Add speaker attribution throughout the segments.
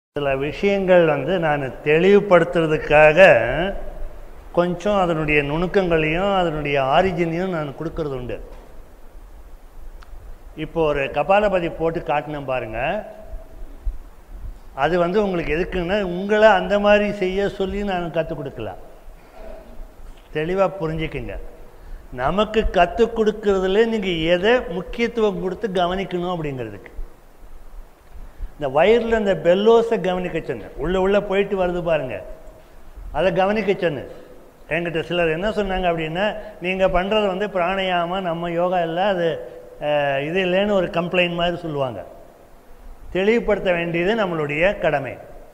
Speaker 1: சில விஷயங்கள் வந்து நான் தெளிவுபடுத்துறதுக்காக கொஞ்சம் அதனுடைய நுணுக்கங்களையும் அதனுடைய ஆரிஜினையும் நான் கொடுக்கறது உண்டு இப்போ ஒரு கபாலபதி போட்டு காட்டினேன் பாருங்க அது வந்து உங்களுக்கு எதுக்குன்னா உங்களை அந்த மாதிரி செய்ய சொல்லி நான் கற்றுக் கொடுக்கல தெளிவாக புரிஞ்சுக்குங்க நமக்கு கற்றுக் கொடுக்கறதுல நீங்கள் எதை முக்கியத்துவம் கொடுத்து கவனிக்கணும் அப்படிங்கிறதுக்கு இந்த வயிறில் இந்த பெல்லோஸை கவனிக்க சொன்னேன் உள்ளே உள்ளே போயிட்டு வருது பாருங்க அதை கவனிக்க சொன்னேன் என்கிட்ட சிலர் என்ன சொன்னாங்க அப்படின்னா நீங்கள் பண்ணுறது வந்து பிராணயாமம் நம்ம யோகா இல்லை அது அஹ், இது இல்லைன்னு ஒரு கம்ப்ளைண்ட் மாதிரி சொல்லுவாங்க தெளிவுபடுத்த வேண்டியது நம்மளுடைய கடமை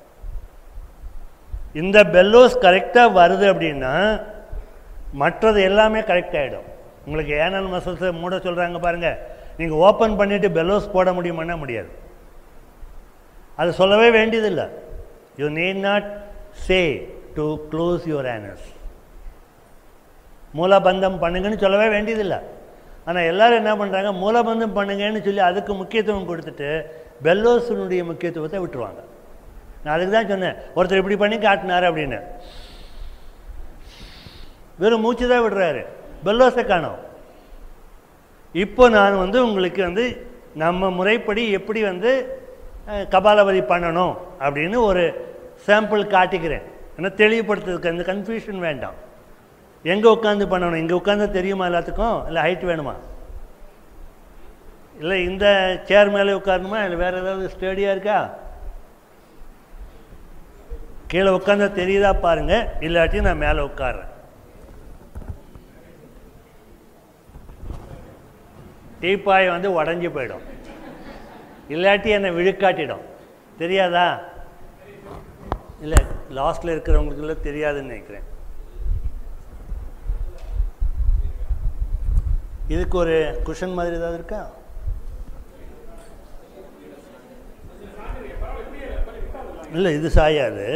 Speaker 1: இந்த பெல்லோஸ் கரெக்டாக வருது அப்படின்னா மற்றது எல்லாமே கரெக்ட் ஆகிடும் உங்களுக்கு ஏனல் மசில்ஸை மூட சொல்கிறாங்க பாருங்கள் நீங்கள் ஓப்பன் பண்ணிவிட்டு பெல்லோஸ் போட முடியுமான்னா முடியாது அது சொல்லவே வேண்டியதில்லை you need not say to close your anus மூலபந்தம் பண்ணுங்கன்னு சொல்லவே வேண்டியதில்லை ஆனால் எல்லாரும் என்ன பண்ணுறாங்க மூலபந்தம் பண்ணுங்கன்னு சொல்லி அதுக்கு முக்கியத்துவம் கொடுத்துட்டு பெல்லோஸினுடைய முக்கியத்துவத்தை விட்டுருவாங்க நான் அதுக்கு தான் சொன்னேன் ஒருத்தர் இப்படி பண்ணி காட்டினார் அப்படின்னு வெறும் மூச்சு தான் விடுறாரு பெல்லோஸை காணோம் இப்போ நான் வந்து உங்களுக்கு வந்து நம்ம முறைப்படி எப்படி வந்து அஹ், கபாலபதி பண்ணணும் அப்படின்னு ஒரு சாம்பிள் காட்டிக்கிறேன் ஏன்னா தெளிவுபடுத்துறதுக்கு அந்த கன்ஃபியூஷன் வேண்டாம் எங்கே உட்காந்து பண்ணணும் இங்கே உட்காந்து தெரியுமா எல்லாத்துக்கும் இல்லை ஹைட் வேணுமா இல்லை இந்த சேர் மேலே உட்காரணுமா இல்லை வேறு ஏதாவது ஸ்டேடியாக இருக்கா கீழே உட்காந்தா தெரியுதா பாருங்க இல்லாட்டி நான் மேலே உட்கார்றேன் டீப்பாய் வந்து உடஞ்சி போயிடும் இல்லாட்டி என்னை விழுக்காட்டிடும் தெரியாதா இல்லை லாஸ்ட்டில் இருக்கிறவங்களுக்குலாம் தெரியாதுன்னு நினைக்கிறேன் இதுக்கு ஒரு குஷன் மாதிரி ஏதாவது இருக்கா இல்லை இது சாயாது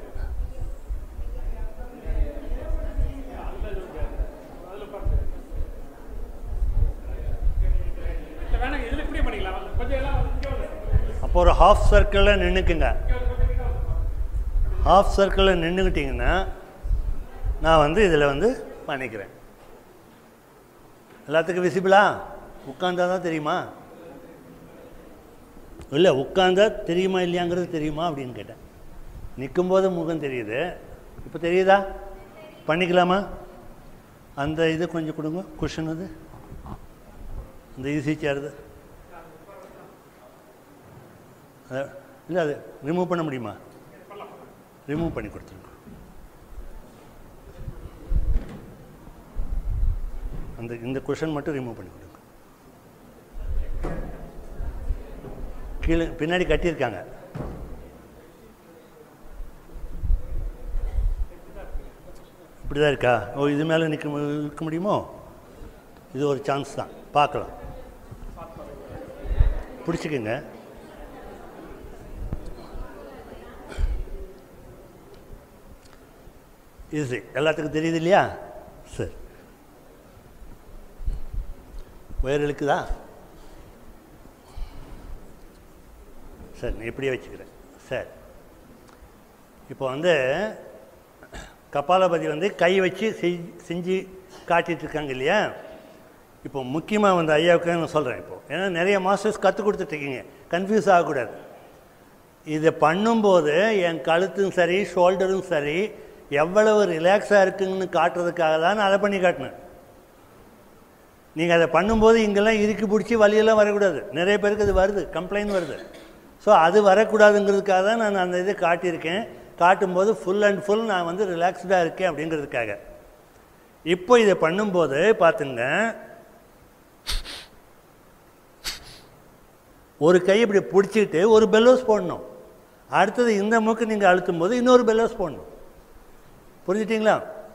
Speaker 2: இல்ல வேணாங்க இதுல இப்படியே பண்ணிக்கலாம் கொஞ்சம் எல்லாம் இங்க வாங்க.
Speaker 1: அப்போ ஒரு ஹாஃப் சர்க்கிளில் நின்றுக்குங்க ஹாஃப் சர்க்கிளில் நின்றுக்கிட்டிங்கன்னா நான் வந்து இதில் வந்து பண்ணிக்கிறேன் எல்லாத்துக்கும் விசிபிளா உட்காந்தா தான் தெரியுமா இல்லை உட்காந்தா தெரியுமா இல்லையாங்கிறது தெரியுமா அப்படின்னு கேட்டேன் நிற்கும்போது முகம் தெரியுது இப்போ தெரியுதா பண்ணிக்கலாமா அந்த இது கொஞ்சம் கொடுங்க குஷன் அது அந்த ஈஸி சேருது அத- இல்லை அது ரிமூவ் பண்ண முடியுமா ரிமூவ் பண்ணி கொடுத்துருங்க அந்த இந்த கொஷன் மட்டும் ரிமூவ் பண்ணி கொடுங்க கீழே பின்னாடி கட்டியிருக்காங்க இப்படி தான் இருக்கா ஓ இது மேலே நிற்க மு- இருக்க முடியுமோ இது ஒரு சான்ஸ் தான் பார்க்கலாம் பிடிச்சிக்கங்க ஈஸி எல்லாத்துக்கும் தெரியுது இல்லையா சரி உயர் இழுக்குதா சரி நான் இப்படியே வச்சுக்கிறேன் சரி இப்போ வந்து கபாலபதி வந்து கை வச்சு செய்- செஞ்சு காட்டிட்டு இருக்காங்க இல்லையா இப்போ முக்கியமாக வந்து ஐயாவுக்கு நான் சொல்கிறேன் இப்போ ஏன்னா நிறைய மாஸ்டர்ஸ் கற்றுக் கொடுத்துட்ருக்கீங்க கன்ஃபியூஸ் ஆகக்கூடாது இதை பண்ணும்போது என் கழுத்தும் சரி ஷோல்டரும் சரி எவ்வளவு ரிலாக்ஸாக இருக்குங்கன்னு காட்டுறதுக்காக தான் நான் அதை பண்ணி காட்டினேன் நீங்கள் அதை பண்ணும்போது இங்கெல்லாம் இறுக்கி பிடிச்சி வலியெல்லாம் வரக்கூடாது நிறைய பேருக்கு அது வருது கம்ப்ளைண்ட் வருது ஸோ அது வரக்கூடாதுங்கிறதுக்காக தான் நான் அந்த இதை காட்டியிருக்கேன் காட்டும்போது ஃபுல் அண்ட் ஃபுல் நான் வந்து ரிலாக்ஸ்டாக இருக்கேன் அப்படிங்கிறதுக்காக இப்போ இதை பண்ணும்போது பார்த்துங்க ஒரு கை இப்படி பிடிச்சிட்டு ஒரு பெல்லோஸ் போடணும் அடுத்தது இந்த மூக்கு நீங்கள் அழுத்தும் போது இன்னொரு பெல்லோஸ் போடணும் புரிஞ்சுட்டிங்களா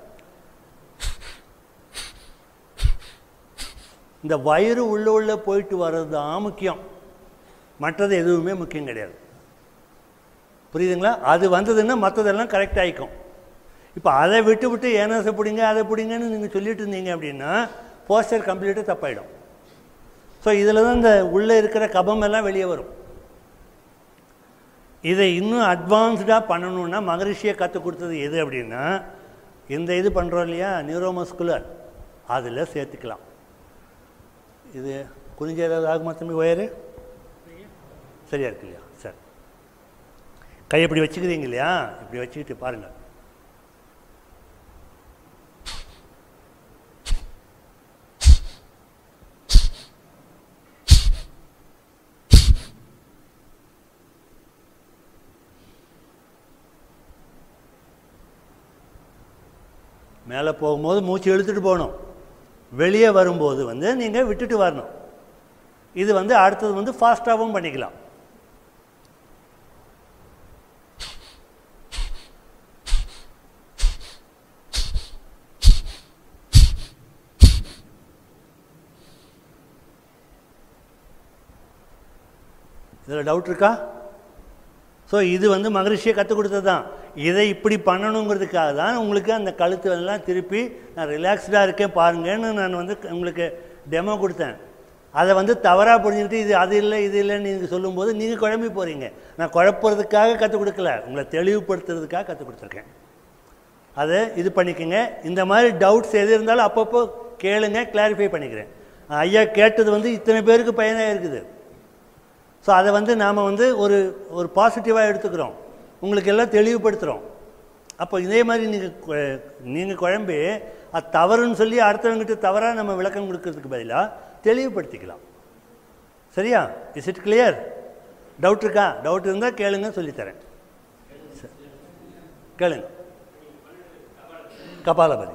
Speaker 1: இந்த வயிறு உள்ள உள்ள போயிட்டு வர்றது தான் முக்கியம் மற்றது எதுவுமே முக்கியம் கிடையாது புரியுதுங்களா அது வந்ததுன்னா மற்றதெல்லாம் கரெக்ட் ஆகிக்கும் இப்போ அதை விட்டு விட்டு ஏனசை பிடிங்க அதை பிடிங்கன்னு நீங்கள் சொல்லிட்டு இருந்தீங்க அப்படின்னா போஸ்டர் கம்ப்ளீட்டாக தப்பாயிடும் ஸோ இதில் தான் இந்த உள்ளே இருக்கிற கபம் எல்லாம் வெளியே வரும் இதை இன்னும் அட்வான்ஸ்டாக பண்ணணும்னா மகரிஷியை கற்றுக் கொடுத்தது எது அப்படின்னா இந்த இது பண்ணுறோம் இல்லையா நியூரோமஸ்குலர் அதில் சேர்த்துக்கலாம் இது குறிஞ்ச ஏதாவது ஆகுமா தம்பி ஒயரு சரியா இருக்கு இல்லையா சரி கை இப்படி வச்சுக்கிறீங்க இல்லையா இப்படி வச்சுக்கிட்டு பாருங்கள் மேலே போகும்போது மூச்சு இழுத்துட்டு போகணும் வெளியே வரும்போது வந்து நீங்கள் விட்டுட்டு வரணும் இது வந்து அடுத்தது வந்து ஃபாஸ்ட்டாகவும் பண்ணிக்கலாம் இதில் டவுட் இருக்கா ஸோ இது வந்து மகரிஷியை கற்றுக் கொடுத்தது தான் இதை இப்படி பண்ணணுங்கிறதுக்காக தான் உங்களுக்கு அந்த கழுத்து எல்லாம் திருப்பி நான் ரிலாக்ஸ்டாக இருக்கேன் பாருங்கன்னு நான் வந்து உங்களுக்கு டெமோ கொடுத்தேன் அதை வந்து தவறாக புரிஞ்சுக்கிட்டு இது அது இல்லை இது இல்லைன்னு நீங்கள் சொல்லும்போது நீங்கள் குழம்பி போகிறீங்க நான் குழப்புறதுக்காக கற்றுக் கொடுக்கல உங்களை தெளிவுபடுத்துறதுக்காக கற்றுக் கொடுத்துருக்கேன் அதை இது பண்ணிக்கோங்க இந்த மாதிரி டவுட்ஸ் எது இருந்தாலும் அப்பப்போ கேளுங்க கிளாரிஃபை பண்ணிக்கிறேன் ஐயா கேட்டது வந்து இத்தனை பேருக்கு பயனாக இருக்குது ஸோ அதை வந்து நாம் வந்து ஒரு ஒரு பாசிட்டிவாக எடுத்துக்கிறோம் உங்களுக்கு எல்லாம் தெளிவுபடுத்துகிறோம் அப்போ இதே மாதிரி நீங்கள் நீங்கள் குழம்பி அது தவறுன்னு சொல்லி அடுத்தவங்ககிட்ட தவறாக நம்ம விளக்கம் கொடுக்கறதுக்கு பதிலாக தெளிவுபடுத்திக்கலாம் சரியா இஸ் இட் கிளியர் டவுட் இருக்கா டவுட் இருந்தால் கேளுங்க சொல்லித்தரேன் சரி. கேளுங்க கபாலபதி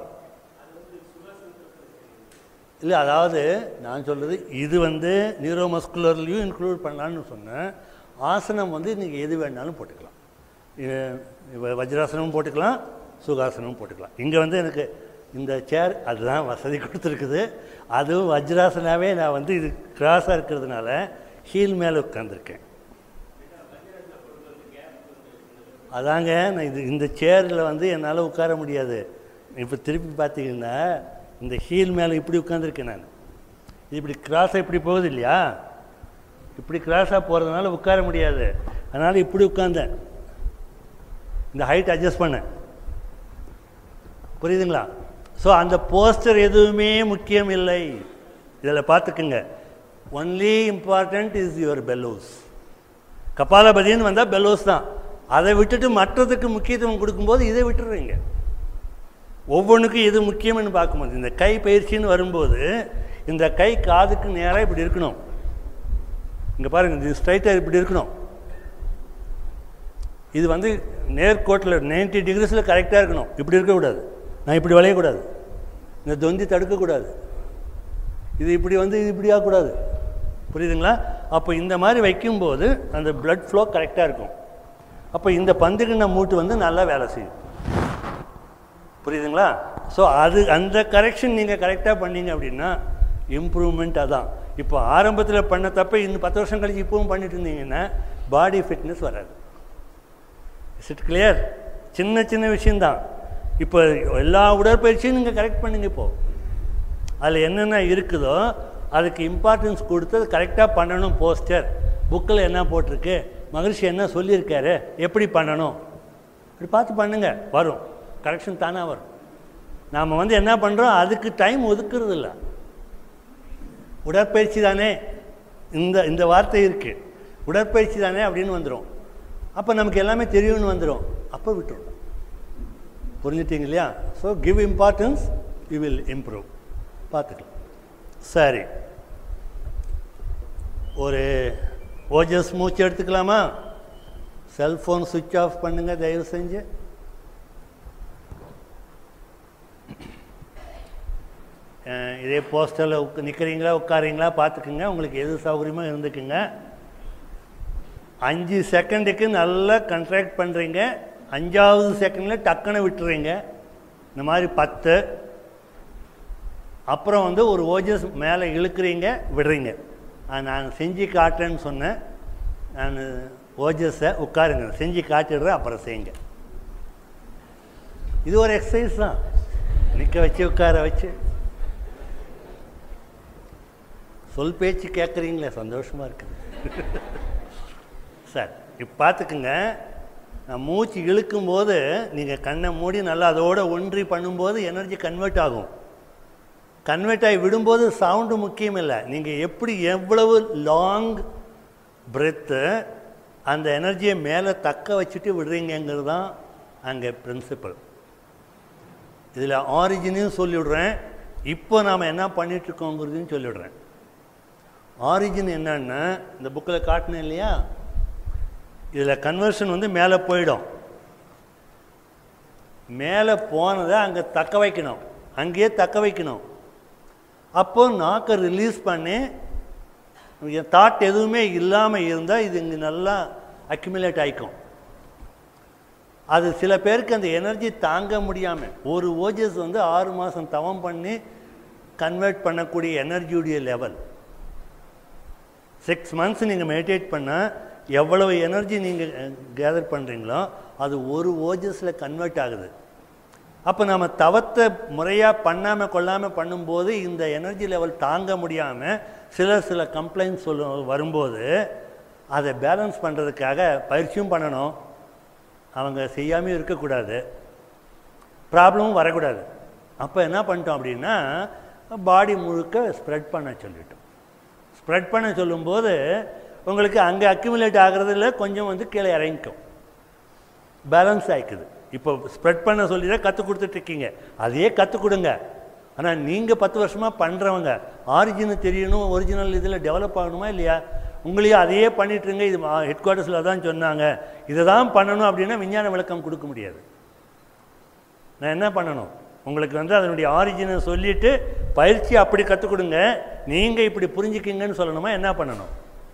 Speaker 1: இல்லை அதாவது நான் சொல்கிறது இது வந்து நியூரோமஸ்குலர்லையும் இன்க்ளூட் பண்ணலான்னு சொன்னேன் ஆசனம் வந்து நீங்கள் எது வேணாலும் போட்டுக்கலாம் இது- வ- வஜ்ராசனமும் போட்டுக்கலாம் சுகாசனமும் போட்டுக்கலாம் இங்கே வந்து எனக்கு இந்த சேர் அதுதான் வசதி கொடுத்துருக்குது அதுவும் வஜ்ராசனாவே நான் வந்து இது கிராஸாக இருக்கிறதுனால ஹீல் மேலே உட்காந்துருக்கேன் அதாங்க நான் இது இந்த சேரில் வந்து என்னால் உட்கார முடியாது இப்போ திருப்பி பார்த்தீங்கன்னா இந்த ஹீல் மேலே இப்படி உட்காந்துருக்கேன் நான் இது இப்படி கிராஸாக இப்படி போகுது இல்லையா இப்படி கிராஸாக போகிறதுனால உட்கார முடியாது அதனால் இப்படி உட்காந்தேன் இந்த ஹைட் அட்ஜஸ்ட் பண்ணேன் புரியுதுங்களா ஸோ அந்த போஸ்டர் எதுவுமே முக்கியம் இல்லை இதில் பார்த்துக்குங்க only important is your bellows கபாலபதின்னு வந்தால் பெல்லோஸ் தான் அதை விட்டுட்டு மற்றதுக்கு முக்கியத்துவம் கொடுக்கும்போது இதை விட்டுடுறீங்க ஒவ்வொன்றுக்கும் எது முக்கியம்னு பார்க்கும்போது இந்த கை பயிற்சின்னு வரும்போது இந்த கை காதுக்கு நேராக இப்படி இருக்கணும் இங்கே பாருங்க இது ஸ்ட்ரைட்டாக இப்படி இருக்கணும் இது வந்து நேர்கோட்டில் 90 டிகிரிஸில் கரெக்டாக இருக்கணும் இப்படி இருக்கக்கூடாது நான் இப்படி வளையக்கூடாது இந்த தொந்தி தடுக்கக்கூடாது இது இப்படி வந்து இது இப்படி ஆகக்கூடாது புரியுதுங்களா அப்போ இந்த மாதிரி வைக்கும்போது அந்த blood flow கரெக்டாக இருக்கும் அப்போ இந்த பந்துகிண்ண மூட்டு வந்து நல்லா வேலை செய்யும் புரியுதுங்களா ஸோ அது அந்த கரெக்ஷன் நீங்கள் கரெக்டாக பண்ணீங்க அப்படின்னா இம்ப்ரூவ்மெண்ட் அதான் இப்போ ஆரம்பத்தில் பண்ண தப்ப இன்னும் பத்து வருஷம் கழிச்சு இப்பவும் பண்ணிட்டு இருந்தீங்கன்னா பாடி ஃபிட்னஸ் வராது இஸ் இட் கிளியர் சின்ன சின்ன விஷயந்தான் இப்போ எல்லா உடற்பயிற்சியும் நீங்கள் கரெக்ட் பண்ணுங்க இப்போது அதில் என்னென்ன இருக்குதோ அதுக்கு இம்பார்ட்டன்ஸ் கொடுத்து அது கரெக்டாக பண்ணணும் போஸ்டர் புக்கில் என்ன போட்டிருக்கு மகிழ்ச்சி என்ன சொல்லியிருக்காரு எப்படி பண்ணணும் இப்படி பார்த்து பண்ணுங்க வரும் கரெக்ஷன் தானாக வரும் நாம் வந்து என்ன பண்ணுறோம் அதுக்கு டைம் ஒதுக்குறது இல்லை உடற்பயிற்சி தானே இந்த இந்த வார்த்தை இருக்குது உடற்பயிற்சி தானே அப்படின்னு வந்துடும் அப்போ நமக்கு எல்லாமே தெரியும்னு வந்துடும் அப்போ விட்டுரும் புரிஞ்சுட்டீங்க இல்லையா so give importance you will improve பார்த்துக்கலாம் சரி ஒரு ஓஜஸ் மூச்சு எடுத்துக்கலாமா செல்ஃபோன் சுவிட்ச் ஆஃப் பண்ணுங்க தயவு செஞ்சு அஹ் இதே போஸ்டரில் உட்க நிற்கிறீங்களா உட்காரீங்களா பார்த்துக்குங்க உங்களுக்கு எது சௌகரியமோ இருந்துக்குங்க அஞ்சு செகண்டுக்கு நல்லா கண்ட்ராக்ட் பண்ணுறீங்க அஞ்சாவது செகண்டில் டக்குன்னு விட்டுறீங்க இந்த மாதிரி பத்து அப்புறம் வந்து ஒரு ஓஜஸ் மேலே இழுக்கிறீங்க விடுறீங்க அது நான் செஞ்சு காட்டுறேன்னு சொன்னேன் நான் ஓஜஸை உட்காருங்க செஞ்சு காட்டிடுறேன் அப்புறம் செய்யுங்க இது ஒரு எக்ஸசைஸ் தான் நிற்க வச்சு உட்கார வச்சு சொல் பேச்சு கேட்குறீங்களே சந்தோஷமாக இருக்குது சரி இப்போ பார்த்துக்குங்க நான் மூச்சு இழுக்கும்போது நீங்கள் கண்ணை மூடி நல்லா அதோட ஒன்றி பண்ணும்போது எனர்ஜி கன்வெர்ட் ஆகும் கன்வெர்ட் ஆகி விடும்போது சவுண்டு முக்கியம் இல்லை நீங்கள் எப்படி எவ்வளவு லாங் பிரெத்து அந்த எனர்ஜியை மேலே தக்க வச்சுட்டு விடுறீங்கங்கிறது தான் அங்கே பிரின்சிபல் இதில் ஆரிஜினையும் சொல்லிவிடுறேன் இப்போ நாம் என்ன பண்ணிகிட்ருக்கோங்கிறதையும் சொல்லிவிடுறேன் ஆரிஜின் என்னன்னா இந்த புக்கில் காட்டினேன் இல்லையா இதில் கன்வர்ஷன் வந்து மேலே போயிடும் மேலே போனதை அங்கே தக்க வைக்கணும் அங்கேயே தக்க வைக்கணும் அப்போ நாக்கை ரிலீஸ் பண்ணி தாட் எதுவுமே இல்லாமல் இருந்தால் இது இங்கே நல்லா அக்யூமுலேட் ஆகிக்கும் அது சில பேருக்கு அந்த எனர்ஜி தாங்க முடியாமல் ஒரு ஓஜஸ் வந்து ஆறு மாதம் தவம் பண்ணி கன்வெர்ட் பண்ணக்கூடிய எனர்ஜியுடைய லெவல் சிக்ஸ் மந்த்ஸ் நீங்கள் மெடிடேட் பண்ணால் எவ்வளவு எனர்ஜி நீங்கள் கேதர் பண்ணுறீங்களோ அது ஒரு ஓஜஸில் கன்வெர்ட் ஆகுது அப்போ நம்ம தவத்தை முறையாக பண்ணாமல் கொள்ளாமல் பண்ணும்போது இந்த எனர்ஜி லெவல் தாங்க முடியாமல் சில சில கம்ப்ளைண்ட்ஸ் சொல்ல வரும்போது அதை பேலன்ஸ் பண்ணுறதுக்காக பயிற்சியும் பண்ணணும் அவங்க செய்யாமல் இருக்கக்கூடாது ப்ராப்ளமும் வரக்கூடாது அப்போ என்ன பண்ணிட்டோம் அப்படின்னா பாடி முழுக்க ஸ்ப்ரெட் பண்ண சொல்லிட்டோம் ஸ்ப்ரெட் பண்ண சொல்லும்போது உங்களுக்கு அங்கே அக்யூமுலேட் ஆகிறதுல கொஞ்சம் வந்து கீழே இறங்கிக்கும் பேலன்ஸ் ஆகிக்குது இப்போ ஸ்ப்ரெட் பண்ண சொல்லி தான் கற்றுக் கொடுத்துட்ருக்கீங்க அதையே கற்றுக் கொடுங்க ஆனால் நீங்கள் பத்து வருஷமாக பண்ணுறவங்க ஆரிஜின் தெரியணும் ஒரிஜினல் இதில் டெவலப் ஆகணுமா இல்லையா உங்களையும் அதையே பண்ணிட்டுருங்க இது ஹெட் குவார்ட்டர்ஸில் தான் சொன்னாங்க இதை தான் பண்ணணும் அப்படின்னா விஞ்ஞான விளக்கம் கொடுக்க முடியாது நான் என்ன பண்ணணும் உங்களுக்கு வந்து அதனுடைய ஆரிஜினை சொல்லிவிட்டு பயிற்சி அப்படி கற்றுக் கொடுங்க நீங்கள் இப்படி புரிஞ்சுக்கிங்கன்னு சொல்லணுமா என்ன பண்ணணும்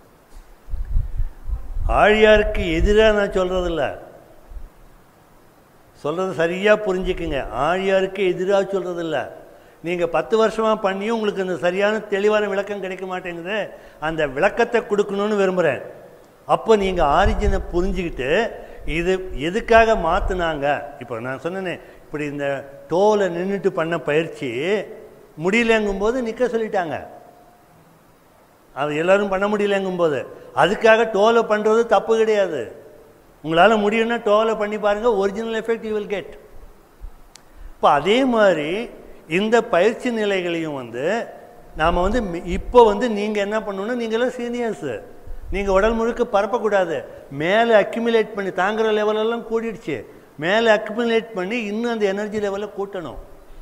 Speaker 1: ஆழியாருக்கு எதிராக நான் சொல்கிறதில்ல சொல்கிறது சரியாக புரிஞ்சுக்குங்க ஆழியாருக்கு எதிராக சொல்கிறதில்ல நீங்கள் பத்து வருஷமாக பண்ணியும் உங்களுக்கு அந்த சரியான தெளிவான விளக்கம் கிடைக்க மாட்டேங்குது அந்த விளக்கத்தை கொடுக்கணும்னு விரும்புகிறேன் அப்போ நீங்கள் ஆரிஜினை புரிஞ்சுக்கிட்டு இது எதுக்காக மாற்றினாங்க இப்போ நான் சொன்னேனே இப்படி இந்த டோவில் நின்றுட்டு பண்ண பயிற்சி முடியலங்கும்போது நிற்க சொல்லிட்டாங்க அது எல்லோரும் பண்ண முடியலங்கும்போது அதுக்காக டோலை பண்ணுறது தப்பு கிடையாது உங்களால் முடியும்னா டோலை பண்ணி பாருங்கள் original effect you will get இப்போ அதே மாதிரி இந்த பயிற்சி நிலைகளையும் வந்து நாம் வந்து இப்போ வந்து நீங்கள் என்ன பண்ணணும்னா நீங்களாம் சீனியர்ஸு நீங்கள் உடல் முழுக்க பரப்பக்கூடாது மேலே அக்யூமுலேட் பண்ணி தாங்குற லெவலெல்லாம் கூடிடுச்சு மேலே அக்யூமுலேட் பண்ணி இன்னும் அந்த எனர்ஜி லெவலை கூட்டணும்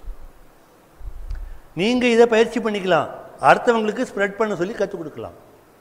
Speaker 1: நீங்கள் இதை பயிற்சி பண்ணிக்கலாம் அடுத்தவங்களுக்கு ஸ்ப்ரெட் பண்ண சொல்லி கற்றுக் கொடுக்கலாம்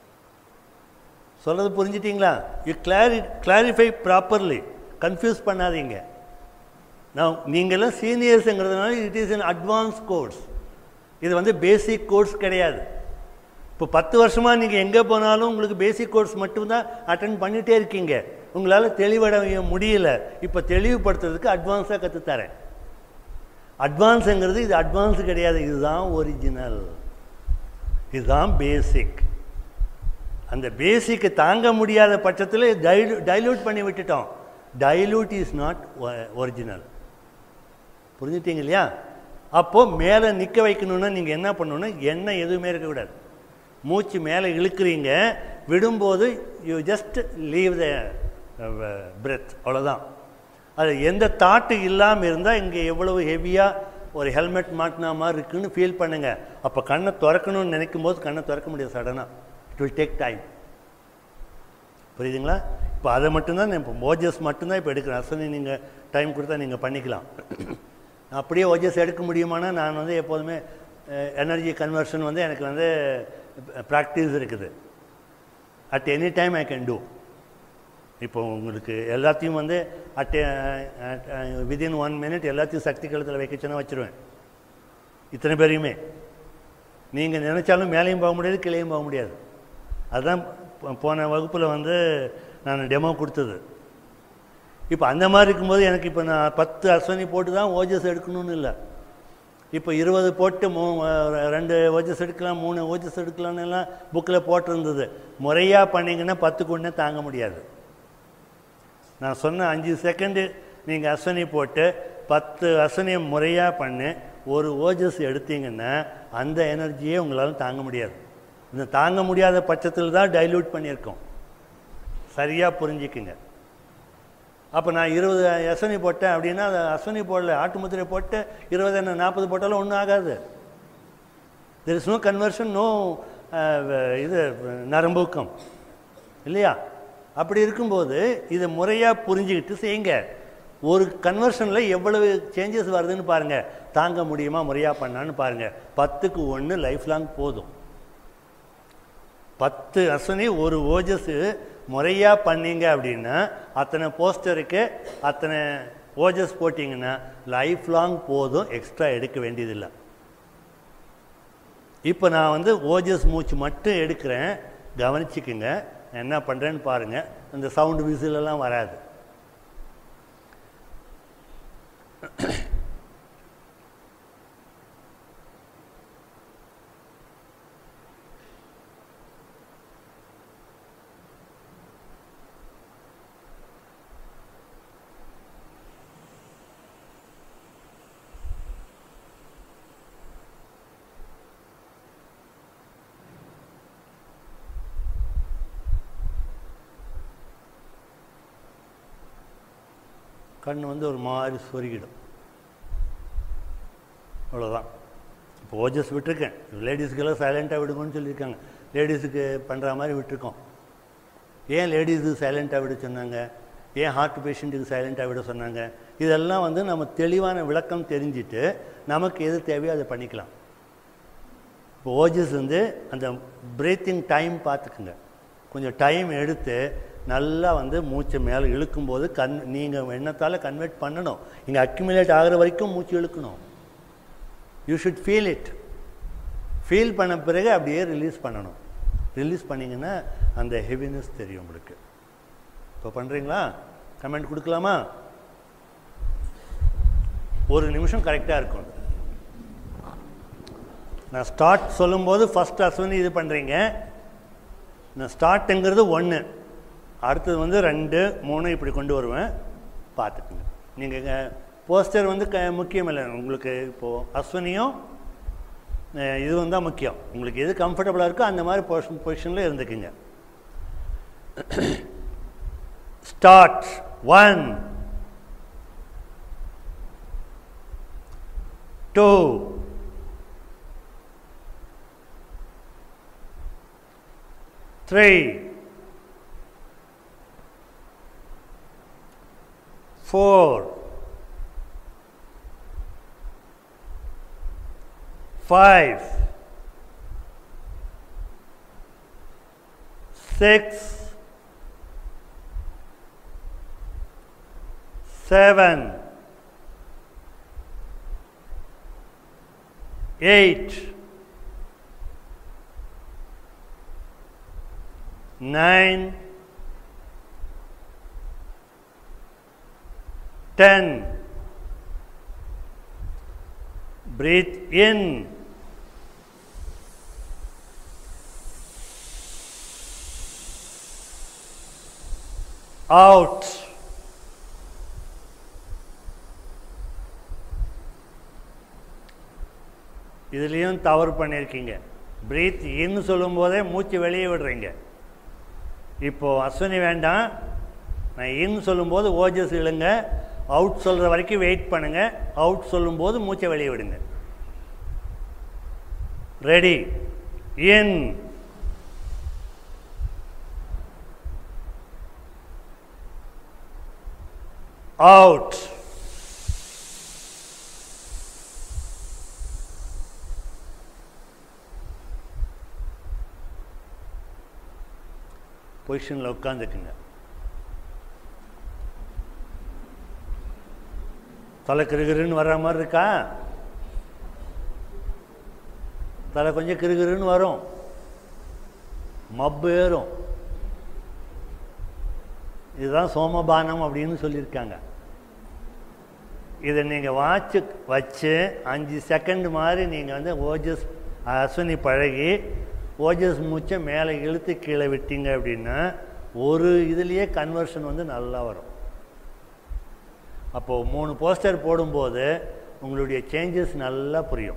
Speaker 1: சொல்கிறது புரிஞ்சிட்டிங்களா you clari clarify properly confuse பண்ணாதீங்க நான் நீங்களாம் சீனியர்ஸுங்கிறதுனால it is an advance course இது வந்து பேசிக் கோர்ஸ் கிடையாது இப்போ பத்து வருஷமாக நீங்கள் எங்கே போனாலும் உங்களுக்கு பேசிக் கோர்ஸ் மட்டும்தான் அட்டன் பண்ணிகிட்டே இருக்கீங்க உங்களால் தெளிவடைய முடியல இப்போ தெளிவுபடுத்துறதுக்கு அட்வான்ஸாக கற்றுத்தரேன் அட்வான்ஸுங்கிறது இது அட்வான்ஸ் கிடையாது இதுதான் ஒரிஜினல் இதுதான் பேசிக் அந்த பேசிக்கை தாங்க முடியாத பட்சத்தில் டைலூ டைலூட் பண்ணி விட்டுட்டோம் டைலூட் இஸ் நாட் ஒரிஜினல் புரிஞ்சுட்டீங்க இல்லையா அப்போது மேலே நிற்க வைக்கணுன்னா நீங்கள் என்ன பண்ணணுன்னா எண்ணெய் எதுவுமே இருக்கக்கூடாது மூச்சு மேலே இழுக்கிறீங்க விடும்போது you just leave the breath அவ்வளோதான் அது எந்த தாட்டு இல்லாமல் இருந்தால் இங்கே எவ்வளவு ஹெவியாக ஒரு ஹெல்மெட் மாட்டினா மாதிரி இருக்குன்னு ஃபீல் பண்ணுங்கள் அப்போ கண்ணை திறக்கணும்னு நினைக்கும் போது கண்ணை திறக்க முடியாது சடனாக இட் வில் டேக் டைம் புரியுதுங்களா இப்போ அதை மட்டும்தான் நான் இப்போ ஓஜஸ் மட்டும்தான் இப்போ எடுக்கிறேன் அசனி நீங்கள் டைம் கொடுத்தா நீங்கள் பண்ணிக்கலாம் அப்படியே ஓஜஸ் எடுக்க முடியுமானா நான் வந்து எப்போதுமே எனர்ஜி கன்வர்ஷன் வந்து எனக்கு வந்து ப்ராக்டிஸ் இருக்குது at any time I can do இப்போ உங்களுக்கு எல்லாத்தையும் வந்து அட் விதின் ஒன் மினிட் எல்லாத்தையும் சக்தி கழுத்தில் வைக்கச்சுன்னா வச்சுருவேன் இத்தனை பேரையுமே நீங்கள் நினச்சாலும் மேலேயும் போக முடியாது கீழேயும் போக முடியாது அதுதான் போன வகுப்பில் வந்து நான் டெமோ கொடுத்தது இப்போ அந்த மாதிரி இருக்கும்போது எனக்கு இப்போ நான் பத்து அஸ்வனி போட்டு தான் ஓஜஸ் எடுக்கணும்னு இல்லை இப்போ இருபது போட்டு மூ ரெண்டு ஓஜஸ் எடுக்கலாம் மூணு ஓஜஸ் எடுக்கலாம்னு எல்லாம் புக்கில் போட்டிருந்தது முறையாக பண்ணிங்கன்னா பத்துக்கு ஒன்றே தாங்க முடியாது நான் சொன்ன அஞ்சு செகண்டு நீங்கள் அஸ்வனி போட்டு பத்து அஸ்வனியை முறையாக பண்ணி ஒரு ஓஜஸ் எடுத்தீங்கன்னா அந்த எனர்ஜியே உங்களால் தாங்க முடியாது இந்த தாங்க முடியாத பட்சத்தில் தான் டைல்யூட் பண்ணியிருக்கோம் சரியாக புரிஞ்சுக்குங்க அப்போ நான் இருபது அஸ்வினி போட்டேன் அப்படின்னா அது அஸ்வினி போடல ஆட்டு முத்திரை போட்டு இருபது என்ன நாற்பது போட்டாலும் ஒன்றும் ஆகாது there is no conversion no இது நரம்பூக்கம் இல்லையா அப்படி இருக்கும்போது இதை முறையாக புரிஞ்சுக்கிட்டு செய்யுங்க ஒரு கன்வர்ஷனில் எவ்வளவு சேஞ்சஸ் வருதுன்னு பாருங்கள் தாங்க முடியுமா முறையாக பண்ணான்னு பாருங்கள் பத்துக்கு ஒன்று லைஃப் லாங் போதும் பத்து அஸ்வினி ஒரு ஓஜஸ் முறையாக பண்ணீங்க அப்படின்னா அத்தனை போஸ்டருக்கு அத்தனை ஓஜஸ் போட்டிங்கன்னா லைஃப் லாங் போதும் எக்ஸ்ட்ரா எடுக்க வேண்டியதில்லை இப்போ நான் வந்து ஓஜஸ் மூச்சு மட்டும் எடுக்கிறேன் கவனிச்சுக்குங்க நான் என்ன பண்ணுறேன்னு பாருங்கள் அந்த சவுண்டு விசிலெல்லாம் வராது கண் வந்து ஒரு மாதிரி சொருகிடும் அவ்வளோதான் இப்போ ஓஜஸ் விட்டுருக்கேன் லேடிஸுக்கெல்லாம் சைலண்ட்டாக விடுங்கன்னு சொல்லியிருக்காங்க லேடிஸுக்கு பண்ணுற மாதிரி விட்டுருக்கோம் ஏன் லேடிஸுக்கு சைலண்ட்டாக விட சொன்னாங்க ஏன் ஹார்ட் பேஷண்ட்டுக்கு சைலண்ட்டாக விட சொன்னாங்க இதெல்லாம் வந்து நம்ம தெளிவான விளக்கம் தெரிஞ்சுட்டு நமக்கு எது தேவையோ அதை பண்ணிக்கலாம் இப்போ ஓஜஸ் வந்து அந்த பிரீத்திங் டைம் பார்த்துக்குங்க கொஞ்சம் டைம் எடுத்து நல்லா வந்து மூச்சை மேலே இழுக்கும்போது கண் நீங்கள் எண்ணத்தால் கன்வெர்ட் பண்ணணும் இங்கே அக்யூமுலேட் ஆகிற வரைக்கும் மூச்சு இழுக்கணும் you should feel it feel பண்ண பிறகு அப்படியே ரிலீஸ் பண்ணணும் ரிலீஸ் பண்ணிங்கன்னா அந்த ஹெவினஸ் தெரியும் உங்களுக்கு இப்போ பண்ணுறீங்களா கமெண்ட் கொடுக்கலாமா ஒரு நிமிஷம் கரெக்டாக இருக்கும் நான் ஸ்டார்ட் சொல்லும்போது ஃபஸ்ட் அஸ்வினி இது பண்ணுறீங்க நான் ஸ்டார்ட்டுங்கிறது ஒன்று அடுத்தது வந்து ரெண்டு மூணு இப்படி கொண்டு வருவேன் பார்த்துக்குங்க நீங்கள் போஸ்டர் வந்து க முக்கியம் இல்லை உங்களுக்கு இப்போது அஸ்வினியும் அஹ், இதுவும் தான் முக்கியம் உங்களுக்கு எது கம்ஃபர்டபுளாக இருக்கோ அந்த மாதிரி பொசிஷன் பொசிஷனில் இருந்துக்குங்க start one two three, four, five, six, seven, eight, nine, ten. Breathe in. Out. இதுலேயும் தவறு பண்ணியிருக்கீங்க பிரீத் இன்னு சொல்லும்போதே மூச்சு வெளியே விடுறீங்க இப்போது அஸ்வினி வேண்டாம் நான் இன் சொல்லும்போது ஓஜஸ் இழுங்க அவுட் சொல்கிற வரைக்கும் வெயிட் பண்ணுங்கள் அவுட் சொல்லும்போது மூச்சை வெளியே விடுங்க ரெடி இன் அவுட் பொசிஷனில் உட்காந்துக்குங்க தலை கிருகிருன்னு வர்ற மாதிரி இருக்கா தலை கொஞ்சம் கிருகிருன்னு வரும் மப்பு ஏறும் இதுதான் சோமபானம் அப்படின்னு சொல்லியிருக்காங்க இதை நீங்கள் வாட்சு வச்சு அஞ்சு செகண்ட் மாதிரி நீங்கள் வந்து ஓஜஸ் அஸ்வினி பழகி ஓஜஸ் மூச்சை மேலே இழுத்து கீழே விட்டீங்க அப்படின்னா ஒரு இதுலேயே கன்வர்ஷன் வந்து நல்லா வரும் அப்போது மூணு போஸ்டர் போடும்போது உங்களுடைய சேஞ்சஸ் நல்லா புரியும்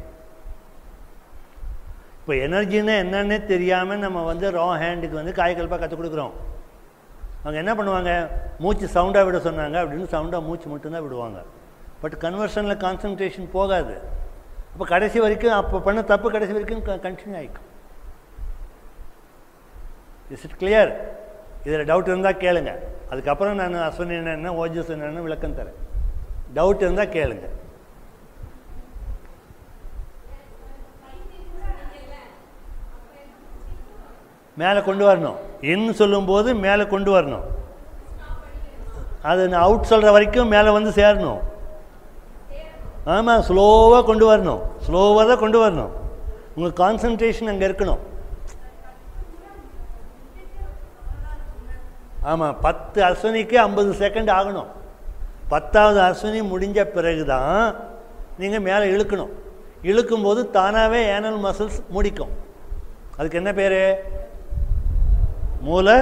Speaker 1: இப்போ எனர்ஜின்னா என்னன்னே தெரியாமல் நம்ம வந்து ரா ஹேண்டுக்கு வந்து காய்கல்பாக கற்றுக் கொடுக்குறோம் அவங்க என்ன பண்ணுவாங்க மூச்சு சவுண்டாக விட சொன்னாங்க அப்படின்னு சவுண்டாக மூச்சு மட்டும்தான் விடுவாங்க பட் கன்வர்ஷனில் கான்சன்ட்ரேஷன் போகாது அப்போ கடைசி வரைக்கும் அப்போ பண்ண தப்பு கடைசி வரைக்கும் கண்டினியூ ஆகிக்கும் இஸ் இட் கிளியர் இதில் டவுட் இருந்தால் கேளுங்க அதுக்கப்புறம் நான் அஸ்வினி என்ன ஓஜஸ் என்னன்னு விளக்கம் தரேன் டவுட் இருந்தால் கேளுங்க மேலே கொண்டு வரணும் இன்னு சொல்லும்போது மேலே கொண்டு வரணும் அது நான் அவுட் சொல்கிற வரைக்கும் மேலே வந்து சேரணும் ஆமாம் ஸ்லோவாக கொண்டு வரணும் ஸ்லோவாக தான் கொண்டு வரணும் உங்கள் கான்சன்ட்ரேஷன் அங்கே இருக்கணும் ஆமாம் பத்து அஸ்வினிக்கு ஐம்பது செகண்ட் ஆகணும் பத்தாவது அஸ்வினி முடிஞ்ச பிறகு தான் நீங்கள் மேலே இழுக்கணும் இழுக்கும்போது தானாகவே ஏனல் மசில்ஸ் முடிக்கும் அதுக்கு என்ன பேர் மூளை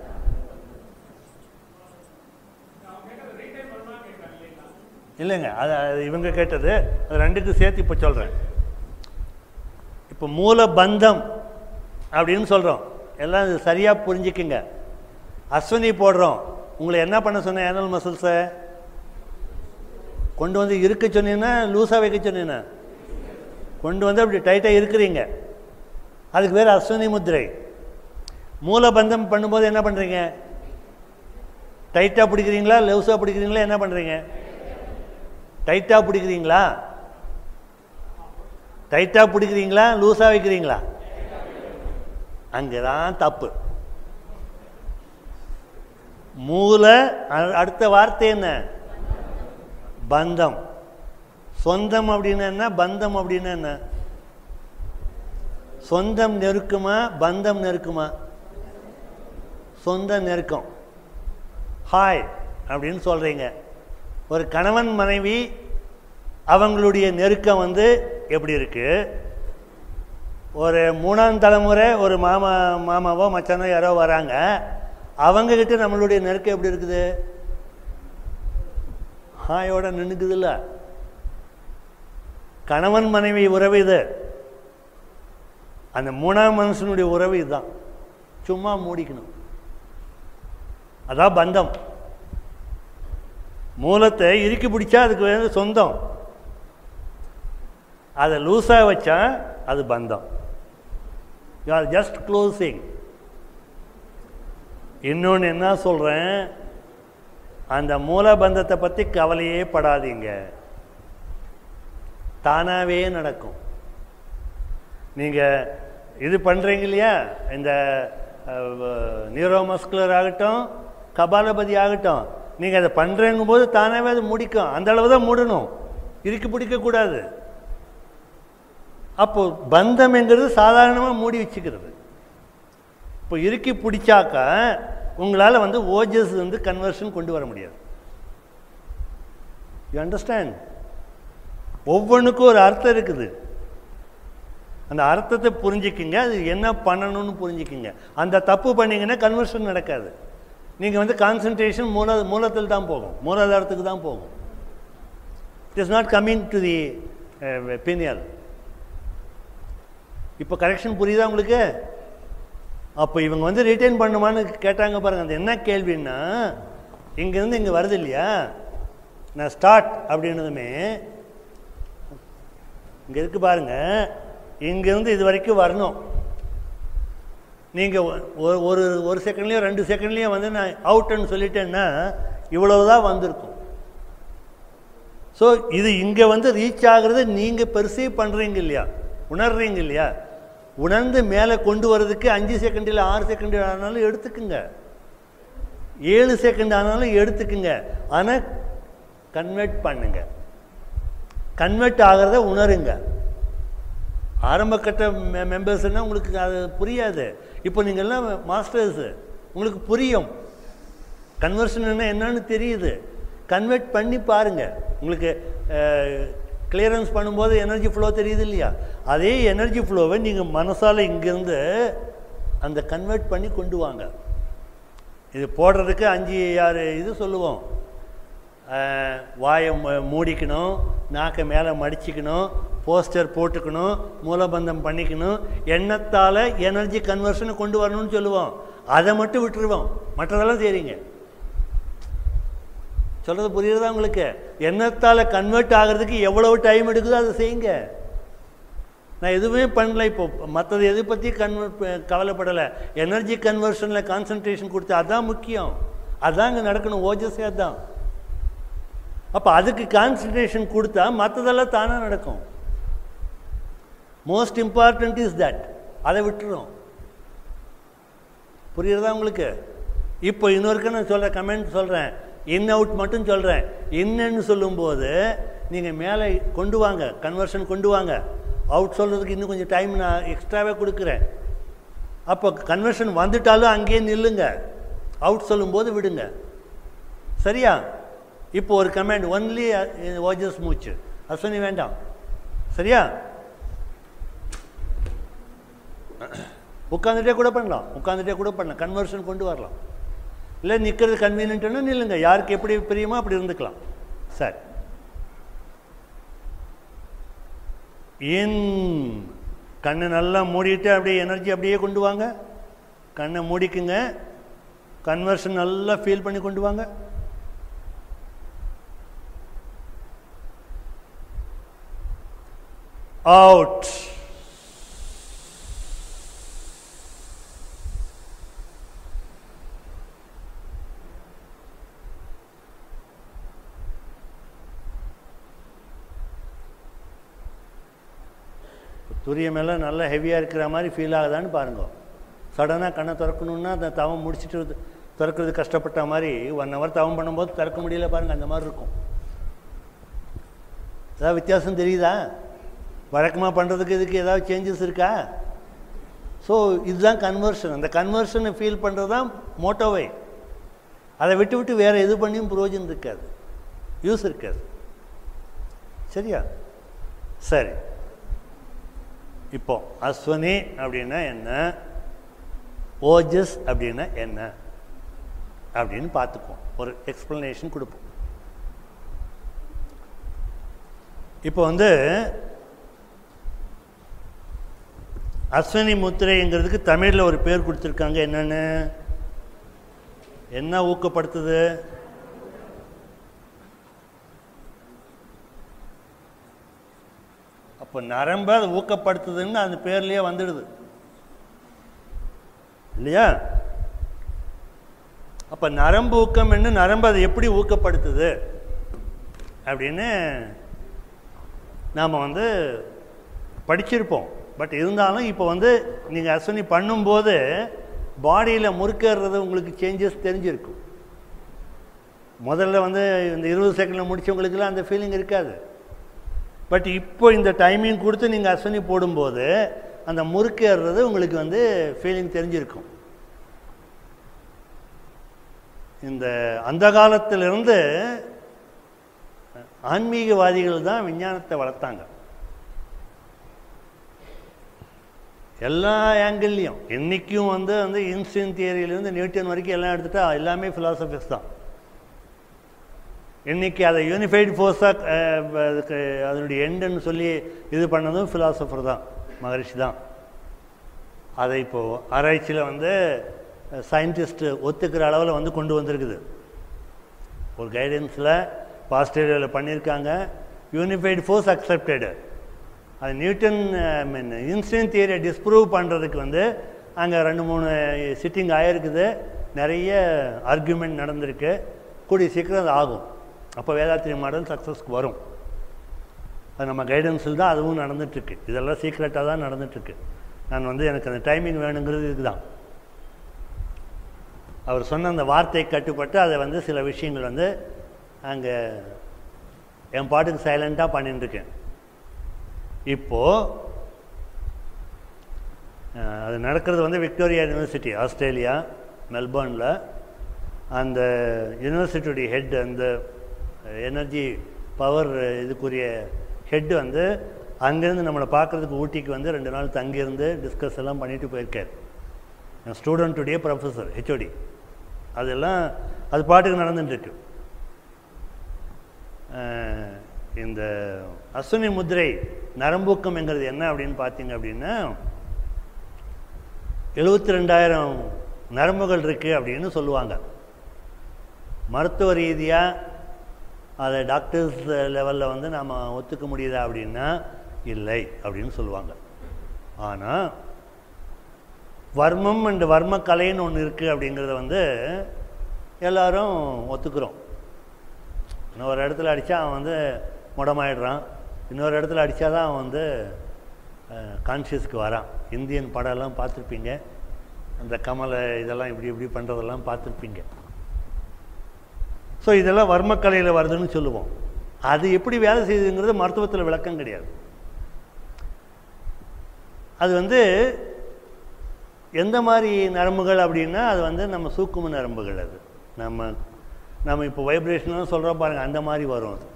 Speaker 1: இல்லைங்க அது அது இவங்க கேட்டது அது ரெண்டுக்கும் சேர்த்து இப்போ சொல்கிறேன் இப்போ மூல பந்தம் அப்படின்னு சொல்கிறோம் எல்லாம் இது சரியாக புரிஞ்சுக்குங்க அஸ்வினி போடுறோம் உங்களை என்ன பண்ண சொன்னேன் ஏனல் மசில்ஸை கொண்டு வந்து இருக்க சொன்னீங்கன்னா லூஸாக வைக்க சொன்னீங்கன்னா கொண்டு வந்து அப்படி டைட்டாக இருக்கிறீங்க அதுக்கு பேர் அஸ்வினி முத்திரை மூலபந்தம் பண்ணும்போது என்ன பண்ணுறீங்க டைட்டாக பிடிக்கிறீங்களா லெவ்ஸாக பிடிக்கிறீங்களா என்ன பண்ணுறீங்க டைட்டாக பிடிக்கிறீங்களா டைட்டாக பிடிக்கிறீங்களா லூஸாக வைக்கிறீங்களா அங்கே தான் தப்பு மூல அ- அடுத்த வார்த்தை என்ன பந்தம் சொந்தம் அப்படின்னா என்ன பந்தம் அப்படின்னா என்ன சொந்தம் நெருக்குமா பந்தம் நெருக்குமா சொந்த நெருக்கம் ஹாய் அப்படின்னு சொல்கிறீங்க ஒரு கணவன் மனைவி அவங்களுடைய நெருக்கம் வந்து எப்படி இருக்கு ஒரு மூணாம் தலைமுறை ஒரு மாமா மாமாவோ மச்சானோ யாரோ வராங்க அவங்கக்கிட்ட நம்மளுடைய நெருக்கம் எப்படி இருக்குது ஹாயோட நின்றுக்குதுல்ல கணவன் மனைவி உறவு இது அந்த மூணாம் மனுஷனுடைய உறவு இதுதான் சும்மா மூடிக்கணும் அதான் பந்தம் மூலத்தை இறுக்கி பிடிச்சா அதுக்கு வந்து சொந்தம் அதை லூஸாக வச்சா அது பந்தம் யூ ஆர் ஜஸ்ட் க்ளோசிங் இன்னொன்று என்ன சொல்கிறேன் அந்த மூலபந்தத்தை பற்றி கவலையே படாதீங்க தானாகவே நடக்கும் நீங்கள் இது பண்ணுறீங்க இல்லையா இந்த நியூரோமஸ்குலர் ஆகட்டும் கபாலபதி ஆகட்டும் நீங்கள் அதை பண்ணுறங்கும் போது தானாகவே அது முடிக்கும் அந்த அளவு தான் மூடணும் இறுக்கி பிடிக்கக்கூடாது அப்போ பந்தம்ங்கிறது சாதாரணமாக மூடி வச்சுக்கிறது இப்போ இறுக்கி பிடிச்சாக்கா உங்களால் வந்து ஓஜஸ் வந்து கன்வர்ஷன் கொண்டு வர முடியாது யூ அண்டர்ஸ்டாண்ட் ஒவ்வொன்றுக்கும் ஒரு அர்த்தம் இருக்குது அந்த அர்த்தத்தை புரிஞ்சுக்கிங்க அது என்ன பண்ணணும்னு புரிஞ்சுக்கிங்க அந்த தப்பு பண்ணீங்கன்னா கன்வர்ஷன் நடக்காது நீங்கள் வந்து கான்சன்ட்ரேஷன் மூல மூலத்தில் தான் போகும் மூலாதாரத்துக்கு தான் போகும் it is not coming to the pineal இப்போ கரெக்ஷன் புரியுதா உங்களுக்கு அப்போ இவங்க வந்து ரிட்டைன் பண்ணுமான்னு கேட்டாங்க பாருங்க அந்த என்ன கேள்வின்னா இங்கேருந்து இங்கே வருது இல்லையா நான் ஸ்டார்ட் அப்படின்னதுமே இங்கே இருக்கு பாருங்க இங்கேருந்து இது வரைக்கும் வரணும் நீங்கள் ஒரு ஒரு செகண்ட்லேயோ ரெண்டு செகண்ட்லேயோ வந்து நான் அவுட்டுன்னு சொல்லிட்டேன்னா இவ்வளவு தான் வந்திருக்கும் ஸோ இது இங்கே வந்து ரீச் ஆகுறது நீங்கள் பெருசீவ் பண்ணுறீங்க இல்லையா உணர்றீங்க இல்லையா உணர்ந்து மேலே கொண்டு வர்றதுக்கு அஞ்சு செகண்ட் இல்லை ஆறு செகண்ட் ஆனாலும் எடுத்துக்குங்க ஏழு செகண்ட் ஆனாலும் எடுத்துக்குங்க ஆனால் கன்வெர்ட் பண்ணுங்க கன்வெர்ட் ஆகிறத உணருங்க ஆரம்ப கட்ட மெ மெம்பர்ஸ்னால் உங்களுக்கு அது புரியாது இப்போ நீங்கள் எல்லாம் மாஸ்டர்ஸு உங்களுக்கு புரியும் கன்வர்ஷன் என்னன்னு தெரியுது கன்வெர்ட் பண்ணி பாருங்கள் உங்களுக்கு கிளியரன்ஸ் பண்ணும்போது எனர்ஜி ஃப்ளோ தெரியுது இல்லையா அதே எனர்ஜி ஃப்ளோவை நீங்கள் மனசால் இங்கேருந்து அந்த கன்வெர்ட் பண்ணி கொண்டு வாங்க இது போடுறதுக்கு அஞ்சு ஆறு இது சொல்லுவோம் அஹ், வாயை ம- மூடிக்கணும் நாக்கை மேலே மடிச்சுக்கணும் போஸ்டர் போட்டுக்கணும் மூலபந்தம் பண்ணிக்கணும் எண்ணத்தால் எனர்ஜி கன்வர்ஷனை கொண்டு வரணும்னு சொல்லுவோம் அதை மட்டும் விட்டுருவோம் மற்றதெல்லாம் செய்றீங்க சொல்றது புரியுறதா உங்களுக்கு எண்ணத்தால் கன்வெர்ட் ஆகிறதுக்கு எவ்வளவு டைம் எடுக்குதோ அதை செய்யுங்க நான் எதுவுமே பண்ணல இப்போ மற்றது எதை பற்றி கன்வெர்ட் கவலைப்படலை எனர்ஜி கன்வர்ஷனில் கான்சன்ட்ரேஷன் கொடுத்து அதான் முக்கியம் அதான் இங்கே நடக்கணும் ஓஜஸே அதான் அப்போ அதுக்கு கான்சன்ட்ரேஷன் கொடுத்தா மற்றதெல்லாம் தானாக நடக்கும் மோஸ்ட் இம்பார்ட்டன்ட் இஸ் தட் அதை விட்டுரும் புரியுறதா உங்களுக்கு இப்போ இன்னொருக்க நான் சொல்கிறேன் கமெண்ட் சொல்கிறேன் இன் அவுட் மட்டும் சொல்கிறேன் இன்னன்னு சொல்லும்போது நீங்கள் மேலே கொண்டு வாங்க கன்வர்ஷன் கொண்டு வாங்க அவுட் சொல்கிறதுக்கு இன்னும் கொஞ்சம் டைம் நான் எக்ஸ்ட்ராவே கொடுக்குறேன் அப்போ கன்வர்ஷன் வந்துட்டாலும் அங்கேயே நில்லுங்க அவுட் சொல்லும்போது விடுங்க சரியா இப்போ ஒரு கமெண்ட் ஒன்லி ஓஜஸ் மூச்சு அஸ்வினி வேண்டாம் சரியா உட்காந்துட்டே கூட பண்ணலாம் உட்காந்துட்டே கூட பண்ணலாம் கன்வர்ஷன் கொண்டு வரலாம் இல்லை நிற்கிறது கன்வீனியன்ட்னு நில்லுங்க யாருக்கு எப்படி பிரியுமோ அப்படி இருந்துக்கலாம் சரி இன் கண்ணை நல்லா மூடிட்டு அப்படியே எனர்ஜி அப்படியே கொண்டு வாங்க கண்ணை மூடிக்குங்க கன்வர்ஷன் நல்லா ஃபீல் பண்ணி கொண்டு வாங்க அவுட் துரியம் எல்லாம் நல்லா ஹெவியாக இருக்கிற மாதிரி ஃபீல் ஆகுதான்னு பாருங்க சடனாக கண்ணை திறக்கணுன்னா அந்த தவம் முடிச்சுட்டு திறக்கிறது கஷ்டப்பட்ட மாதிரி ஒன் ஹவர் தவம் பண்ணும்போது திறக்க முடியல பாருங்க அந்த மாதிரி இருக்கும் ஏதாவது வித்தியாசம் தெரியுதா வழக்கமாக பண்ணுறதுக்கு இதுக்கு ஏதாவது சேஞ்சஸ் இருக்கா ஸோ இதுதான் கன்வர்ஷன் அந்த கன்வர்ஷனை ஃபீல் பண்ணுறது தான் மோட்டோவை அதை விட்டு விட்டு வேறு எது பண்ணியும் பிரயோஜனம் இருக்காது யூஸ் இருக்காது சரியா சரி இப்போ அஸ்வனி அப்படின்னா என்ன ஓஜஸ் அப்படின்னா என்ன அப்படின்னு பார்த்துக்குவோம் ஒரு எக்ஸ்பிளனேஷன் கொடுப்போம் இப்போ வந்து அஸ்வினி முத்திரைங்கிறதுக்கு தமிழில் ஒரு பேர் கொடுத்துருக்காங்க என்னன்னு என்ன ஊக்கப்படுத்துது அப்போ நரம்பை அது ஊக்கப்படுத்துதுன்னு அந்த பேர்லேயே வந்துடுது இல்லையா அப்போ நரம்பு ஊக்கம் என்ன நரம்பு அதை எப்படி ஊக்கப்படுத்துது அப்படின்னு நாம் வந்து படிச்சிருப்போம் பட் இருந்தாலும் இப்போ வந்து நீங்கள் அஸ்வினி பண்ணும்போது பாடியில் முறுக்கிறது உங்களுக்கு சேஞ்சஸ் தெரிஞ்சிருக்கும் முதல்ல வந்து இந்த இருபது செகண்டில் முடிச்சவங்களுக்குலாம் அந்த ஃபீலிங் இருக்காது பட் இப்போ இந்த டைமிங் கொடுத்து நீங்கள் அஸ்வினி போடும்போது அந்த முறுக்கேறுறது உங்களுக்கு வந்து ஃபீலிங் தெரிஞ்சிருக்கும் இந்த அந்த காலத்திலிருந்து ஆன்மீகவாதிகள் தான் விஞ்ஞானத்தை வளர்த்தாங்க எல்லா ஆங்கிள்லையும் இன்றைக்கும் வந்து வந்து இன்ஸ்டின் தியரியிலேருந்து நியூட்டன் வரைக்கும் எல்லாம் எடுத்துட்டா எல்லாமே ஃபிலாசபிஸ் தான் இன்னைக்கு அதை யூனிஃபைடு ஃபோர்ஸாக அதுக்கு அதனுடைய எண்டுன்னு சொல்லி இது பண்ணதும் ஃபிலாசபர் தான் மகரிஷி தான் அதை இப்போது ஆராய்ச்சியில் வந்து சயின்டிஸ்ட்டு ஒத்துக்கிற அளவில் வந்து கொண்டு வந்திருக்குது ஒரு கைடன்ஸில் ஆஸ்திரேலியாவில் பண்ணியிருக்காங்க யூனிஃபைடு ஃபோர்ஸ் அக்செப்டடு அது நியூட்டன் மீன் இன்ஸ்டன்ட் தியரியை டிஸ்ப்ரூவ் பண்ணுறதுக்கு வந்து அங்கே ரெண்டு மூணு சிட்டிங் ஆகிருக்குது நிறைய ஆர்கியூமெண்ட் நடந்திருக்கு கூடிய சீக்கிரம் அது ஆகும் அப்போ வேதாத்திரி மாடல் சக்ஸஸ்க்கு வரும் அது நம்ம கைடன்ஸில் தான் அதுவும் நடந்துட்டுருக்கு இதெல்லாம் சீக்ரெட்டாக தான் நடந்துட்டுருக்கு நான் வந்து எனக்கு அந்த டைமிங் வேணுங்கிறது இதுதான் அவர் சொன்ன அந்த வார்த்தை கட்டுப்பட்டு அதை வந்து சில விஷயங்கள் வந்து அங்கே என் பாட்டுக்கு சைலண்ட்டாக பண்ணிட்டுருக்கேன் இப்போது அது நடக்கிறது வந்து விக்டோரியா யூனிவர்சிட்டி ஆஸ்திரேலியா மெல்பர்னில் அந்த யூனிவர்சிட்டியுடைய ஹெட் அந்த எனர்ஜி பவர் இதுக்குரிய ஹெட் வந்து அங்கேருந்து நம்மளை பார்க்குறதுக்கு ஊட்டிக்கு வந்து ரெண்டு நாள் தங்கியிருந்து டிஸ்கஸ் எல்லாம் பண்ணிட்டு போயிருக்கார் என் ஸ்டூடெண்ட்டுடைய ப்ரொஃபஸர் ஹெச்ஓடி அதெல்லாம் அது பாட்டுக்கு நடந்துட்டுருக்கு இந்த அஸ்வினி முதிரை நரம்பூக்கம்ங்கிறது என்ன அப்படின்னு பார்த்தீங்க அப்படின்னா எழுபத்தி ரெண்டாயிரம் நரம்புகள் இருக்குது அப்படின்னு சொல்லுவாங்க மருத்துவ ரீதியாக அதை டாக்டர்ஸ் லெவலில் வந்து நாம் ஒத்துக்க முடியுதா அப்படின்னா இல்லை அப்படின்னு சொல்லுவாங்க ஆனால் வர்மம் அண்ட் வர்ம கலைன்னு ஒன்று இருக்குது அப்படிங்கிறத வந்து எல்லாரும் ஒத்துக்கிறோம் இன்னொரு இடத்துல அடித்தா அவன் வந்து முடமாயிடுறான் இன்னொரு இடத்துல அடித்தா தான் அவன் வந்து கான்ஷியஸ்க்கு வரான் இந்தியன் படம்லாம் பார்த்துருப்பீங்க அந்த கமலை இதெல்லாம் இப்படி இப்படி பண்ணுறதெல்லாம் பார்த்துருப்பீங்க ஸோ இதெல்லாம் வர்மக்கலையில் வருதுன்னு சொல்லுவோம் அது எப்படி வேலை செய்யுதுங்கிறது மருத்துவத்தில் விளக்கம் கிடையாது அது வந்து எந்த மாதிரி நரம்புகள் அப்படின்னா அது வந்து நம்ம சூக்கும நரம்புகள் அது நம்ம நம்ம இப்போ வைப்ரேஷன்லாம் சொல்கிறோம் பாருங்கள் அந்த மாதிரி வரும் அது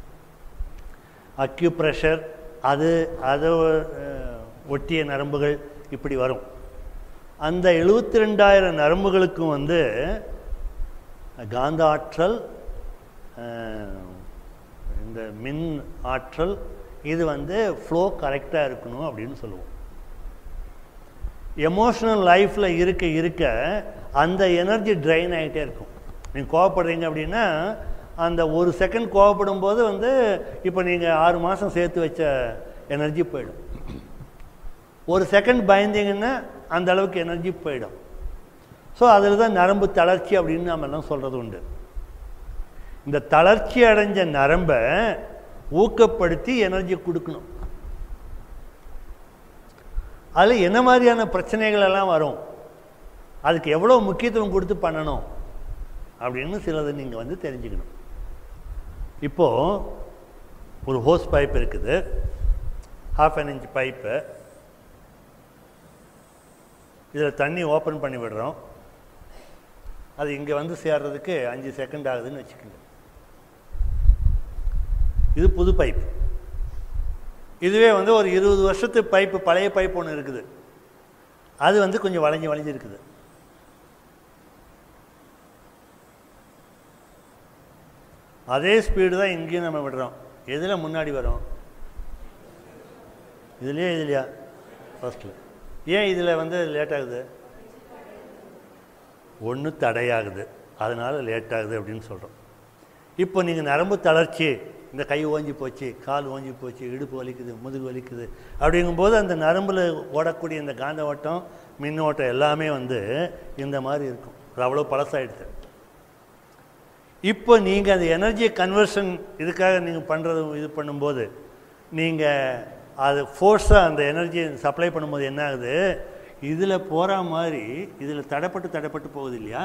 Speaker 1: அக்யூ ப்ரெஷர் அது அதை அஹ், ஒட்டிய நரம்புகள் இப்படி வரும் அந்த எழுபத்தி ரெண்டாயிரம் நரம்புகளுக்கும் வந்து காந்த ஆற்றல் அஹ், இந்த மின் ஆற்றல் இது வந்து ஃப்ளோ கரெக்டாக இருக்கணும் அப்படின்னு சொல்லுவோம் எமோஷனல் லைஃப்பில் இருக்க இருக்க அந்த எனர்ஜி ட்ரைன் ஆகிட்டே இருக்கும் நீங்கள் கோவப்படுறீங்க அப்படின்னா அந்த ஒரு செகண்ட் கோவப்படும் போது வந்து இப்போ நீங்கள் ஆறு மாதம் சேர்த்து வச்ச எனர்ஜி போயிடும் ஒரு செகண்ட் பயந்தீங்கன்னா அந்த அளவுக்கு எனர்ஜி போயிடும் ஸோ அதில் தான் நரம்பு தளர்ச்சி அப்படின்னு நம்ம எல்லாம் சொல்கிறது உண்டு இந்த தளர்ச்சி அடைஞ்ச நரம்பை ஊக்கப்படுத்தி எனர்ஜி கொடுக்கணும் அதில் என்ன மாதிரியான பிரச்சனைகள் எல்லாம் வரும் அதுக்கு எவ்வளோ முக்கியத்துவம் கொடுத்து பண்ணணும் அப்படின்னு சிலது நீங்கள் வந்து தெரிஞ்சுக்கணும் இப்போது ஒரு ஹோஸ் பைப் இருக்குது ஹாஃப் அன் இன்ச் பைப்பு இதில் தண்ணி ஓப்பன் பண்ணி விடுறோம் அது இங்கே வந்து சேர்றதுக்கு அஞ்சு செகண்ட் ஆகுதுன்னு வச்சுக்கோங்க இது புது பைப் இதுவே வந்து ஒரு இருபது வருஷத்து பைப்பு பழைய பைப் ஒன்று இருக்குது அது வந்து கொஞ்சம் வளைஞ்சு வளைஞ்சு இருக்குது அதே ஸ்பீடு தான் இங்கேயும் நம்ம விடுறோம் எதில் முன்னாடி வரும் இதுலையே இதுலையா ஃபர்ஸ்ட்டில் ஏன் இதில் வந்து லேட் ஆகுது ஒன்று தடையாகுது அதனால் லேட் ஆகுது அப்படின்னு சொல்கிறோம் இப்போ நீங்கள் நரம்பு தளர்ச்சி இந்த கை ஓஞ்சி போச்சு கால் ஓஞ்சி போச்சு இடுப்பு வலிக்குது முதுகு வலிக்குது அப்படிங்கும்போது அந்த நரம்பில் ஓடக்கூடிய இந்த காந்த ஓட்டம் மின் ஓட்டம் எல்லாமே வந்து இந்த மாதிரி இருக்கும் அது அவ்வளோ பழசாயிடுது இப்போ நீங்கள் அந்த எனர்ஜியை கன்வர்ஷன் இதுக்காக நீங்கள் பண்ணுறது இது பண்ணும்போது நீங்கள் அது ஃபோர்ஸாக அந்த எனர்ஜியை சப்ளை பண்ணும்போது என்ன ஆகுது இதில் போகிற மாதிரி இதில் தடைப்பட்டு தடைப்பட்டு போகுது இல்லையா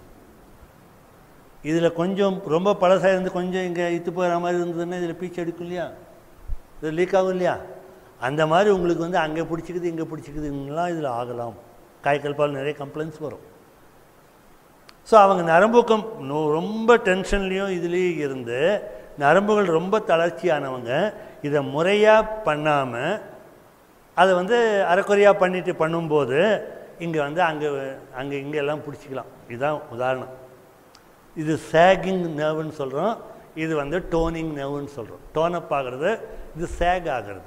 Speaker 1: இதில் கொஞ்சம் ரொம்ப பழசாக இருந்து கொஞ்சம் இங்கே இத்து போகிற மாதிரி இருந்ததுன்னா இதில் பீச்சு எடுக்கும் இல்லையா இது லீக் ஆகும் இல்லையா அந்த மாதிரி உங்களுக்கு வந்து அங்கே பிடிச்சிக்குது இங்கே பிடிச்சிக்குதுங்கலாம் இதில் ஆகலாம் காய்ச்சல் பால் நிறைய கம்ப்ளைண்ட்ஸ் வரும் ஸோ அவங்க நரம்புக்கம் நோ- ரொம்ப டென்ஷன்லேயும் இதுலேயும் இருந்து நரம்புகள் ரொம்ப தளர்ச்சியானவங்க இதை முறையாக பண்ணாமல் அதை வந்து அரைக்குறையாக பண்ணிட்டு பண்ணும்போது இங்கே வந்து அங்கே அங்கே இங்கே எல்லாம் பிடிச்சிக்கலாம் இதுதான் உதாரணம் இது சேகிங் நர்வுன்னு சொல்கிறோம் இது வந்து டோனிங் நர்வுன்னு சொல்கிறோம் டோனப் ஆகிறது இது சேக் ஆகிறது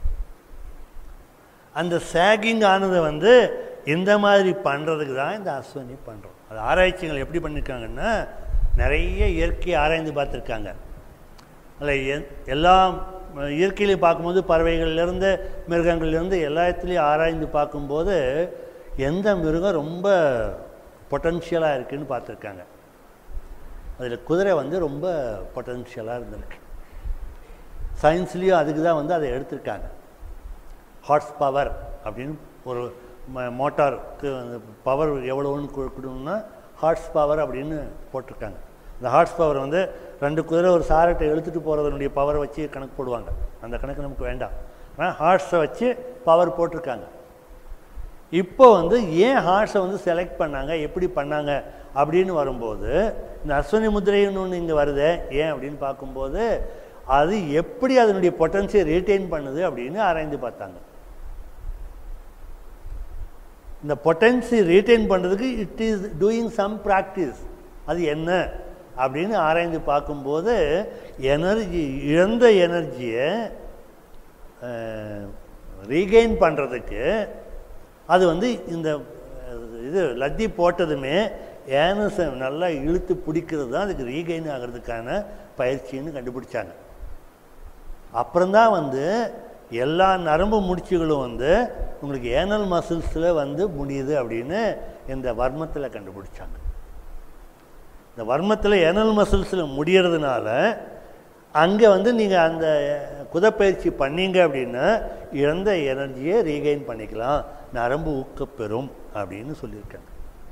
Speaker 1: அந்த சேகிங் ஆனதை வந்து இந்த மாதிரி பண்ணுறதுக்கு தான் இந்த அஸ்வினி பண்ணுறோம் அது ஆராய்ச்சிகள் எப்படி பண்ணியிருக்காங்கன்னா நிறைய இயற்கையை ஆராய்ந்து பார்த்துருக்காங்க அதில் எ- எல்லாம் இயற்கையிலையும் பார்க்கும்போது பறவைகள்லேருந்து மிருகங்கள்லேருந்து எல்லாத்துலேயும் ஆராய்ந்து பார்க்கும்போது எந்த மிருகம் ரொம்ப பொட்டன்ஷியலாக இருக்குன்னு பார்த்துருக்காங்க அதில் குதிரை வந்து ரொம்ப பொட்டன்ஷியலாக இருந்திருக்கு சயின்ஸ்லேயும் அதுக்கு தான் வந்து அதை எடுத்திருக்காங்க ஹார்ஸ் பவர் அப்படின்னு ஒரு ம- மோட்டாருக்கு அந்த பவர் எவ்வளோன்னு கு- கொடுக்கணும்னா ஹார்ஸ் பவர் அப்படின்னு போட்டிருக்காங்க இந்த ஹார்ஸ் பவர் வந்து ரெண்டு குதிரை ஒரு சாரட்டை இழுத்துட்டு போகிறதனுடைய பவரை வச்சு கணக்கு போடுவாங்க அந்த கணக்கு நமக்கு வேண்டாம் ஆனால் ஹார்ஸை வச்சு பவர் போட்டிருக்காங்க இப்போ வந்து ஏன் ஹார்ஸை வந்து செலக்ட் பண்ணாங்க எப்படி பண்ணாங்க அப்படின்னு வரும்போது இந்த அஸ்வினி முத்திரைன்னு ஒன்று இங்கே வருதே ஏன் அப்படின்னு பார்க்கும்போது அது எப்படி அதனுடைய பொட்டன்சியை ரீட்டைன் பண்ணுது அப்படின்னு ஆராய்ந்து பார்த்தாங்க இந்த பொட்டன்சி ரீட்டைன் பண்ணுறதுக்கு it is doing some practice அது என்ன அப்படின்னு ஆராய்ந்து பார்க்கும்போது எனர்ஜி இழந்த எனர்ஜியை ரீகெயின் பண்ணுறதுக்கு அது வந்து இந்த அஹ், இது லத்தி போட்டதுமே ஏனஸை நல்லா இழுத்து பிடிக்கிறது தான் அதுக்கு ரீகைன் ஆகிறதுக்கான பயிற்சின்னு கண்டுபிடிச்சாங்க அப்புறம்தான் வந்து எல்லா நரம்பு முடிச்சுகளும் வந்து உங்களுக்கு ஏனல் மசில்ஸில் வந்து முடியுது அப்படின்னு இந்த வர்மத்தில் கண்டுபிடிச்சாங்க இந்த வர்மத்தில் ஏனல் மசில்ஸில் முடியறதுனால அங்கே வந்து நீங்கள் அந்த குதப்பயிற்சி பண்ணீங்க அப்படின்னா இழந்த எனர்ஜியை ரீகைன் பண்ணிக்கலாம் நரம்பு ஊக்கப்பெறும் அப்படின்னு சொல்லியிருக்காங்க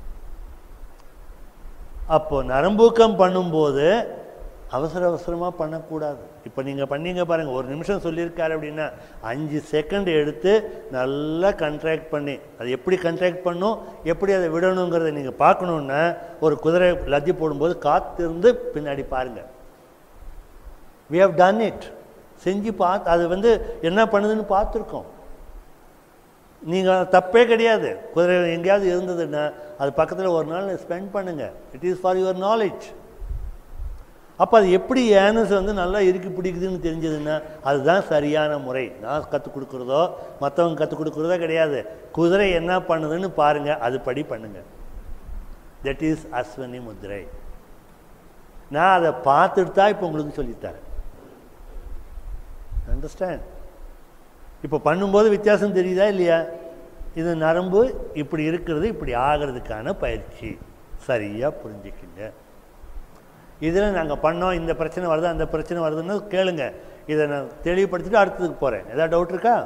Speaker 1: அப்போ நரம்பூக்கம் பண்ணும்போது அவசர அவசரமாக பண்ணக்கூடாது இப்போ நீங்கள் பண்ணீங்க பாருங்கள் ஒரு நிமிஷம் சொல்லியிருக்காரு அப்படின்னா அஞ்சு செகண்ட் எடுத்து நல்லா கண்ட்ராக்ட் பண்ணி அது எப்படி கண்ட்ராக்ட் பண்ணும் எப்படி அதை விடணுங்கிறத நீங்கள் பார்க்கணுன்னா ஒரு குதிரை லத்தி போடும்போது காத்திருந்து பின்னாடி பாருங்கள் we have done it செஞ்சு பார்த்து அது வந்து என்ன பண்ணுதுன்னு பார்த்துருக்கோம் நீங்கள் தப்பே கிடையாது குதிரை எங்கேயாவது இருந்ததுன்னா அது பக்கத்தில் ஒரு நாள் ஸ்பெண்ட் பண்ணுங்கள் it is for your knowledge அப்போ அது எப்படி ஏனஸ் வந்து நல்லா இறுக்கி பிடிக்குதுன்னு தெரிஞ்சதுன்னா அதுதான் சரியான முறை நான் கற்றுக் கொடுக்குறதோ மற்றவங்க கற்றுக் கொடுக்குறதோ கிடையாது குதிரை என்ன பண்ணுதுன்னு பாருங்கள் அதுபடி பண்ணுங்கள் தட் இஸ் அஸ்வனி முத்திரை நான் அதை பார்த்துட்டு தான் இப்போ உங்களுக்கு சொல்லித்தரேன் அண்டர்ஸ்டாண்ட் இப்போ பண்ணும்போது வித்தியாசம் தெரியுதா இல்லையா இது நரம்பு இப்படி இருக்கிறது இப்படி ஆகிறதுக்கான பயிற்சி சரியாக புரிஞ்சுக்கிங்க இதில் நாங்கள் பண்ணோம் இந்த பிரச்சனை வருது அந்த பிரச்சனை வருதுன்னு கேளுங்க இதை நான் தெளிவுபடுத்திட்டு அடுத்ததுக்கு போகிறேன் ஏதாவது டவுட் இருக்கா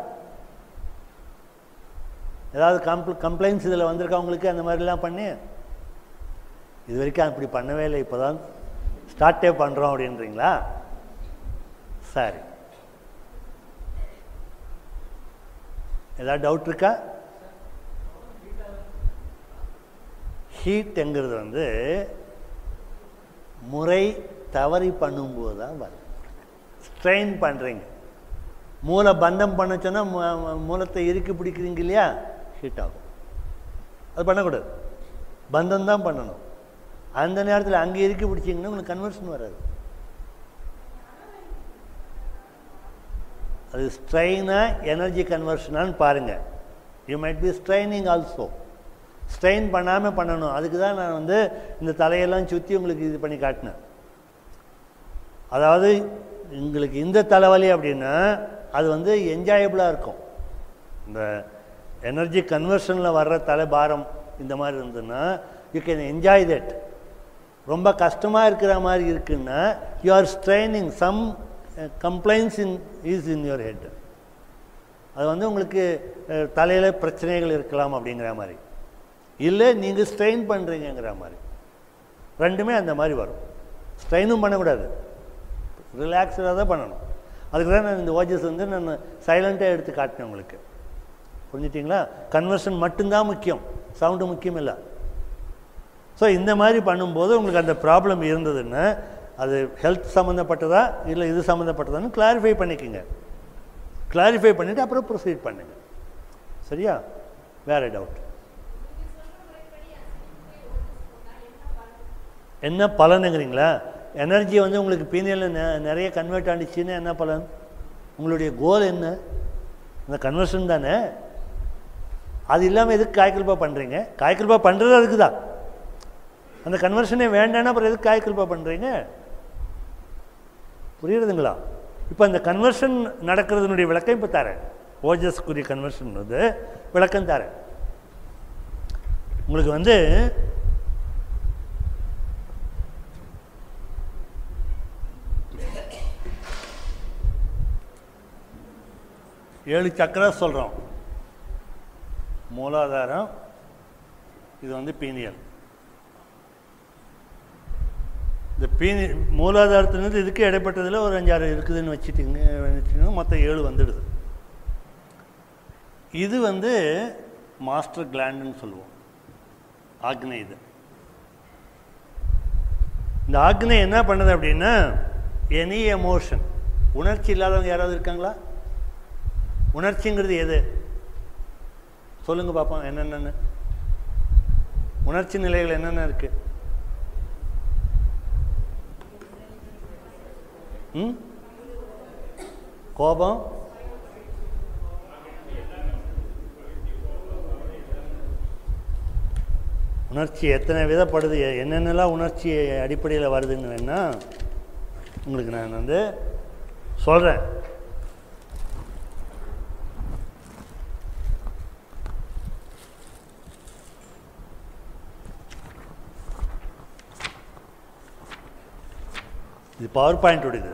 Speaker 1: ஏதாவது கம்ப்ள கம்ப்ளைண்ட்ஸ் இதில் வந்திருக்கா உங்களுக்கு அந்த மாதிரிலாம் பண்ணி இது வரைக்கும் அப்படி பண்ணவே இல்லை இப்போ தான் ஸ்டார்ட்டே பண்ணுறோம் அப்படின்றீங்களா சரி ஏதாவது டவுட் இருக்கா ஹீட்டுங்கிறது வந்து முறை தவறி பண்ணும்போது தான் வரும் ஸ்ட்ரெயின் பண்ணுறீங்க மூளை பந்தம் பண்ண சொன்னால் மூலத்தை இறுக்கி பிடிக்கிறீங்க இல்லையா ஹீட் ஆகும் அது பண்ணக்கூடாது பந்தம் தான் பண்ணணும் அந்த நேரத்தில் அங்கே இறுக்கி பிடிச்சிங்கன்னா உங்களுக்கு கன்வர்ஷன் வராது அது ஸ்ட்ரெயினா எனர்ஜி கன்வர்ஷனான்னு பாருங்கள் you might be straining also strain பண்ணாமல் பண்ணணும் அதுக்கு தான் நான் வந்து இந்த தலையெல்லாம் சுற்றி உங்களுக்கு இது பண்ணி காட்டினேன் அதாவது உங்களுக்கு இந்த தலைவலி அப்படின்னா அது வந்து என்ஜாயபிளாக இருக்கும் இந்த எனர்ஜி கன்வர்ஷனில் வர்ற தலைபாரம் இந்த மாதிரி இருந்ததுன்னா யூ கேன் என்ஜாய் தட் ரொம்ப கஷ்டமாக இருக்கிற மாதிரி இருக்குன்னா you are straining some complaints in is in your head அது வந்து உங்களுக்கு தலையில் பிரச்சனைகள் இருக்கலாம் அப்படிங்கிற மாதிரி இல்லை நீங்கள் ஸ்ட்ரெயின் பண்ணுறீங்கிற மாதிரி ரெண்டுமே அந்த மாதிரி வரும் ஸ்ட்ரெயினும் பண்ணக்கூடாது ரிலாக்ஸ்டாக தான் பண்ணணும் அதுக்கு தான் நான் இந்த ஓஜஸ் வந்து நான் சைலண்ட்டாக எடுத்து காட்டினேன் உங்களுக்கு புரிஞ்சிட்டிங்களா கன்வர்ஷன் மட்டும்தான் முக்கியம் சவுண்டு முக்கியம் இல்லை ஸோ இந்த மாதிரி பண்ணும்போது உங்களுக்கு அந்த ப்ராப்ளம் இருந்ததுன்னா அது ஹெல்த் சம்மந்தப்பட்டதா இல்லை இது சம்மந்தப்பட்டதான்னு கிளாரிஃபை பண்ணிக்கோங்க கிளாரிஃபை பண்ணிவிட்டு அப்புறம் ப்ரொசீட் பண்ணுங்க சரியா வேறு டவுட் என்ன பலனுங்கிறீங்களா எனர்ஜி வந்து உங்களுக்கு பீனியலில் நெ நிறைய கன்வெர்ட் ஆனிச்சுன்னா என்ன பலன் உங்களுடைய கோல் என்ன அந்த கன்வர்ஷன் தானே அது இல்லாமல் எதுக்கு காய்கல்பா பண்ணுறீங்க காய்கல்பா பண்ணுறது அதுக்கு தான் அந்த கன்வர்ஷனே வேண்டாம்னா அப்புறம் எதுக்கு காய்கல்பா பண்ணுறீங்க புரியுறதுங்களா இப்போ அந்த கன்வர்ஷன் நடக்கிறதுனுடைய விளக்கம் இப்போ தரேன் ஓஜஸ்க்குரிய கன்வர்ஷன் வந்து விளக்கம் தரேன் உங்களுக்கு வந்து ஏழு சக்கரம் சொல்கிறோம் மூலாதாரம் இது வந்து பீனியல் இந்த பீனி மூலாதாரத்துலேருந்து இதுக்கு இடைப்பட்டதில் ஒரு அஞ்சாறு இருக்குதுன்னு வச்சுட்டிங்க வச்சுட்டிங்கன்னா மொத்தம் ஏழு வந்துடுது இது வந்து மாஸ்டர் கிளாண்டுன்னு சொல்லுவோம் ஆக்னை இது இந்த ஆக்னை என்ன பண்ணுது அப்படின்னா எனி எமோஷன் உணர்ச்சி இல்லாதவங்க யாராவது இருக்காங்களா உணர்ச்சிங்கிறது எது சொல்லுங்க பார்ப்போம் என்னென்னு உணர்ச்சி நிலைகள் என்னென்ன இருக்கு ம் கோபம் உணர்ச்சி எத்தனை விதப்படுது எ- என்னென்னலாம் உணர்ச்சி அடிப்படையில் வருதுன்னு வேணா உங்களுக்கு நான் வந்து சொல்கிறேன் இது பவர் பாயிண்ட் உடையது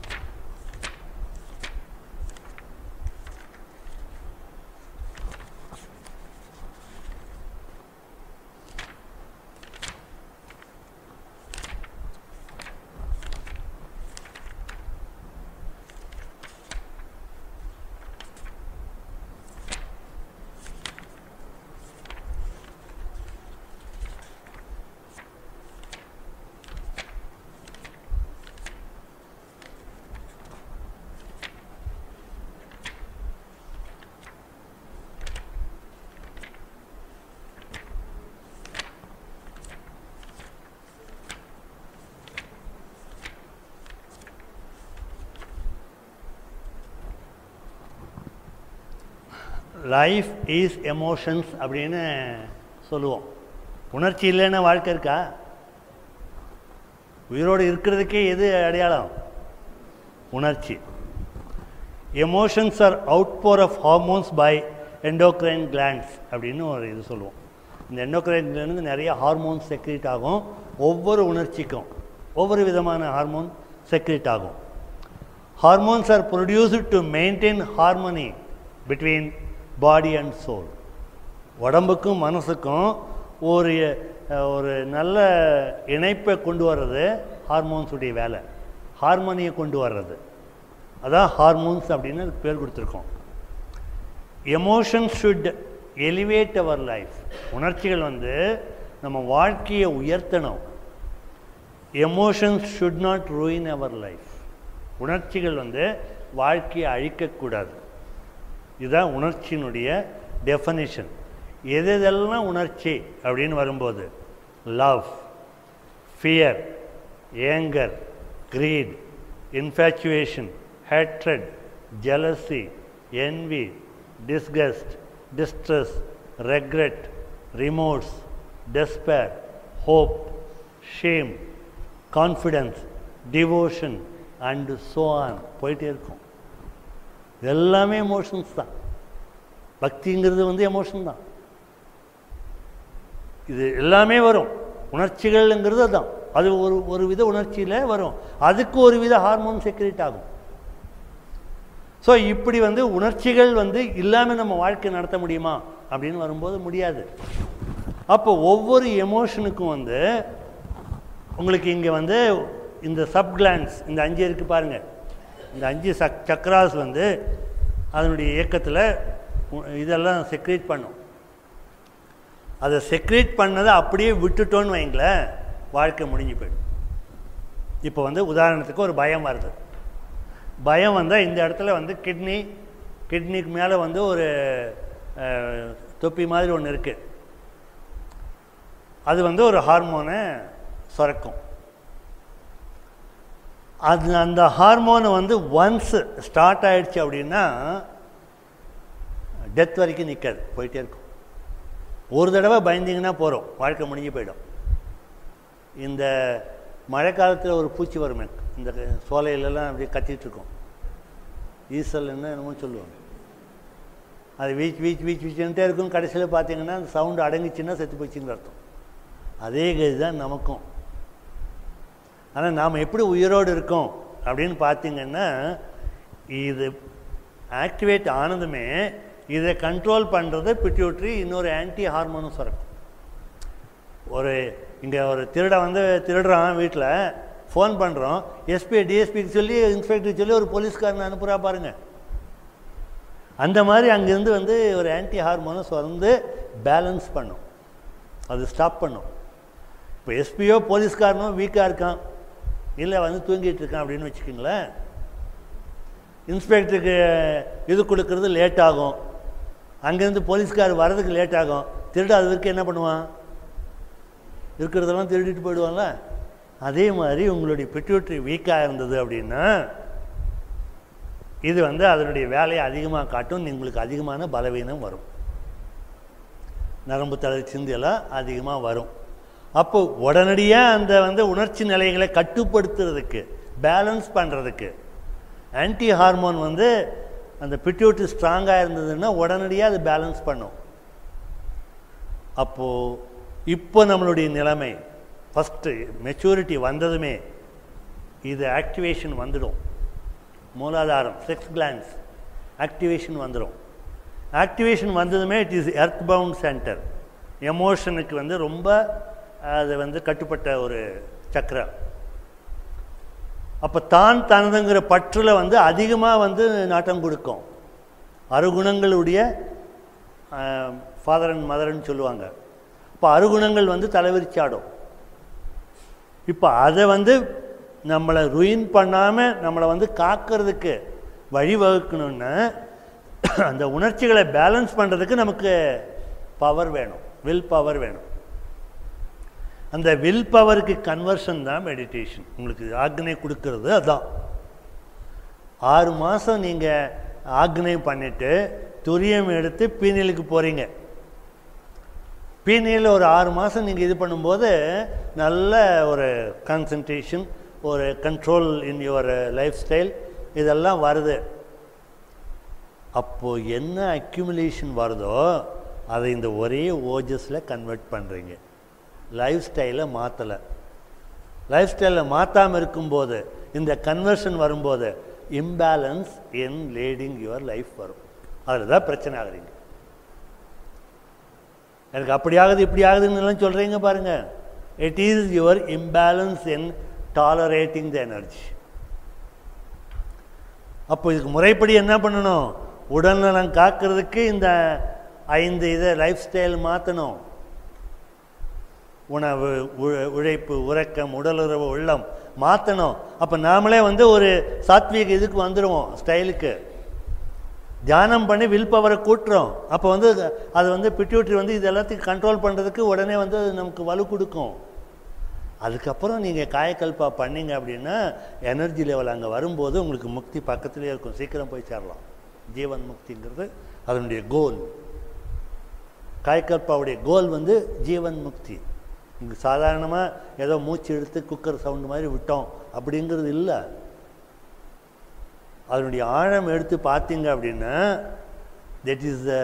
Speaker 1: லைஃப் இஸ் எமோஷன்ஸ் அப்படின்னு சொல்லுவோம் உணர்ச்சி இல்லைன்னா வாழ்க்கை இருக்கா உயிரோடு இருக்கிறதுக்கே எது அடையாளம் உணர்ச்சி emotions are outpour of hormones by endocrine glands அப்படின்னு ஒரு இது சொல்லுவோம் இந்த எண்டோக்ரைன் கிளாண்ட் நிறைய ஹார்மோன்ஸ் செக்ரேட் ஆகும் ஒவ்வொரு உணர்ச்சிக்கும் ஒவ்வொரு விதமான ஹார்மோன் செக்ரேட் ஆகும் hormones are produced to maintain harmony between body and soul உடம்புக்கும் மனசுக்கும் ஒரு அஹ், ஒரு நல்ல இணைப்பை கொண்டு வர்றது ஹார்மோன்ஸுடைய வேலை ஹார்மோனியை கொண்டு வர்றது அதான் ஹார்மோன்ஸ் அப்படின்னு அதுக்கு பேர் கொடுத்துருக்கோம் emotions should elevate our life உணர்ச்சிகள் வந்து நம்ம வாழ்க்கையை உயர்த்தணும் emotions should not ruin our life உணர்ச்சிகள் வந்து வாழ்க்கையை அழிக்கக்கூடாது இதுதான் உணர்ச்சியினுடைய டெஃபனிஷன் எது எதெல்லாம் உணர்ச்சி அப்படின்னு வரும்போது love fear anger greed infatuation hatred jealousy envy disgust distress regret remorse despair hope shame confidence devotion and so on போயிட்டே இருக்கும் எல்லாமே எமோஷன்ஸ் தான் பக்திங்கிறது வந்து எமோஷன் தான் இது எல்லாமே வரும் உணர்ச்சிகள்ங்கிறது அதான் அது ஒரு ஒரு வித உணர்ச்சியில் வரும் அதுக்கு ஒரு வித ஹார்மோன் செக்ரேட் ஆகும் ஸோ இப்படி வந்து உணர்ச்சிகள் வந்து இல்லாமல் நம்ம வாழ்க்கை நடத்த முடியுமா அப்படின்னு வரும்போது முடியாது அப்போ ஒவ்வொரு எமோஷனுக்கும் வந்து உங்களுக்கு இங்கே வந்து இந்த சப் கிளான்ஸ் இந்த அஞ்சு இருக்கு பாருங்க இந்த அஞ்சு சக் சக்ராஸ் வந்து அதனுடைய இயக்கத்தில் இதெல்லாம் செக்ரேட் பண்ணும் அதை செக்ரேட் பண்ணதை அப்படியே விட்டுட்டோன்னு வைங்களேன் வாழ்க்கை முடிஞ்சு போயிடும் இப்போ வந்து உதாரணத்துக்கு ஒரு பயம் வருது பயம் வந்தால் இந்த இடத்துல வந்து கிட்னி கிட்னிக்கு மேலே வந்து ஒரு அஹ், தொப்பி மாதிரி ஒன்று இருக்குது அது வந்து ஒரு ஹார்மோனை சுரக்கும் அது அந்த ஹார்மோனை வந்து ஒன்ஸ் ஸ்டார்ட் ஆயிடுச்சு அப்படின்னா டெத் வரைக்கும் நிற்காது போயிட்டே இருக்கும் ஒரு தடவை பயந்தீங்கன்னா போகிறோம் வாழ்க்கை முடிஞ்சு போயிடும் இந்த மழை காலத்தில் ஒரு பூச்சி வருமே இந்த சோலையிலலாம் அப்படியே கத்திட்டு இருக்கும் ஈசல் என்ன என்னமோ சொல்லுவாங்க அது வீச் வீச் வீச் வீச்சுன்ட்டே இருக்கும் கடைசியில் பார்த்தீங்கன்னா அந்த சவுண்டு அடங்கிச்சுன்னா செத்து போச்சுங்கிற அர்த்தம் அதே கதி தான் நமக்கும் ஆனால் நாம் எப்படி உயிரோடு இருக்கோம் அப்படின்னு பார்த்தீங்கன்னா இது ஆக்டிவேட் ஆனதுமே இதை கண்ட்ரோல் பண்ணுறது பிட்யூட்ரி இன்னொரு ஆன்டி ஹார்மோனும் சுரக்கும் ஒரு இங்கே ஒரு திருட வந்து திருடுறான் வீட்டில் ஃபோன் பண்ணுறோம் எஸ்பி டிஎஸ்பிக்கு சொல்லி இன்ஸ்பெக்டருக்கு சொல்லி ஒரு போலீஸ்காரனை அனுப்புகிறா பாருங்க அந்த மாதிரி அங்கேருந்து வந்து ஒரு ஆன்டி ஹார்மோனை சுரந்து பேலன்ஸ் பண்ணும் அது ஸ்டாப் பண்ணும் இப்போ எஸ்பியோ போலீஸ்காரனோ வீக்காக இருக்கான் இல்லை வந்து தூங்கிட்டு இருக்கான் அப்படின்னு வச்சுக்கோங்களேன் இன்ஸ்பெக்டருக்கு இது கொடுக்கறது லேட் ஆகும் அங்கேருந்து போலீஸ்கார் வர்றதுக்கு லேட் ஆகும் திருடு அது வரைக்கும் என்ன பண்ணுவான் இருக்கிறதெல்லாம் திருடிட்டு போயிடுவான்ல அதே மாதிரி உங்களுடைய பிட்யூட்ரி வீக்காக இருந்தது அப்படின்னா இது வந்து அதனுடைய வேலையை அதிகமாக காட்டும் உங்களுக்கு அதிகமான பலவீனம் வரும் நரம்பு தளர்ச்சி சிந்தியெல்லாம் அதிகமாக வரும் அப்போ உடனடியாக அந்த வந்து உணர்ச்சி நிலைகளை கட்டுப்படுத்துறதுக்கு பேலன்ஸ் பண்ணுறதுக்கு ஆன்டி ஹார்மோன் வந்து அந்த பிட்யூட்டி ஸ்ட்ராங்காக இருந்ததுன்னா உடனடியாக அது பேலன்ஸ் பண்ணும் அப்போது இப்போ நம்மளுடைய நிலைமை ஃபஸ்ட்டு மெச்சூரிட்டி வந்ததுமே இது ஆக்டிவேஷன் வந்துடும் மூலாதாரம் செக்ஸ் கிளான்ஸ் ஆக்டிவேஷன் வந்துடும் ஆக்டிவேஷன் வந்ததுமே it is earth bound centre எமோஷனுக்கு வந்து ரொம்ப அது வந்து கட்டுப்பட்ட ஒரு சக்கரம் அப்போ தான் தனதுங்கிற பற்றில் வந்து அதிகமாக வந்து நாட்டம் கொடுக்கும் அருகுணங்களுடைய ஃபாதர் அண்ட் மதர்ன்னு சொல்லுவாங்க இப்போ அருகுணங்கள் வந்து தலைவிரிச்சாடும் இப்போ அதை வந்து நம்மளை ruin பண்ணாமல் நம்மளை வந்து காக்கிறதுக்கு வழிவகுக்கணும்னா அந்த உணர்ச்சிகளை பேலன்ஸ் பண்ணுறதுக்கு நமக்கு பவர் வேணும் வில் பவர் வேணும் அந்த வில் பவருக்கு கன்வர்ஷன் தான் மெடிடேஷன் உங்களுக்கு ஆக்னை கொடுக்கறது அதான் ஆறு மாதம் நீங்கள் ஆக்னை பண்ணிவிட்டு துரியம் எடுத்து பீனியலுக்கு போகிறீங்க பீனியில் ஒரு ஆறு மாதம் நீங்கள் இது பண்ணும்போது நல்ல ஒரு கான்சன்ட்ரேஷன் ஒரு control in your life style இதெல்லாம் வருது அப்போது என்ன அக்யூமுலேஷன் வருதோ அதை இந்த ஒரே ஓஜஸில் கன்வெர்ட் பண்ணுறீங்க லைஃப் ஸ்டைலை மாற்றலை லைஃப் ஸ்டைலில் மாற்றாமல் இருக்கும்போது இந்த கன்வர்ஷன் வரும்போது imbalance in leading your life வரும் அதில் தான் பிரச்சனை ஆகுறீங்க எனக்கு அப்படி ஆகுது இப்படி ஆகுதுன்னு எல்லாம் சொல்கிறீங்க பாருங்க it is your imbalance in tolerating the energy அப்போ இதுக்கு முறைப்படி என்ன பண்ணணும் உடல்நலம் காக்கிறதுக்கு இந்த ஐந்து இதை லைஃப் ஸ்டைல் மாற்றணும் உணவு உழ- உழைப்பு உறக்கம் உடலுறவு உள்ளம் மாற்றணும் அப்போ நாமளே வந்து ஒரு சாத்வீக இதுக்கு வந்துடுவோம் ஸ்டைலுக்கு தியானம் பண்ணி வில் பவரை கூட்டுறோம் அப்போ வந்து அது வந்து பிட்யூட்ரி வந்து இது எல்லாத்தையும் கண்ட்ரோல் பண்ணுறதுக்கு உடனே வந்து அது நமக்கு வலு கொடுக்கும் அதுக்கப்புறம் நீங்கள் காயக்கல்பா பண்ணீங்க அப்படின்னா எனர்ஜி லெவல் அங்கே வரும்போது உங்களுக்கு முக்தி பக்கத்துலேயே இருக்கும் சீக்கிரம் போய் சேரலாம் ஜீவன் முக்திங்கிறது அதனுடைய கோல் காயக்கல்பாவுடைய கோல் வந்து ஜீவன் முக்தி இங்கே சாதாரணமாக ஏதோ மூச்சு எடுத்து குக்கர் சவுண்டு மாதிரி விட்டோம் அப்படிங்கிறது இல்லை அதனுடைய ஆழம் எடுத்து பார்த்தீங்க அப்படின்னா that is the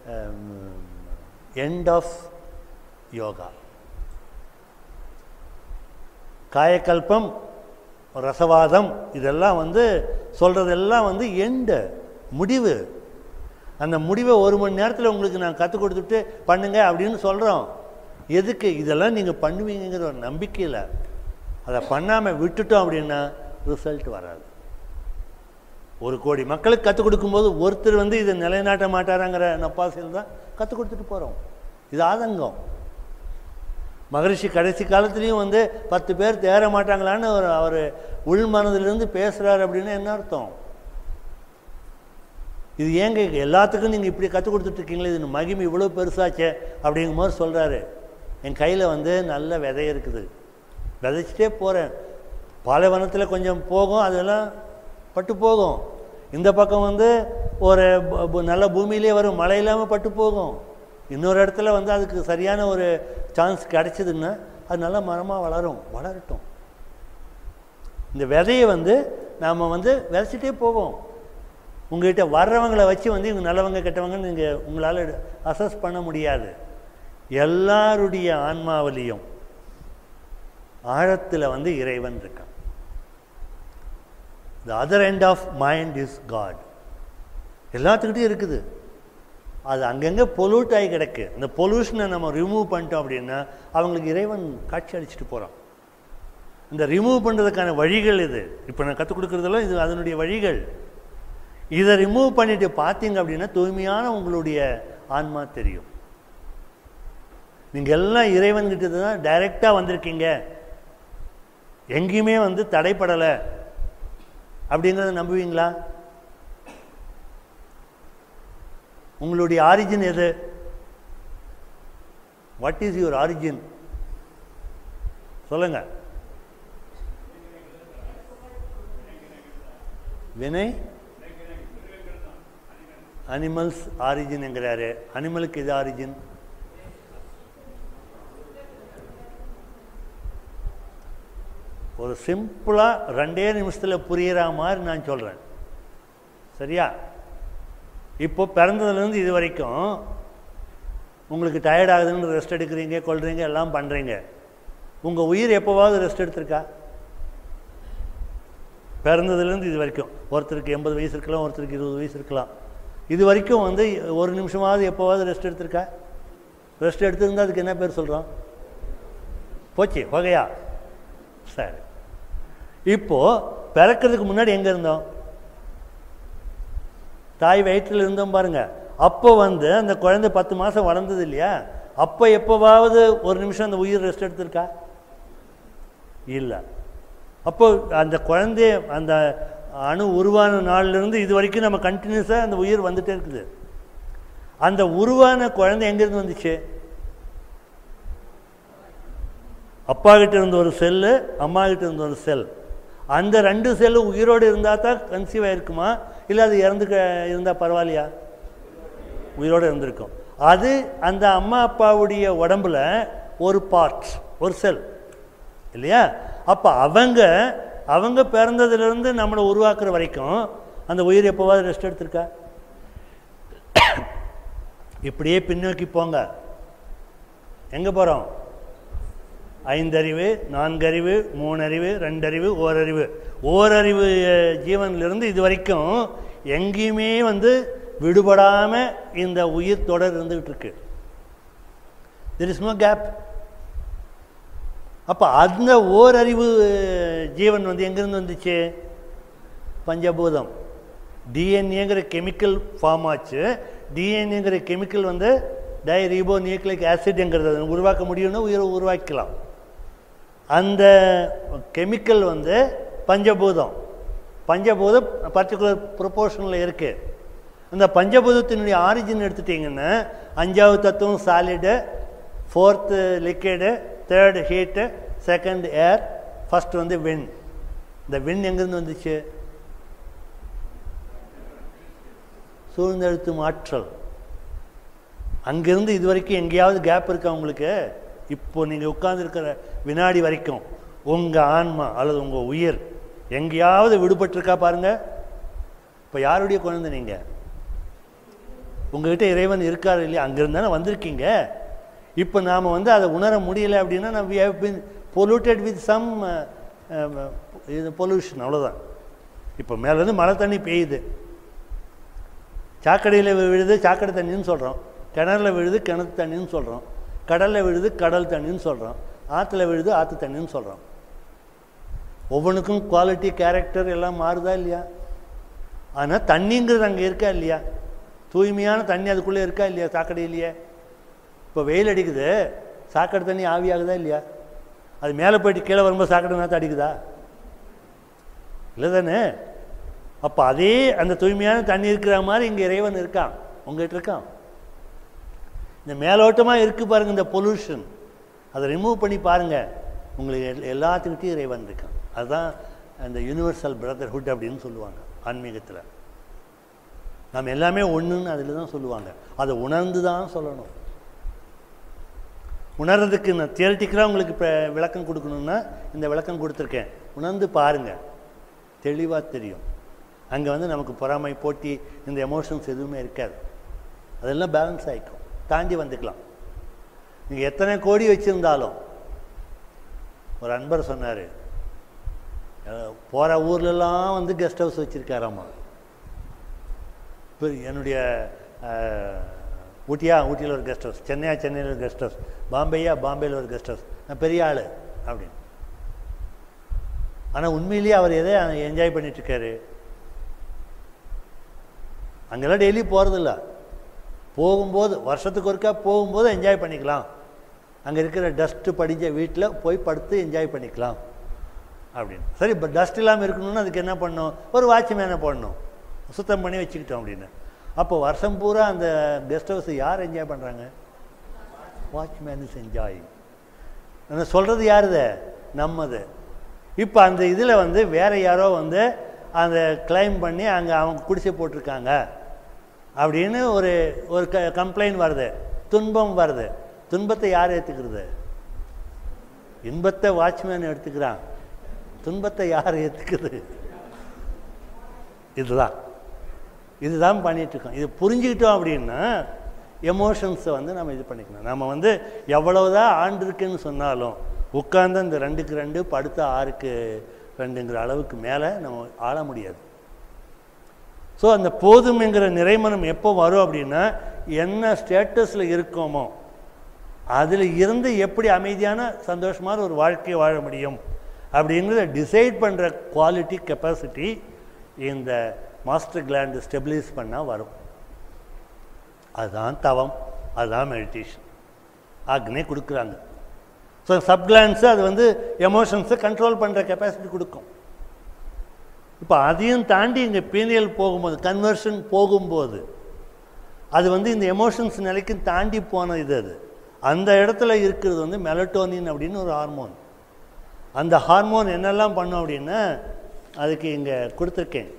Speaker 1: end of yoga காயக்கல்பம் ரசவாதம் இதெல்லாம் வந்து சொல்கிறதெல்லாம் வந்து எண்டு முடிவு அந்த முடிவை ஒரு மணி நேரத்தில் உங்களுக்கு நான் கற்றுக் கொடுத்துட்டு பண்ணுங்க அப்படின்னு சொல்கிறோம் எதுக்கு இதெல்லாம் நீங்கள் பண்ணுவீங்கிற ஒரு நம்பிக்கையில் அதை பண்ணாமல் விட்டுட்டோம் அப்படின்னா ரிசல்ட் வராது ஒரு கோடி மக்களுக்கு கற்றுக் கொடுக்கும்போது ஒருத்தர் வந்து இதை நிலைநாட்ட மாட்டாராங்கிற நப்பாசையில் தான் கற்றுக் கொடுத்துட்டு போகிறோம் இது ஆதங்கம் மகரிஷி கடைசி காலத்துலேயும் வந்து பத்து பேர் தேற மாட்டாங்களான்னு ஒரு அவர் உள் மனதிலிருந்து பேசுகிறார் அப்படின்னு என்ன அர்த்தம் இது ஏங்க எல்லாத்துக்கும் நீங்கள் இப்படி கற்றுக் கொடுத்துட்ருக்கீங்களே இது மகிமை இவ்வளோ பெருசாச்சே அப்படிங்கும் போது சொல்கிறாரு என் கையில் வந்து நல்ல விதை இருக்குது விதைச்சிட்டே போகிறேன் பாலைவனத்தில் கொஞ்சம் போகும் அதெல்லாம் பட்டு போகும் இந்த பக்கம் வந்து ஒரு ப- ப- நல்ல பூமியிலே வரும் மழை இல்லாமல் பட்டு போகும் இன்னொரு இடத்துல வந்து அதுக்கு சரியான ஒரு சான்ஸ் கிடைச்சதுன்னா அது நல்ல மரமாக வளரும் வளரட்டும் இந்த விதையை வந்து நாம் வந்து விதைச்சிட்டே போவோம் உங்ககிட்ட வர்றவங்களை வச்சு வந்து இவங்க நல்லவங்க கெட்டவங்கன்னு நீங்கள் உங்களால் அசஸ் பண்ண முடியாது எல்லாருடைய ஆன்மாவிலையும் ஆழத்தில் வந்து இறைவன் இருக்கான் the other end of mind is God எல்லாத்துக்கிட்டையும் இருக்குது அது அங்கங்கே பொல்யூட் ஆகி கிடக்கு இந்த பொல்யூஷனை நம்ம ரிமூவ் பண்ணிட்டோம் அப்படின்னா அவங்களுக்கு இறைவன் காட்சி அளிச்சுட்டு போகிறான் இந்த ரிமூவ் பண்ணுறதுக்கான வழிகள் இது இப்போ நான் கற்றுக் கொடுக்குறதெல்லாம் இது அதனுடைய வழிகள் இதை ரிமூவ் பண்ணிட்டு பார்த்தீங்க அப்படின்னா தூய்மையான உங்களுடைய ஆன்மா தெரியும் நீங்கள் எல்லாம் இறைவன்கிட்ட தான் டைரெக்டாக வந்திருக்கீங்க எங்கேயுமே வந்து தடைப்படலை அப்படிங்கிறத நம்புவீங்களா உங்களுடைய ஆரிஜின் எது வாட் இஸ் யுவர் ஆரிஜின் சொல்லுங்க வினய் அனிமல்ஸ் ஆரிஜின் என்கிறாரு அனிமலுக்கு இது ஆரிஜின் ஒரு சிம்பிளாக ரெண்டே நிமிஷத்தில் புரியிற மாதிரி நான் சொல்கிறேன் சரியா இப்போ பிறந்ததுலேருந்து இது வரைக்கும் உங்களுக்கு டயர்ட் ஆகுதுன்னு ரெஸ்ட் எடுக்கிறீங்க கொள்றீங்க எல்லாம் பண்ணுறீங்க உங்கள் உயிர் எப்போவாவது ரெஸ்ட் எடுத்திருக்கா பிறந்ததுலேருந்து இது வரைக்கும் ஒருத்தருக்கு எண்பது வயசு இருக்கலாம் ஒருத்தருக்கு இருபது வயசு இருக்கலாம் இது வரைக்கும் வந்து ஒரு நிமிஷமாவது எப்போவாவது ரெஸ்ட் எடுத்திருக்கா ரெஸ்ட் எடுத்திருந்தா அதுக்கு என்ன பேர் சொல்கிறோம் போச்சு வகையா சரி இப்போது பிறக்கிறதுக்கு முன்னாடி எங்கே இருந்தோம் தாய் வயிற்றில் இருந்தோம் பாருங்க அப்போ வந்து அந்த குழந்தை பத்து மாதம் வளர்ந்தது இல்லையா அப்போ எப்போவாவது ஒரு நிமிஷம் அந்த உயிர் ரெஸ்ட் எடுத்திருக்கா இல்லை அப்போ அந்த குழந்தைய அந்த அணு உருவான நாள்லேருந்து இது வரைக்கும் நம்ம கண்டினியூஸாக அந்த உயிர் வந்துட்டே இருக்குது அந்த உருவான குழந்தை எங்கேருந்து வந்துச்சு அப்பா கிட்ட இருந்த ஒரு செல்லு அம்மா கிட்ட இருந்த ஒரு செல் அந்த ரெண்டு செல்லு உயிரோடு இருந்தால் தான் கன்சீவ் ஆயிருக்குமா இல்லை அது இறந்து இருந்தால் பரவாயில்லையா உயிரோடு இருந்திருக்கும் அது அந்த அம்மா அப்பாவுடைய உடம்புல ஒரு பார்ட் ஒரு செல் இல்லையா அப்போ அவங்க அவங்க பிறந்ததுலேருந்து நம்மளை உருவாக்குற வரைக்கும் அந்த உயிர் எப்போவாவது ரெஸ்ட் எடுத்திருக்கா இப்படியே பின்னோக்கி போங்க எங்கே போகிறோம் ஐந்தறிவு நான்கறிவு மூணறிவு ரெண்டறிவு ஓரறிவு ஓரறிவு அஹ், ஜீவனிலிருந்து இது வரைக்கும் எங்கேயுமே வந்து விடுபடாமல் இந்த உயிர் தொடர் இருந்துகிட்டு இருக்கு தெர் இஸ் நோ கேப் அப்போ அந்த ஓரறிவு அஹ், ஜீவன் வந்து எங்கேருந்து வந்துச்சு பஞ்சபூதம் டிஎன்ஏங்கிற கெமிக்கல் ஃபார்ம் ஆச்சு டிஎன்ஏங்கிற கெமிக்கல் வந்து டை ரீபோ நியூக்ளிக் ஆசிட்ங்கிறத உருவாக்க முடியும்னா உயிரை உருவாக்கலாம் அந்த கெமிக்கல் வந்து பஞ்சபூதம் பஞ்சபூதம் பர்டிகுலர் ப்ரொபோர்ஷனில் இருக்குது அந்த பஞ்சபூதத்தினுடைய ஆரிஜின் எடுத்துட்டிங்கன்னா அஞ்சாவது தத்துவம் solid fourth liquid third heat second air first வந்து வின் இந்த வின் எங்கேருந்து வந்துச்சு சூழ்ந்தெழுத்தும் ஆற்றல் அங்கேருந்து இது வரைக்கும் எங்கேயாவது கேப் இருக்கா உங்களுக்கு இப்போ நீங்கள் உட்கார்ந்திருக்கிற வினாடி வரைக்கும் உங்கள் ஆன்மா அல்லது உங்கள் உயிர் எங்கேயாவது விடுபட்டிருக்கா பாருங்க இப்போ யாருடைய குழந்தை நீங்கள் உங்ககிட்ட இறைவன் இருக்காரு இல்லையா அங்கிருந்து தானே வந்திருக்கீங்க இப்போ நாம் வந்து அதை உணர முடியல அப்படின்னா நம்ம we have been polluted with some இது பொல்யூஷன் அவ்வளோதான் இப்போ மேலேருந்து மழை தண்ணி பெய்யுது சாக்கடையில் விழுது சாக்கடை தண்ணின்னு சொல்கிறோம் கிணறுல விழுது கிணத்து தண்ணின்னு சொல்கிறோம் கடலில் விழுது கடல் தண்ணின்னு சொல்கிறோம் ஆற்றுல விழுது ஆற்று தண்ணின்னு சொல்கிறோம் ஒவ்வொன்றுக்கும் குவாலிட்டி கேரக்டர் எல்லாம் மாறுதா இல்லையா ஆனால் தண்ணிங்கிறது அங்கே இருக்கா இல்லையா தூய்மையான தண்ணி அதுக்குள்ளே இருக்கா இல்லையா சாக்கடையிலேயே இப்போ வெயில் அடிக்குது சாக்கடை தண்ணி ஆவியாகுதா இல்லையா அது மேலே போயிட்டு கீழே வரும்போது சாக்கடை நாற்று அடிக்குதா இல்லை தானே அப்போ அதே அந்த தூய்மையான தண்ணி இருக்கிற மாதிரி இங்கே இறைவன் இருக்கான் உங்ககிட்ட இருக்கான் இந்த மேலோட்டமாக இருக்கு பாருங்க இந்த பொல்யூஷன் அதை ரிமூவ் பண்ணி பாருங்க உங்களுக்கு எல்- எல்லாத்துக்கிட்டையும் இறைவன் இருக்கான் அதுதான் அந்த யூனிவர்சல் பிரதர்ஹுட் அப்படின்னு சொல்லுவாங்க ஆன்மீகத்தில் நாம் எல்லாமே ஒன்றுன்னு அதில் தான் சொல்லுவாங்க அதை உணர்ந்து தான் சொல்லணும் உணர்றதுக்கு நான் தியரட்டிக்கலாக உங்களுக்கு இப்போ விளக்கம் கொடுக்கணுன்னா இந்த விளக்கம் கொடுத்துருக்கேன் உணர்ந்து பாருங்கள் தெளிவாக தெரியும் அங்கே வந்து நமக்கு பொறாமை போட்டி இந்த எமோஷன்ஸ் எதுவுமே இருக்காது அதெல்லாம் பேலன்ஸ் ஆகிக்கும் தாண்டி வந்துக்கலாம் நீங்கள் எத்தனை கோடி வச்சுருந்தாலும் ஒரு அன்பர் சொன்னார் போகிற ஊர்லெல்லாம் வந்து கெஸ்ட் ஹவுஸ் வச்சுருக்காராம்மா இப்போ என்னுடைய அஹ், ஊட்டியா ஊட்டியில் ஒரு கெஸ்ட் ஹவுஸ் சென்னையா சென்னையில் ஒரு கெஸ்ட் ஹவுஸ் பாம்பேயா பாம்பேயில் ஒரு கெஸ்ட் ஹவுஸ் நான் பெரிய ஆள் அப்படின்னு ஆனால் உண்மையிலேயே அவர் எதை என்ஜாய் பண்ணிட்டு இருக்காரு அங்கெல்லாம் டெய்லி போகிறதில்ல போகும்போது வருஷத்துக்கு ஒருக்கா போகும்போது என்ஜாய் பண்ணிக்கலாம் அங்கே இருக்கிற டஸ்ட்டு படிஞ்ச வீட்டில் போய் படுத்து என்ஜாய் பண்ணிக்கலாம் அப்படின்னு சரி இப்போ டஸ்ட் இல்லாமல் இருக்கணும்னு அதுக்கு என்ன பண்ணணும் ஒரு வாட்ச்மேனை போடணும் சுத்தம் பண்ணி வச்சுக்கிட்டோம் அப்படின்னு அப்போ வருஷம் பூரா அந்த கெஸ்ட் ஹவுஸ் யார் என்ஜாய் பண்ணுறாங்க வாட்ச்மேன் இஸ் என்ஜாய் நான் சொல்கிறது யாருது நம்மது இப்போ அந்த இதில் வந்து வேற யாரோ வந்து அந்த கிளைம் பண்ணி அங்கே அவங்க குடிசை போட்டிருக்காங்க அப்படின்னு ஒரு ஒரு க கம்ப்ளைண்ட் வருது துன்பம் வருது துன்பத்தை யார் ஏற்றுக்கிறது இன்பத்தை வாட்ச்மேன் எடுத்துக்கிறான் துன்பத்தை யார் ஏற்றுக்குது இதுதான் இதுதான் பண்ணிட்டு இருக்கோம் இது புரிஞ்சுக்கிட்டோம் அப்படின்னா எமோஷன்ஸை வந்து நம்ம இது பண்ணிக்கணும் நம்ம வந்து எவ்வளவுதான் ஆண்டு இருக்குன்னு சொன்னாலும் உட்கார்ந்து அந்த ரெண்டுக்கு ரெண்டு படுத்த ஆறுக்கு ரெண்டுங்கிற அளவுக்கு மேலே நம்ம ஆள முடியாது ஸோ அந்த போதும்ங்கிற நிறைமனம் எப்போ வரும் அப்படின்னா என்ன ஸ்டேட்டஸில் இருக்கோமோ அதில் இருந்து எப்படி அமைதியான சந்தோஷமான ஒரு வாழ்க்கையை வாழ முடியும் அப்படிங்கிறத டிசைட் பண்ணுற குவாலிட்டி கெப்பாசிட்டி இந்த மாஸ்டர் கிளாண்டு ஸ்டெபிலைஸ் பண்ணால் வரும் அதுதான் தவம் அதுதான் மெடிடேஷன் ஆக்னே கொடுக்குறாங்க ஸோ சப்கிளான்ஸு அது வந்து எமோஷன்ஸை கண்ட்ரோல் பண்ணுற கெப்பாசிட்டி கொடுக்கும் இப்போ அதையும் தாண்டி இங்கே பீனியல் போகும்போது கன்வர்ஷன் போகும்போது அது வந்து இந்த எமோஷன்ஸ் நிலைக்கு தாண்டி போன இது அது அந்த இடத்துல இருக்கிறது வந்து மெலட்டோனின் அப்படின்னு ஒரு ஹார்மோன் அந்த ஹார்மோன் என்னெல்லாம் பண்ணும் அப்படின்னா அதுக்கு இங்கே கொடுத்துருக்கேன்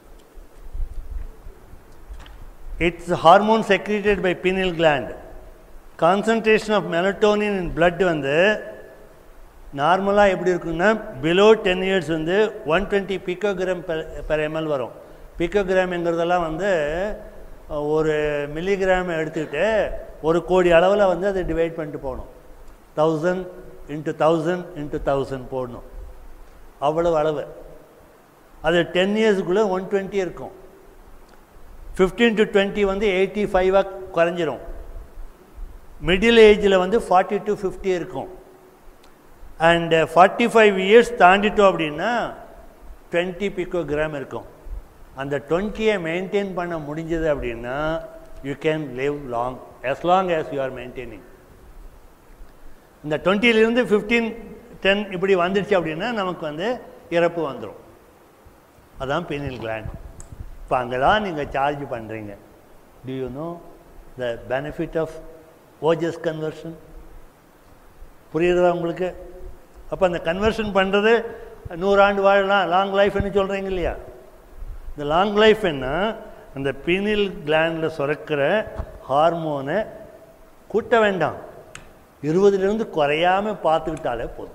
Speaker 1: it's hormone secreted by pineal gland concentration of melatonin in blood வந்து நார்மலாக எப்படி இருக்குன்னா பிலோ டென் இயர்ஸ் வந்து one twenty picogram per ml வரும் பிக்கோகிராம்ங்கிறதெல்லாம் வந்து அஹ், ஒரு மில்லிகிராம் எடுத்துக்கிட்டு ஒரு கோடி அளவில் வந்து அதை டிவைட் பண்ணிட்டு போகணும் thousand into thousand into thousand போடணும் அவ்வளவு அளவு அது டென் இயர்ஸுக்குள்ளே ஒன் டுவெண்ட்டி இருக்கும் ஃபிஃப்டீன் டு டுவெண்ட்டி வந்து எயிட்டி ஃபைவாக குறைஞ்சிரும் மிடில் ஏஜில் வந்து ஃபார்ட்டி டு ஃபிஃப்டி இருக்கும் அண்ட் ஃபார்ட்டி ஃபைவ் இயர்ஸ் தாண்டிட்டோம் அப்படின்னா டுவெண்ட்டி பிக்கோகிராம் இருக்கும் அந்த டுவெண்ட்டியை மெயின்டைன் பண்ண முடிஞ்சது அப்படின்னா you can live long as long as you are maintaining இந்த டுவெண்ட்டிலேருந்து ஃபிஃப்டீன் டென் இப்படி வந்துடுச்சு அப்படின்னா நமக்கு வந்து இறப்பு வந்துடும் அதான் பீனியல் கிளாண்ட் இப்போ அங்கே தான் நீங்கள் சார்ஜ் பண்ணுறீங்க do you know the benefit of ஓஜஸ் கன்வர்ஷன் புரியுறதா உங்களுக்கு அப்போ அந்த கன்வர்ஷன் பண்ணுறது நூறாண்டு வாழலாம் லாங் லைஃப்னு சொல்கிறீங்க இல்லையா இந்த லாங் லைஃப் என்ன அந்த பீனியல் கிளாண்டில் சுரக்கிற ஹார்மோனை கூட்ட வேண்டாம் இருபதுலேருந்து குறையாமல் பார்த்துக்கிட்டாலே போதும்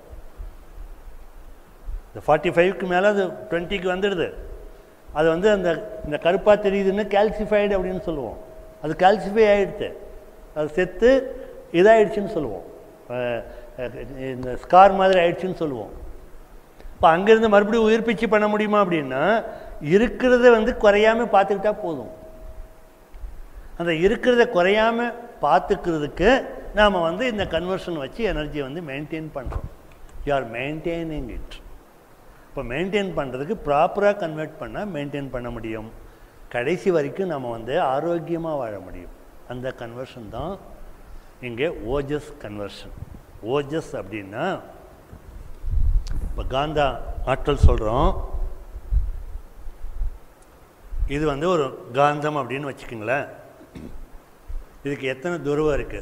Speaker 1: இந்த ஃபார்ட்டி ஃபைவ்க்கு மேலே அது டுவெண்ட்டிக்கு வந்துடுது அது வந்து அந்த இந்த கருப்பாக தெரியுதுன்னு கால்சிஃபைடு அப்படின்னு சொல்லுவோம் அது கால்சிஃபை ஆகிடுது அது செத்து இதாகிடுச்சின்னு சொல்லுவோம் அஹ், அஹ், இந்த ஸ்கார் மாதிரி ஆயிடுச்சுன்னு சொல்லுவோம் இப்போ அங்கேருந்து மறுபடியும் உயிர்ப்பிச்சு பண்ண முடியுமா அப்படின்னா இருக்கிறத வந்து குறையாம பார்த்துக்கிட்டா போதும் அந்த இருக்கிறத குறையாம பார்த்துக்கிறதுக்கு நாம் வந்து இந்த கன்வர்ஷன் வச்சு எனர்ஜியை வந்து மெயின்டைன் பண்ணுறோம் யூ ஆர் மெயின்டைனிங் இட் இப்போ மெயின்டைன் பண்ணுறதுக்கு ப்ராப்பராக கன்வெர்ட் பண்ணால் மெயின்டைன் பண்ண முடியும் கடைசி வரைக்கும் நம்ம வந்து ஆரோக்கியமாக வாழ முடியும் அந்த கன்வர்ஷன் தான் இங்கே ஓஜஸ் கன்வர்ஷன் ஓஜஸ் அப்படின்னா இப்போ காந்தா ஆற்றல் சொல்கிறோம் இது வந்து ஒரு காந்தம் அப்படின்னு வச்சுக்கோங்களேன் இதுக்கு எத்தனை துருவம் இருக்கு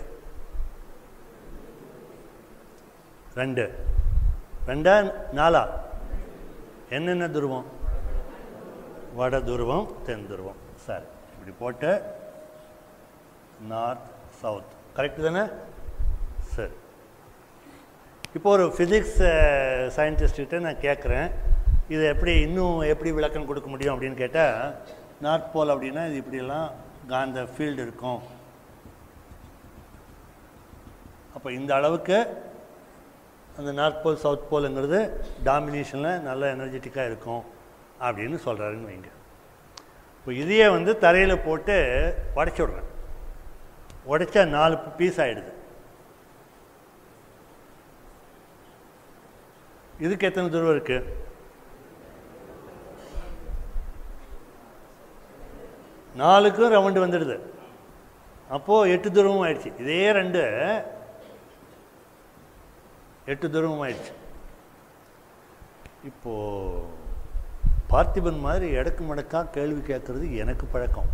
Speaker 1: ரெண்டு ரெண்டா நாலா என்னென்ன துருவம் வட துருவம் தென் துருவம் சரி இப்படி போட்டு நார்த் சவுத் கரெக்டு தானே சரி இப்போ ஒரு ஃபிசிக்ஸ் சயின்டிஸ்ட்கிட்ட நான் கேட்குறேன் இது எப்படி இன்னும் எப்படி விளக்கம் கொடுக்க முடியும் அப்படின்னு கேட்டால் நார்த் போல் அப்படின்னா இது இப்படியெல்லாம் காந்த ஃபீல்டு இருக்கும் அப்போ இந்த அளவுக்கு அந்த நார்த் போல் சவுத் போலுங்கிறது டாமினேஷனில் நல்ல எனர்ஜெட்டிக்காக இருக்கும் அப்படின்னு சொல்கிறாருன்னு வைங்க இப்போ இதையே வந்து தரையில் போட்டு உடச்சி விட்றேன் உடைச்சா நாலு பீஸ் ஆகிடுது இதுக்கு எத்தனை துருவம் இருக்கு நாலுக்கும் ரவுண்டு வந்துடுது அப்போது எட்டு துருவம் ஆயிடுச்சு இதே ரெண்டு எட்டு துருவம் ஆயிடுச்சு இப்போ பார்த்திபன் மாதிரி எடக்கு மடக்கா கேள்வி கேட்கறது எனக்கு பழக்கம்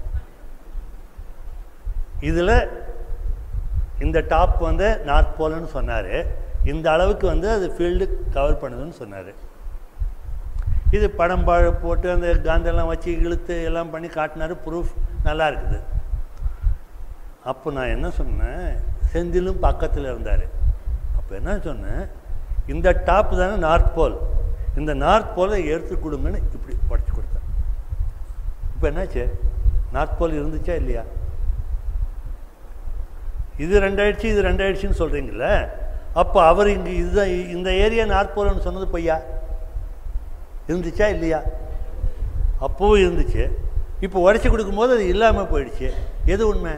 Speaker 1: இதில் இந்த டாப் வந்து நார்த் போலன்னு சொன்னார் இந்த அளவுக்கு வந்து அது ஃபீல்டு கவர் பண்ணுதுன்னு சொன்னார் இது படம் பா போட்டு அந்த காந்தெல்லாம் வச்சு இழுத்து எல்லாம் பண்ணி காட்டினாரு ப்ரூஃப் நல்லா இருக்குது அப்போ நான் என்ன சொன்னேன் செந்திலும் பக்கத்தில் இருந்தார் அப்போ என்ன சொன்னேன் இந்த டாப் தானே நார்த் போல் இந்த நார்த் போலை எடுத்து கொடுங்கன்னு இப்படி உடச்சி கொடுத்தேன் இப்போ என்னாச்சு நார்த் போல் இருந்துச்சா இல்லையா இது ரெண்டாயிடுச்சு இது ரெண்டாயிடுச்சுன்னு சொல்கிறீங்கள அப்போ அவர் இங்கே இதுதான் இந்த ஏரியா நார்த் போலன்னு சொன்னது பொய்யா இருந்துச்சா இல்லையா அப்போவும் இருந்துச்சு இப்போ உடச்சி கொடுக்கும்போது அது இல்லாமல் போயிடுச்சு எது உண்மை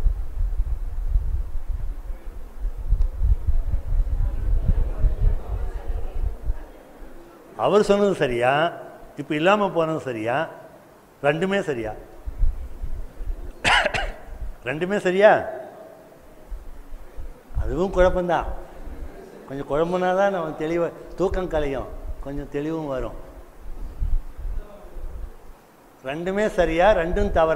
Speaker 1: அவர் சொன்னது சரியா இப்போ இல்லாமல் போனது சரியா ரெண்டுமே சரியா ரெண்டுமே சரியா அதுவும் குழப்பம்தான் கொஞ்சம் குழம்புனா தான் நம்ம தெளிவாக தூக்கம் கலையும் கொஞ்சம் தெளிவும் வரும் ரெண்டுமே சரியா ரெண்டும் தவற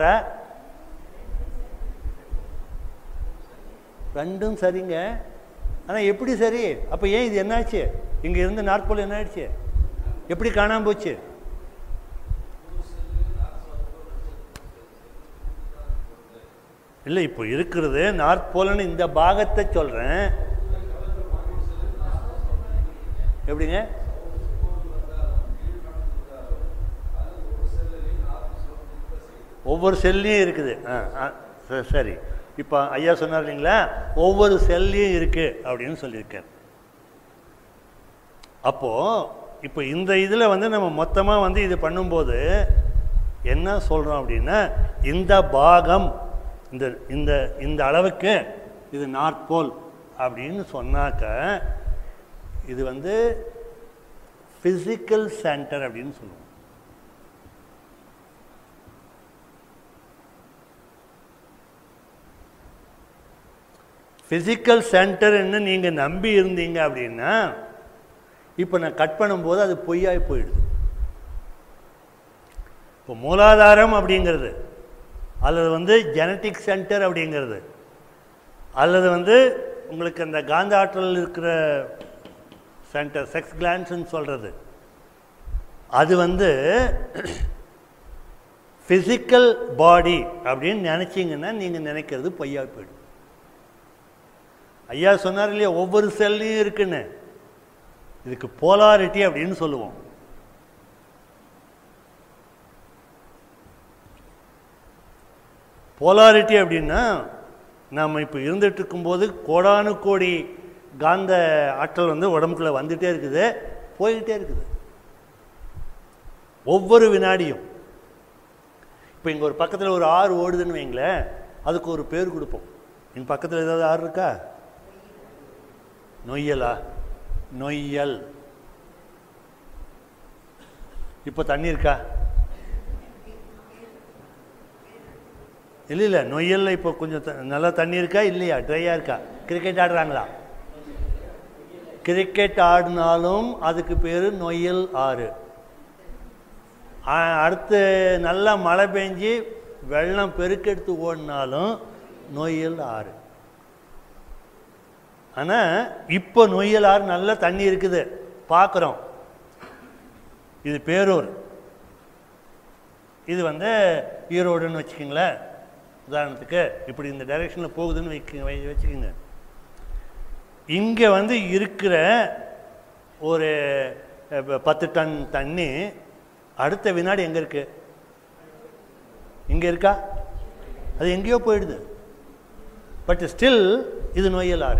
Speaker 1: ரெண்டும் சரிங்க ஆனால் எப்படி சரி அப்போ ஏன் இது என்னாச்சு இங்கே இருந்து நாற்போல் என்ன ஆயிடுச்சு எப்படி காணாம போச்சு இல்லை இப்போ இருக்கிறது நார்த் போலன்னு இந்த பாகத்தை சொல்கிறேன் எப்படிங்க ஒவ்வொரு செல்லையும் இருக்குது ஆ ஆ, ச- சரி இப்போ ஐயா சொன்னார் இல்லைங்களா ஒவ்வொரு செல்லையும் இருக்குது அப்படின்னு சொல்லியிருக்கார் அப்போது இப்போ இந்த இதில் வந்து நம்ம மொத்தமாக வந்து இது பண்ணும்போது என்ன சொல்கிறோம் அப்படின்னா இந்த பாகம் இந்த இந்த இந்த அளவுக்கு இது நார்த் போல் அப்படின்னு சொன்னாக்க இது வந்து ஃபிசிக்கல் சென்டர் அப்படின்னு சொல்லுவோம் ஃபிசிக்கல் சென்டர்ன்னு நீங்கள் நம்பி இருந்தீங்க அப்படின்னா இப்போ நான் கட் பண்ணும்போது அது பொய்யாய் போயிடுது இப்போ மூலாதாரம் அப்படிங்கிறது அல்லது வந்து ஜெனட்டிக் சென்டர் அப்படிங்கிறது அல்லது வந்து உங்களுக்கு அந்த காந்த ஆற்றல் இருக்கிற சென்டர் செக்ஸ் கிளான்ஸ்ன்னு சொல்கிறது அது வந்து ஃபிசிக்கல் பாடி அப்படின்னு நினச்சிங்கன்னா நீங்கள் நினைக்கிறது பொய்யா போயிடும் ஐயா சொன்னார் இல்லையா ஒவ்வொரு செல்லையும் இருக்குன்னு இதுக்கு போலாரிட்டி அப்படின்னு சொல்லுவோம் போலாரிட்டி அப்படின்னா நாம் இப்போ இருந்துட்டு இருக்கும்போது கோடானு கோடி காந்த ஆற்றல் வந்து உடம்புக்குள்ளே வந்துட்டே இருக்குது போய்கிட்டே இருக்குது ஒவ்வொரு வினாடியும் இப்போ இங்கே ஒரு பக்கத்தில் ஒரு ஆறு ஓடுதுன்னு வைங்களேன் அதுக்கு ஒரு பேர் கொடுப்போம் என் பக்கத்தில் ஏதாவது ஆறு இருக்கா நொய்யலா நொய்யல் இப்போ தண்ணி இருக்கா இல்லை இல்லை நொய்யல்ல இப்போ கொஞ்சம் த- நல்லா தண்ணி இருக்கா இல்லையா ட்ரையாக இருக்கா கிரிக்கெட் ஆடுறாங்களா கிரிக்கெட் ஆடினாலும் அதுக்கு பேர் நொய்யல் ஆறு ஆ- அடுத்து நல்லா மழை பெஞ்சு வெள்ளம் பெருக்கெடுத்து ஓடினாலும் நொய்யல் ஆறு ஆனால் இப்போ நொய்யல் ஆறு நல்ல தண்ணி இருக்குது பார்க்குறோம் இது பேரூர் இது வந்து ஈரோடுன்னு வச்சுக்கிங்களேன் உதாரணத்துக்கு இப்படி இந்த டைரெக்ஷனில் போகுதுன்னு வைக்க வை- வச்சுக்கோங்க இங்கே வந்து இருக்கிற ஒரு அஹ், ப- பத்து டன் தண்ணி அடுத்த வினாடி எங்கே இருக்கு இங்கே இருக்கா அது எங்கேயோ போயிடுது பட் ஸ்டில் இது நோயல் ஆறு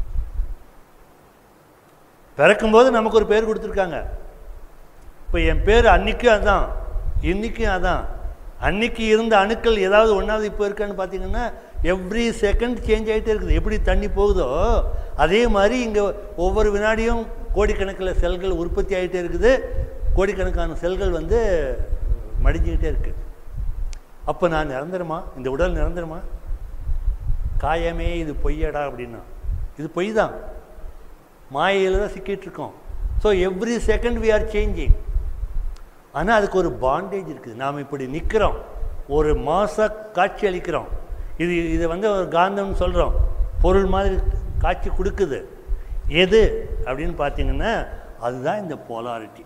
Speaker 1: பிறக்கும்போது நமக்கு ஒரு பேர் கொடுத்துருக்காங்க இப்போ என் பேர் அன்னைக்கும் அதான் இன்னைக்கும் அதான் அன்னைக்கு இருந்த அணுக்கள் ஏதாவது ஒன்றாவது இப்போ இருக்கான்னு பார்த்தீங்கன்னா எவ்ரி செகண்ட் சேஞ்ச் ஆகிட்டே இருக்குது எப்படி தண்ணி போகுதோ அதே மாதிரி இங்கே ஒவ்வொரு வினாடியும் கோடிக்கணக்கில் செல்கள் உற்பத்தி ஆகிட்டே இருக்குது கோடிக்கணக்கான செல்கள் வந்து மடிஞ்சுக்கிட்டே இருக்கு அப்போ நான் நிரந்தரமா இந்த உடல் நிரந்தரமா காயமே இது பொய்யடா அப்படின்னா இது பொய் தான் மாயையில் தான் சிக்கிட்டு இருக்கோம் so every second we are changing ஆனால் அதுக்கு ஒரு பாண்டேஜ் இருக்குது நாம் இப்படி நிற்கிறோம் ஒரு மாச காட்சி அளிக்கிறோம் இது இதை வந்து ஒரு காந்தம்னு சொல்கிறோம் பொருள் மாதிரி காட்சி கொடுக்குது எது அப்படின்னு பார்த்தீங்கன்னா அதுதான் இந்த போலாரிட்டி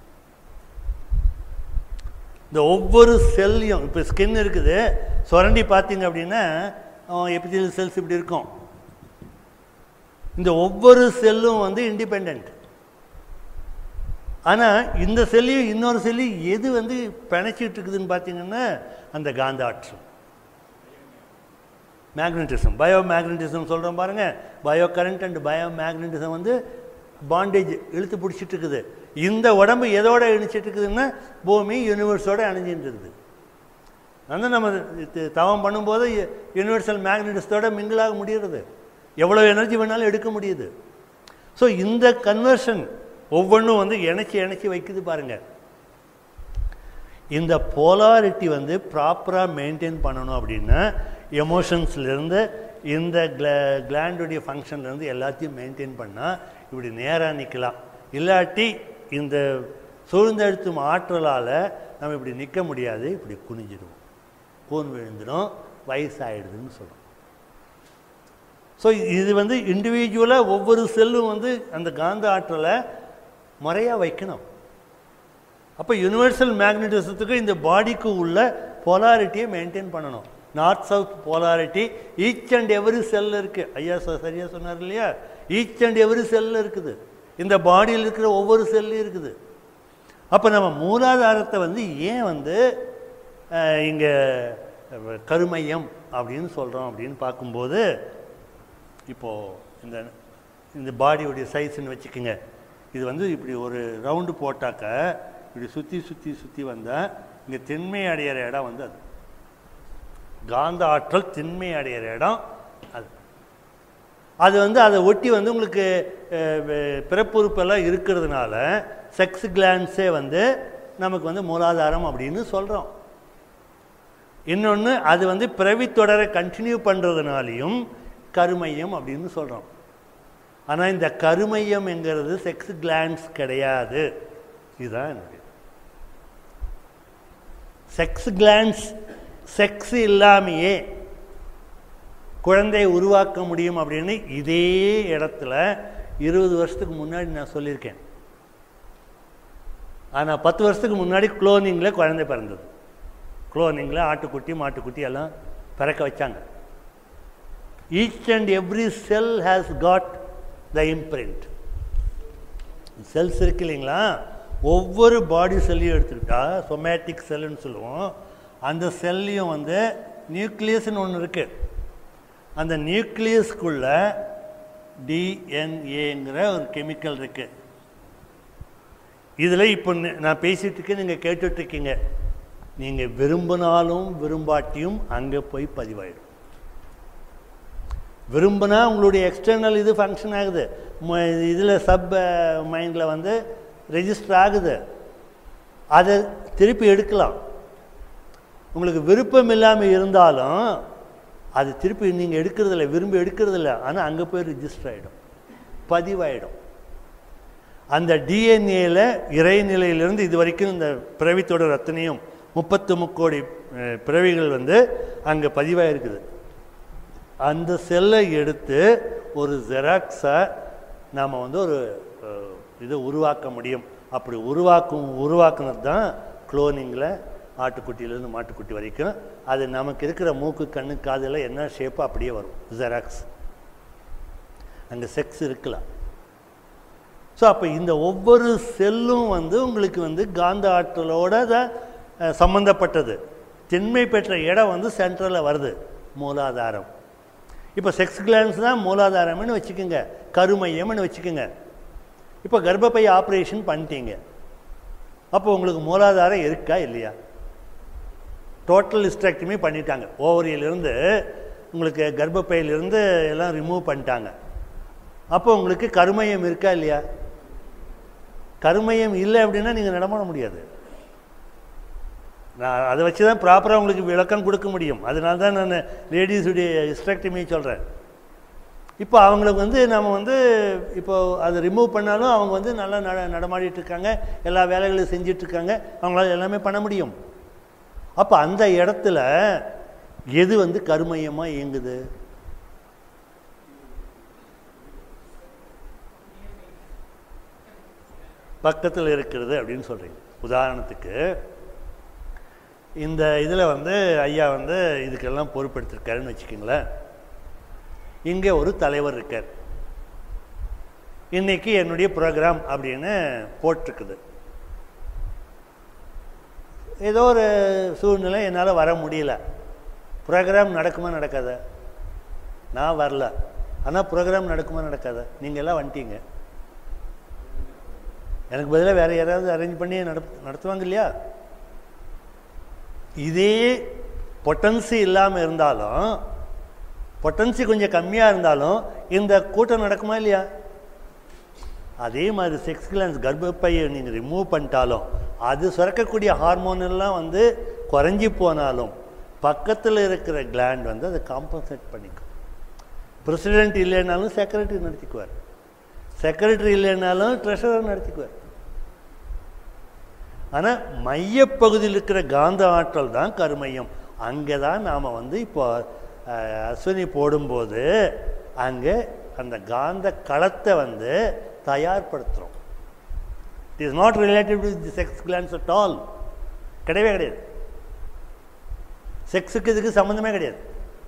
Speaker 1: இந்த ஒவ்வொரு செல்லையும் இப்போ ஸ்கின் இருக்குது சுரண்டி பார்த்தீங்க அப்படின்னா எபிதியல் செல்ஸ் இப்படி இருக்கும் இந்த ஒவ்வொரு செல்லும் வந்து இண்டிபெண்ட் ஆனால் இந்த செல்லையும் இன்னொரு செல்லையும் எது வந்து பிணைச்சிட்டு இருக்குதுன்னு பார்த்தீங்கன்னா அந்த காந்த ஆற்றல் மேக்னட்டிசம் பயோ மேக்னட்டிசம் சொல்கிறோம் பாருங்கள் bio current and bio magnetism வந்து பாண்டேஜ் இழுத்து பிடிச்சிட்டு இருக்குது இந்த உடம்பு எதோட இணைச்சிட்டு இருக்குதுன்னா பூமி யூனிவர்ஸோட அணைஞ்சிட்டு இருக்குது வந்து நம்ம இது தவம் பண்ணும்போது யூனிவர்சல் மேக்னட்டிஸத்தோட மிங்கிளாக முடிகிறது எவ்வளோ எனர்ஜி வேணாலும் எடுக்க முடியுது ஸோ இந்த கன்வர்ஷன் ஒவ்வொன்றும் வந்து இணைச்சி இணைச்சி வைக்குது பாருங்கள் இந்த போலாரிட்டி வந்து ப்ராப்பராக மெயின்டைன் பண்ணணும் அப்படின்னா எமோஷன்ஸ்லேருந்து இந்த கிளா கிளாண்டுடைய ஃபங்க்ஷன்லேருந்து எல்லாத்தையும் மெயின்டைன் பண்ணால் இப்படி நேராக நிற்கலாம் இல்லாட்டி இந்த சூழ்ந்தெழுத்தும் ஆற்றலால் நம்ம இப்படி நிற்க முடியாது இப்படி குனிஞ்சிடுவோம் கூன் விழுந்துடும் வயசாயிடுதுன்னு சொல்கிறோம் ஸோ இது வந்து இண்டிவிஜுவலாக ஒவ்வொரு செல்லும் வந்து அந்த காந்த ஆற்றலை முறையாக வைக்கணும் அப்போ யுனிவர்சல் மேக்னட்டிசத்துக்கு இந்த பாடிக்கு உள்ள போலாரிட்டியை மெயின்டைன் பண்ணணும் north south polarity each and every cell இருக்குது ஐயா ச- சரியா சொன்னார் இல்லையா ஈச் அண்ட் எவரி செல்லில் இருக்குது இந்த பாடியில் இருக்கிற ஒவ்வொரு செல்லையும் இருக்குது அப்போ நம்ம மூலாதாரத்தை வந்து ஏன் வந்து இங்கே கருமையம் அப்படின்னு சொல்கிறோம் அப்படின்னு பார்க்கும்போது இப்போது இந்த இந்த பாடியோடைய சைஸ்ன்னு வச்சுக்கோங்க இது வந்து இப்படி ஒரு ரவுண்டு போட்டாக்க இப்படி சுற்றி சுற்றி சுற்றி வந்தால் இங்கே திண்மை அடையிற இடம் வந்து அது காந்த ஆற்றல் திண்மை அடையிற இடம் அது அது வந்து அதை ஒட்டி வந்து உங்களுக்கு அஹ், வெ- பிறப்புறுப்பெல்லாம் இருக்கிறதுனால செக்ஸ் கிளான்ஸே வந்து நமக்கு வந்து மூலாதாரம் அப்படின்னு சொல்கிறோம் இன்னொன்று அது வந்து பிறவி தொடரை கண்டினியூ பண்ணுறதுனாலையும் கருமையம் அப்படின்னு சொல்கிறோம் ஆனால் இந்த கருமையம் என்கிறது செக்ஸ் கிளான்ஸ் கிடையாது இதுதான் என்னுடைய செக்ஸ் கிளான்ஸ் செக்ஸ் இல்லாமையே குழந்தையை உருவாக்க முடியும் அப்படின்னு இதே இடத்துல இருபது வருஷத்துக்கு முன்னாடி நான் சொல்லியிருக்கேன் ஆனால் பத்து வருஷத்துக்கு முன்னாடி குளோனிங்கில் குழந்தை பிறந்தது குளோனிங்கில் ஆட்டுக்குட்டி மாட்டுக்குட்டி எல்லாம் பிறக்க வச்சாங்க each and every cell has got the imprint cells இருக்கு இல்லைங்களா ஒவ்வொரு பாடி செல்லையும் எடுத்துக்கிட்டா சொமேட்டிக் செல்லுன்னு சொல்லுவோம் அந்த செல்லையும் வந்து நியூக்ளியஸ்னு ஒன்று இருக்குது அந்த நியூக்ளியஸ்க்குள்ள டிஎன்ஏங்கிற ஒரு கெமிக்கல் இருக்குது இதில் இப்போ நி- நான் பேசிகிட்டு இருக்கேன் நீங்கள் கேட்டுட்ருக்கீங்க நீங்கள் விரும்பினாலும் விரும்பாட்டியும் அங்கே போய் பதிவாயிடும் விரும்பினா உங்களுடைய எக்ஸ்டர்னல் இது ஃபங்க்ஷன் ஆகுது இதில் சப் மைண்டில் வந்து ரெஜிஸ்டர் ஆகுது அதை திருப்பி எடுக்கலாம் உங்களுக்கு விருப்பம் இல்லாமல் இருந்தாலும் அது திருப்பி நீங்கள் எடுக்கிறதில்ல விரும்பி எடுக்கிறதில்ல ஆனால் அங்கே போய் ரிஜிஸ்டர் ஆகிடும் பதிவாயிடும் அந்த டிஎன்ஏல இறைநிலையிலிருந்து இது வரைக்கும் இந்த பிறவித்தோட ரத்தனையும் முப்பத்து முக்கோடி அஹ், பிறவிகள் வந்து அங்கே பதிவாயிருக்குது அந்த செல்லை எடுத்து ஒரு ஜெராக்ஸை நாம் வந்து ஒரு அஹ், இதை உருவாக்க முடியும் அப்படி உருவாக்கும் உருவாக்குனது தான் குளோனிங்கில் ஆட்டுக்குட்டியிலேருந்து மாட்டுக்குட்டி வரைக்கும் அது நமக்கு இருக்கிற மூக்கு கண்ணு காதில் என்ன ஷேப்போ அப்படியே வரும் ஜெராக்ஸ் அங்கே செக்ஸ் இருக்கலாம் ஸோ அப்போ இந்த ஒவ்வொரு செல்லும் வந்து உங்களுக்கு வந்து காந்த ஆற்றலோட தான் அஹ், சம்பந்தப்பட்டது திண்மை பெற்ற இடம் வந்து சென்ட்ரலில் வருது மூலாதாரம் இப்போ செக்ஸ் கிளான்ஸ் தான் மூலாதாரம்னு வச்சுக்கோங்க கருமையம்னு வச்சுக்கோங்க இப்போ கர்ப்பப்பை ஆப்ரேஷன் பண்ணிட்டீங்க அப்போ உங்களுக்கு மூலாதாரம் இருக்கா இல்லையா டோட்டல் ஹிஸ்ட்ராக்டமி பண்ணிட்டாங்க ஓவரியிலிருந்து உங்களுக்கு கர்ப்பப்பையிலிருந்து எல்லாம் ரிமூவ் பண்ணிட்டாங்க அப்போ உங்களுக்கு கருமையம் இருக்கா இல்லையா கருமையம் இல்லை அப்படின்னா நீங்கள் நடமாட முடியாது நான் அதை வச்சு தான் ப்ராப்பராக உங்களுக்கு விளக்கம் கொடுக்க முடியும் அதனால தான் நான் லேடிஸுடைய ஹிஸ்ட்ராக்டமி சொல்கிறேன் இப்போ அவங்களுக்கு வந்து நம்ம வந்து இப்போ அதை ரிமூவ் பண்ணாலும் அவங்க வந்து நல்லா நட நடமாடிட்டு இருக்காங்க எல்லா வேலைகளையும் செஞ்சுட்டு இருக்காங்க அவங்களால எல்லாமே பண்ண முடியும் அப்போ அந்த இடத்துல எது வந்து கருமையமாக இயங்குது பக்கத்தில் இருக்கிறது அப்படின்னு சொல்கிறீங்க உதாரணத்துக்கு இந்த இதில் வந்து ஐயா வந்து இதுக்கெல்லாம் பொறுப்பெடுத்திருக்காருன்னு வச்சுக்கோங்களேன் இங்கே ஒரு தலைவர் இருக்கார் இன்னைக்கு என்னுடைய ப்ரோக்ராம் அப்படின்னு போட்டிருக்குது ஏதோ ஒரு சூழ்நிலை என்னால் வர முடியல ப்ரோக்ராம் நடக்குமா நடக்காதா நான் வரல ஆனால் ப்ரோக்ராம் நடக்குமா நடக்காதா நீங்கள் எல்லாம் வந்துட்டீங்க எனக்கு பதிலாக வேறு யாராவது அரேஞ்ச் பண்ணி நட நடத்துவாங்க இல்லையா இதே பொட்டன்சி இல்லாமல் இருந்தாலும் பொட்டன்சி கொஞ்சம் கம்மியாக இருந்தாலும் இந்த கூட்டம் நடக்குமா இல்லையா அதே மாதிரி செக்ஸ் கிளான்ஸ் கர்ப்பப்பையை நீங்கள் ரிமூவ் பண்ணிட்டாலும் அது சுரக்கக்கூடிய ஹார்மோன் எல்லாம் வந்து குறைஞ்சி போனாலும் பக்கத்தில் இருக்கிற கிளாண்ட் வந்து அதை காம்பன்சேட் பண்ணிக்கும் பிரசிடென்ட் இல்லைனாலும் செக்ரட்டரி நடத்திக்குவார் செக்ரட்டரி இல்லைனாலும் ட்ரெஷரர் நடத்திக்குவார் ஆனால் மையப்பகுதியில் இருக்கிற காந்த ஆற்றல் தான் கருமையம் அங்கே தான் நாம் வந்து இப்போ அஹ், அஸ்வினி போடும்போது அங்கே அந்த காந்த களத்தை வந்து தயார்படுத்துகிறோம் it is not related with the sex glands at all கிடையவே கிடையாது செக்ஸுக்கு இதுக்கு சம்மந்தமே கிடையாது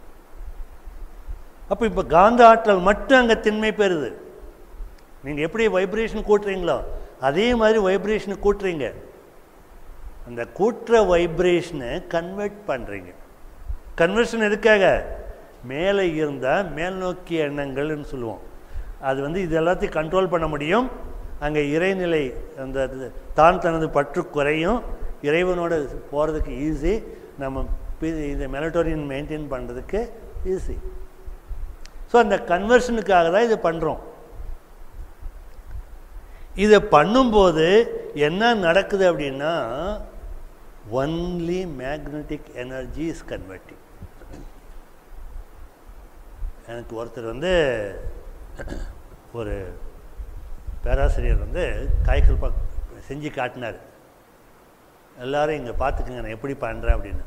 Speaker 1: அப்போ இப்போ காந்த ஆற்றல் மட்டும் அங்கே திண்மை பெறுது நீங்கள் எப்படி வைப்ரேஷன் கூட்டுறீங்களோ அதே மாதிரி வைப்ரேஷனை கூட்டுறீங்க அந்த கூட்டுற வைப்ரேஷனை கன்வெர்ட் பண்ணுறீங்க கன்வர்ஷன் எதுக்காக மேலே இருந்தால் மேல் நோக்கிய எண்ணங்கள்னு சொல்லுவோம் அது வந்து இது எல்லாத்தையும் கண்ட்ரோல் பண்ண முடியும் அங்கே இறைநிலை அந்த இது தான் தனது பற்று குறையும் இறைவனோட போகிறதுக்கு ஈஸி நம்ம பி- இந்த மெலட்டோரியன் மெயின்டைன் பண்ணுறதுக்கு ஈஸி ஸோ அந்த கன்வர்ஷனுக்காக தான் இதை பண்ணுறோம் இதை பண்ணும்போது என்ன நடக்குது அப்படின்னா only magnetic energy is converting எனக்கு ஒருத்தர் வந்து ஒரு பேராசிரியர் வந்து காய்கல் பா செஞ்சு காட்டினார் எல்லாரும் இங்கே பார்த்துக்குங்க நான் எப்படி பண்ணுறேன் அப்படின்னு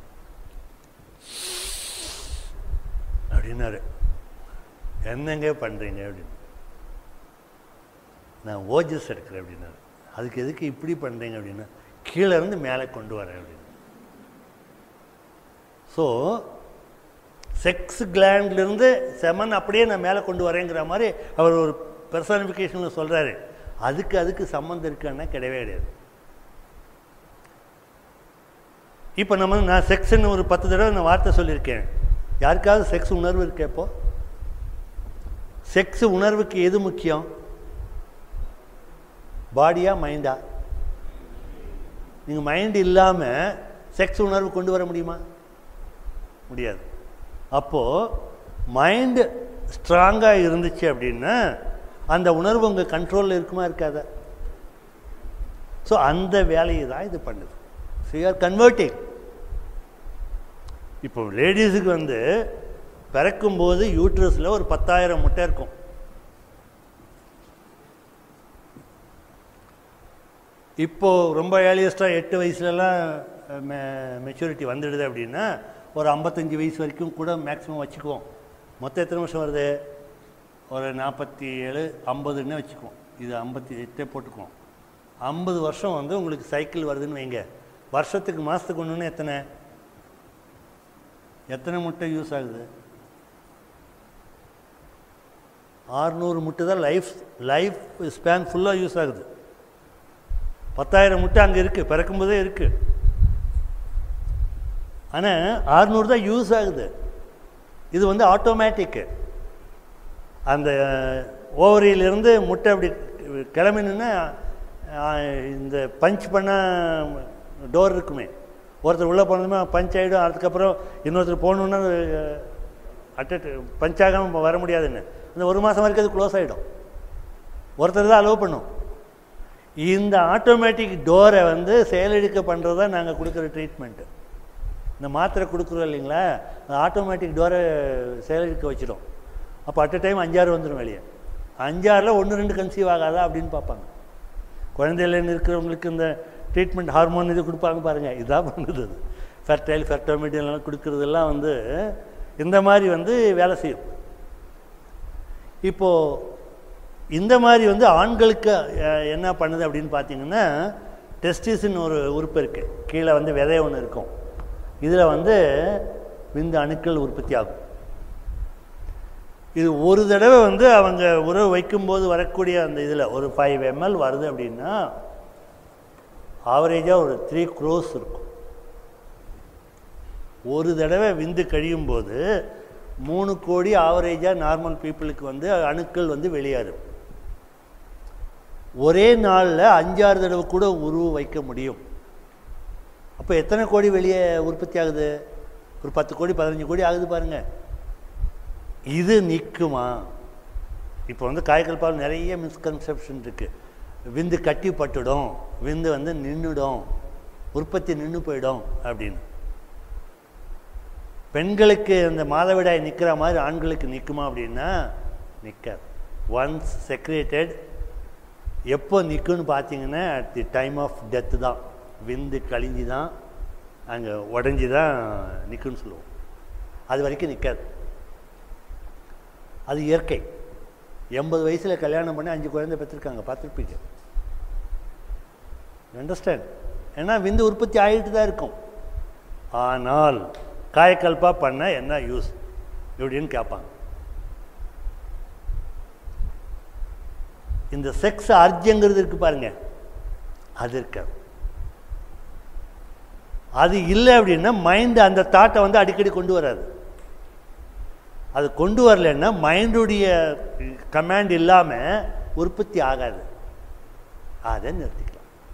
Speaker 1: அப்படின்னாரு என்னங்க பண்ணுறீங்க அப்படின்னு நான் ஓஜஸ் எடுக்கிறேன் அப்படின்னாரு அதுக்கு எதுக்கு இப்படி பண்ணுறீங்க அப்படின்னா கீழே இருந்து மேலே கொண்டு வரேன் அப்படின்னு ஸோ செக்ஸ் கிளாண்ட்லேருந்து செமன் அப்படியே நான் மேலே கொண்டு வரேங்கிற மாதிரி அவர் ஒரு பெர்சானிஃபிகேஷனில் சொல்கிறாரு அதுக்கு அதுக்கு சம்மந்தம் இருக்கான்னா கிடையவே கிடையாது இப்போ நம்ம நான் செக்ஸ்ன்னு ஒரு பத்து தடவை நான் வார்த்தை சொல்லியிருக்கேன் யாருக்காவது செக்ஸ் உணர்வு இருக்கே இப்போ செக்ஸ் உணர்வுக்கு எது முக்கியம் பாடியா மைண்டா நீங்கள் மைண்ட் இல்லாமல் செக்ஸ் உணர்வு கொண்டு வர முடியுமா முடியாது அப்போது மைண்டு ஸ்ட்ராங்காக இருந்துச்சு அப்படின்னா அந்த உணர்வு உங்கள் கண்ட்ரோலில் இருக்குமா இருக்காதா ஸோ அந்த வேலையை தான் இது பண்ணுது ஸோ ஆர் கன்வெர்ட்டிங் இப்போ லேடிஸுக்கு வந்து பிறக்கும்போது யூட்ரஸில் ஒரு பத்தாயிரம் முட்டை இருக்கும் இப்போது ரொம்ப ஏர்லியஸ்ட்டாக எட்டு வயசுலலாம் மெ மெச்சூரிட்டி வந்துடுது அப்படின்னா ஒரு ஐம்பத்தஞ்சு வயசு வரைக்கும் கூட மேக்ஸிமம் வச்சுக்குவோம் மொத்தம் எத்தனை வருஷம் வருது ஒரு நாற்பத்தி ஏழு ஐம்பதுன்னு வச்சுக்குவோம் இது ஐம்பத்தி எட்டே போட்டுக்குவோம் ஐம்பது வருஷம் வந்து உங்களுக்கு சைக்கிள் வருதுன்னு வைங்க வருஷத்துக்கு மாதத்துக்கு ஒன்றுன்னு எத்தனை எத்தனை முட்டை யூஸ் ஆகுது ஆறுநூறு முட்டை தான் லைஃப் லைஃப் ஸ்பேன் ஃபுல்லாக யூஸ் ஆகுது பத்தாயிரம் முட்டை அங்கே இருக்குது பிறக்கும்போதே இருக்குது ஆனால் ஆறுநூறு தான் யூஸ் ஆகுது இது வந்து ஆட்டோமேட்டிக்கு அந்த ஓவரியிலிருந்து முட்டை அப்படி கிளம்பினுன்னா இந்த பஞ்ச் பண்ணால் டோர் இருக்குமே ஒருத்தர் உள்ளே போனதுமே பஞ்ச் ஆகிடும் அதுக்கப்புறம் இன்னொருத்தர் போகணுன்னா அட்டட் பஞ்ச் ஆகாமல் வர முடியாதுன்னு அந்த ஒரு மாதம் வரைக்கும் அது க்ளோஸ் ஆகிடும் ஒருத்தர் தான் அலோவ் பண்ணும் இந்த ஆட்டோமேட்டிக் டோரை வந்து செயலிழக்க பண்ணுறது தான் நாங்கள் கொடுக்குற ட்ரீட்மெண்ட்டு இந்த மாத்திரை கொடுக்குறோம் இல்லைங்களா அந்த ஆட்டோமேட்டிக் டோரை செயலிழக்க வச்சிடும் அப்போ அட் டைம் அஞ்சாறு வந்துடும் வெளியே அஞ்சாறில் ஒன்று ரெண்டு கன்சீவ் ஆகாதா அப்படின்னு பார்ப்பாங்க குழந்தையிலேருந்து இருக்கிறவங்களுக்கு இந்த ட்ரீட்மெண்ட் ஹார்மோன் இது கொடுப்பாங்க பாருங்கள் இதான் பண்ணுது அது ஃபெர்டைல் ஃபெர்டோமிட்டியெல்லாம் கொடுக்குறதெல்லாம் வந்து இந்த மாதிரி வந்து வேலை செய்யும் இப்போது இந்த மாதிரி வந்து ஆண்களுக்கு அஹ், என்ன பண்ணுது அப்படின்னு பார்த்தீங்கன்னா டெஸ்டிஸ்ன்னு ஒரு உறுப்பு இருக்குது கீழே வந்து விதை ஒன்று இருக்கும் இதில் வந்து விந்து அணுக்கள் உற்பத்தி ஆகும் இது ஒரு தடவை வந்து அவங்க உறவு வைக்கும்போது வரக்கூடிய அந்த இதில் ஒரு ஃபைவ் எம்எல் வருது அப்படின்னா ஆவரேஜாக ஒரு த்ரீ க்ரோஸ் இருக்கும் ஒரு தடவை விந்து கழியும் போது மூணு கோடி ஆவரேஜாக நார்மல் பீப்புளுக்கு வந்து அணுக்கள் வந்து வெளியேறும் ஒரே நாளில் அஞ்சாறு தடவை கூட உருவ வைக்க முடியும் அப்போ எத்தனை கோடி வெளியே உற்பத்தி ஆகுது ஒரு பத்து கோடி பதினஞ்சு கோடி ஆகுது பாருங்க இது நிற்குமா இப்போ வந்து காய்கல் பால் நிறைய மிஸ்கன்செப்ஷன் இருக்குது விந்து கட்டி பட்டுடும் விந்து வந்து நின்றுடும் உற்பத்தி நின்று போயிடும் அப்படின்னு பெண்களுக்கு அந்த மாதவிடாய் நிற்கிற மாதிரி ஆண்களுக்கு நிற்குமா அப்படின்னா நிற்காது ஒன்ஸ் செக்ரேட்டட் எப்போ நிற்கும்னு பார்த்தீங்கன்னா at the time of death தான் விந்து கழிஞ்சு தான் அங்கே உடஞ்சி தான் நிற்குன்னு சொல்லுவோம் அது வரைக்கும் நிற்காது அது இயற்கை எண்பது வயசில் கல்யாணம் பண்ணி அஞ்சு குழந்தை பெற்றிருக்காங்க பார்த்துருப்பீங்க அண்டர்ஸ்டாண்ட் ஏன்னா விந்து உற்பத்தி ஆகிட்டு தான் இருக்கும் ஆனால் காயக்கல்பா பண்ண என்ன யூஸ் இப்படின்னு கேட்பாங்க இந்த செக்ஸ் அர்ஜங்கிறது இருக்கு பாருங்க அது இருக்காது அது இல்லை அப்படின்னா மைண்டு அந்த தாட்டை வந்து அடிக்கடி கொண்டு வராது அது கொண்டு வரலன்னா மைண்டுடைய கமாண்ட் இல்லாமல் உற்பத்தி ஆகாது அதை நிறுத்திக்கலாம்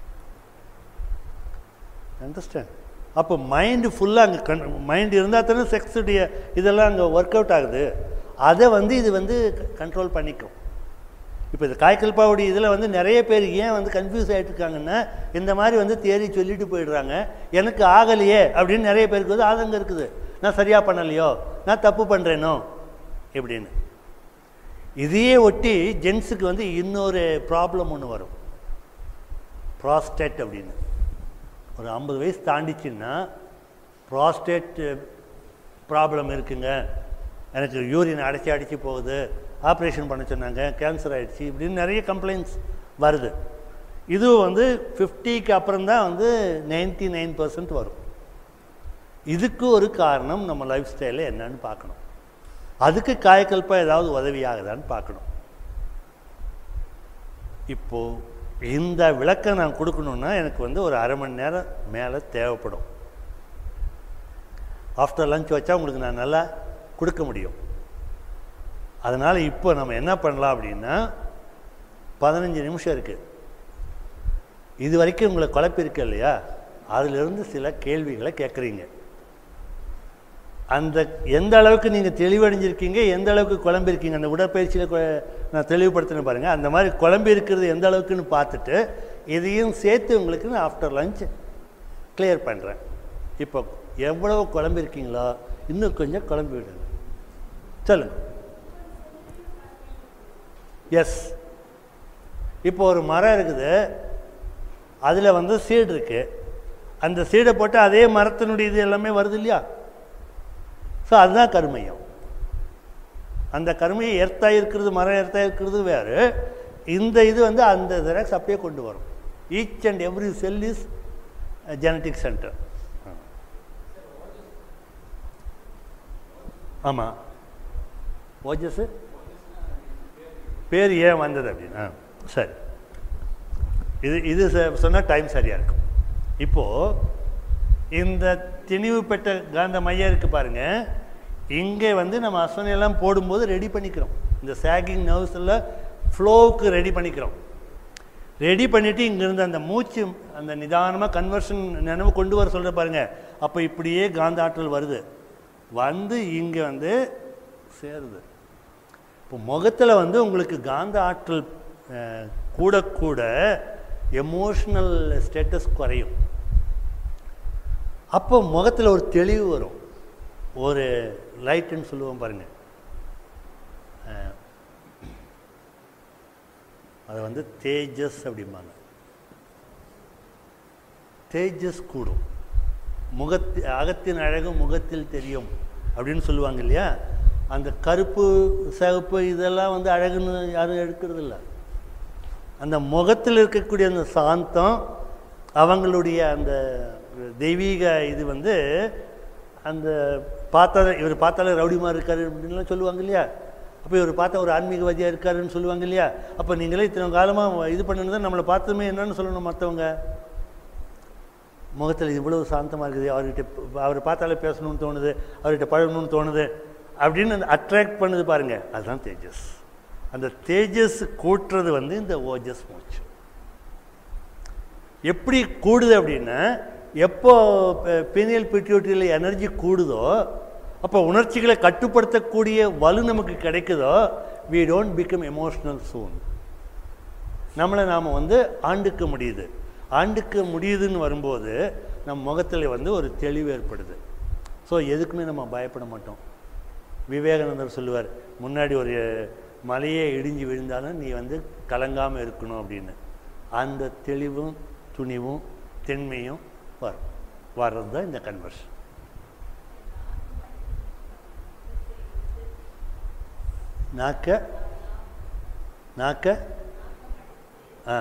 Speaker 1: அண்டர்ஸ்டாண்ட் அப்போ மைண்டு ஃபுல்லாக அங்கே கண் மைண்டு இருந்தால் தானே செக்ஸுடைய இதெல்லாம் அங்கே ஒர்க் அவுட் ஆகுது அதை வந்து இது வந்து கண்ட்ரோல் பண்ணிக்கும் இப்போ இந்த காய்கல்பாவுடைய இதில் வந்து நிறைய பேர் ஏன் வந்து கன்ஃபியூஸ் ஆகிட்டு இருக்காங்கன்னா இந்த மாதிரி வந்து தேடி சொல்லிட்டு போயிடுறாங்க எனக்கு ஆகலையே அப்படின்னு நிறைய பேருக்கு வந்து ஆதங்கம் இருக்குது நான் சரியாக பண்ணலையோ நான் தப்பு பண்ணுறேனோ இப்படின்னு இதையே ஒட்டி ஜென்ஸுக்கு வந்து இன்னொரு ப்ராப்ளம் ஒன்று வரும் ப்ராஸ்டேட் அப்படின்னு ஒரு ஐம்பது வயசு தாண்டிச்சுன்னா ப்ராஸ்டேட் ப்ராப்ளம் இருக்குங்க எனக்கு யூரின் அடைச்சி அடைச்சி போகுது ஆப்ரேஷன் பண்ண சொன்னாங்க கேன்சர் ஆகிடுச்சு இப்படின்னு நிறைய கம்ப்ளைண்ட்ஸ் வருது இதுவும் வந்து ஃபிஃப்டிக்கு அப்புறம் தான் வந்து நைன்டி நைன் பர்சன்ட் வரும் இதுக்கு ஒரு காரணம் நம்ம லைஃப் ஸ்டைலில் என்னன்னு பார்க்கணும் அதுக்கு காயக்கல்பா ஏதாவது உதவியாகுதான்னு பார்க்கணும் இப்போது இந்த விளக்கம் நான் கொடுக்கணுன்னா எனக்கு வந்து ஒரு அரை மணி நேரம் மேலே தேவைப்படும் ஆஃப்டர் லஞ்ச் வச்சா உங்களுக்கு நான் நல்லா கொடுக்க முடியும் அதனால் இப்போ நம்ம என்ன பண்ணலாம் அப்படின்னா பதினஞ்சு நிமிஷம் இருக்குது இது வரைக்கும் உங்களை குழப்பிருக்கு இல்லையா அதிலிருந்து சில கேள்விகளை கேட்குறீங்க அந்த எந்த அளவுக்கு நீங்கள் தெளிவடைஞ்சிருக்கீங்க எந்த அளவுக்கு குழம்பிருக்கீங்க அந்த உடற்பயிற்சியில் கு- நான் தெளிவுபடுத்தினேன் பாருங்கள் அந்த மாதிரி குழம்பி இருக்கிறது எந்த அளவுக்குன்னு பார்த்துட்டு இதையும் சேர்த்து உங்களுக்கு நான் ஆஃப்டர் லஞ்ச் கிளியர் பண்ணுறேன் இப்போ எவ்வளவு குழம்பிருக்கீங்களோ இன்னும் கொஞ்சம் குழம்பி விடுங்க சொல்லுங்க எஸ் இப்போ ஒரு மரம் இருக்குது அதில் வந்து சீடு இருக்குது அந்த சீடை போட்டு அதே மரத்தினுடைய இது எல்லாமே வருது இல்லையா ஸோ அதுதான் கருமையம் அந்த கருமையை எர்த்தாக இருக்கிறது மரம் எர்த்தாக இருக்கிறது வேறு இந்த இது வந்து அந்த ஜெராக்ஸ் அப்படியே கொண்டு வரும் each and every cell is genetic center ஆமாம் ஓஜஸ் பேர் ஏன் வந்தது அப்படின்னா சரி இது இது சொன்னால் டைம் சரியாக இருக்கும் இப்போது இந்த திணிவு பெற்ற காந்த மையம் இருக்குது பாருங்க இங்கே வந்து நம்ம அஸ்வனை எல்லாம் போடும்போது ரெடி பண்ணிக்கிறோம் இந்த சாகிங் நர்வ்ஸ் எல்லாம் ஃப்ளோவுக்கு ரெடி பண்ணிக்கிறோம் ரெடி பண்ணிவிட்டு இங்கேருந்து அந்த மூச்சு அந்த நிதானமாக கன்வர்ஷன் நினைவு கொண்டு வர சொல்கிற பாருங்க அப்போ இப்படியே காந்த ஆற்றல் வருது வந்து இங்கே வந்து சேருது இப்போ முகத்தில் வந்து உங்களுக்கு காந்த ஆற்றல் அஹ், கூட கூட எமோஷ்னல் ஸ்டேட்டஸ் குறையும் அப்போ முகத்தில் ஒரு தெளிவு வரும் ஒரு லைட்டுன்னு சொல்லுவோம் பாருங்க அஹ், அதை வந்து தேஜஸ் அப்படிம்பாங்க தேஜஸ் கூடும் முகத்தி அகத்தின் அழகு முகத்தில் தெரியும் அப்படின்னு சொல்லுவாங்க இல்லையா அந்த கருப்பு சிவப்பு இதெல்லாம் வந்து அழகுன்னு யாரும் எடுக்கிறது இல்ல அந்த முகத்தில் இருக்கக்கூடிய அந்த சாந்தம் அவங்களுடைய அந்த தெய்வீக இது வந்து அந்த பார்த்தா இவர் பார்த்தாலே ரவுடிமா இருக்காரு அப்படின்லாம் சொல்லுவாங்க இல்லையா அப்போ இவர் பார்த்தா ஒரு ஆன்மீகவாதியாக இருக்காருன்னு சொல்லுவாங்க இல்லையா அப்போ நீங்களே இத்தனை காலமாக இது பண்ணுனதை நம்மளை பார்த்ததுமே என்னன்னு சொல்லணும் மற்றவங்க முகத்தில் இவ்வளவு சாந்தமாக இருக்குது அவர்கிட்ட ப- அவரை பார்த்தாலே பேசணும்னு தோணுது அவர்கிட்ட பழகணும்னு தோணுது அப்படின்னு அந்த அட்ராக்ட் பண்ணுது பாருங்க அதுதான் தேஜஸ் அந்த தேஜஸ் கூட்டுறது வந்து இந்த ஓஜஸ் மூச்சு எப்படி கூடுது அப்படின்னா எப்போ பீனியல் பிட்யூட்டரியில் எனர்ஜி கூடுதோ அப்போ உணர்ச்சிகளை கட்டுப்படுத்தக்கூடிய வலு நமக்கு கிடைக்குதோ we don't become emotional soon நம்மளை நாம் வந்து ஆண்டுக்க முடியுது ஆண்டுக்க முடியுதுன்னு வரும்போது நம் முகத்தில் வந்து ஒரு தெளிவு ஏற்படுது ஸோ எதுக்குமே நம்ம பயப்பட மாட்டோம் விவேகானந்தர் சொல்லுவார் முன்னாடி ஒரு மலையே இடிஞ்சு விழுந்தாலும் நீ வந்து கலங்காமல் இருக்கணும் அப்படின்னு அந்த தெளிவும் துணிவும் தென்மையும் வரும் வர்றது தான் இந்த கன்வர்ஷன் நாக்க நாக்க ஆ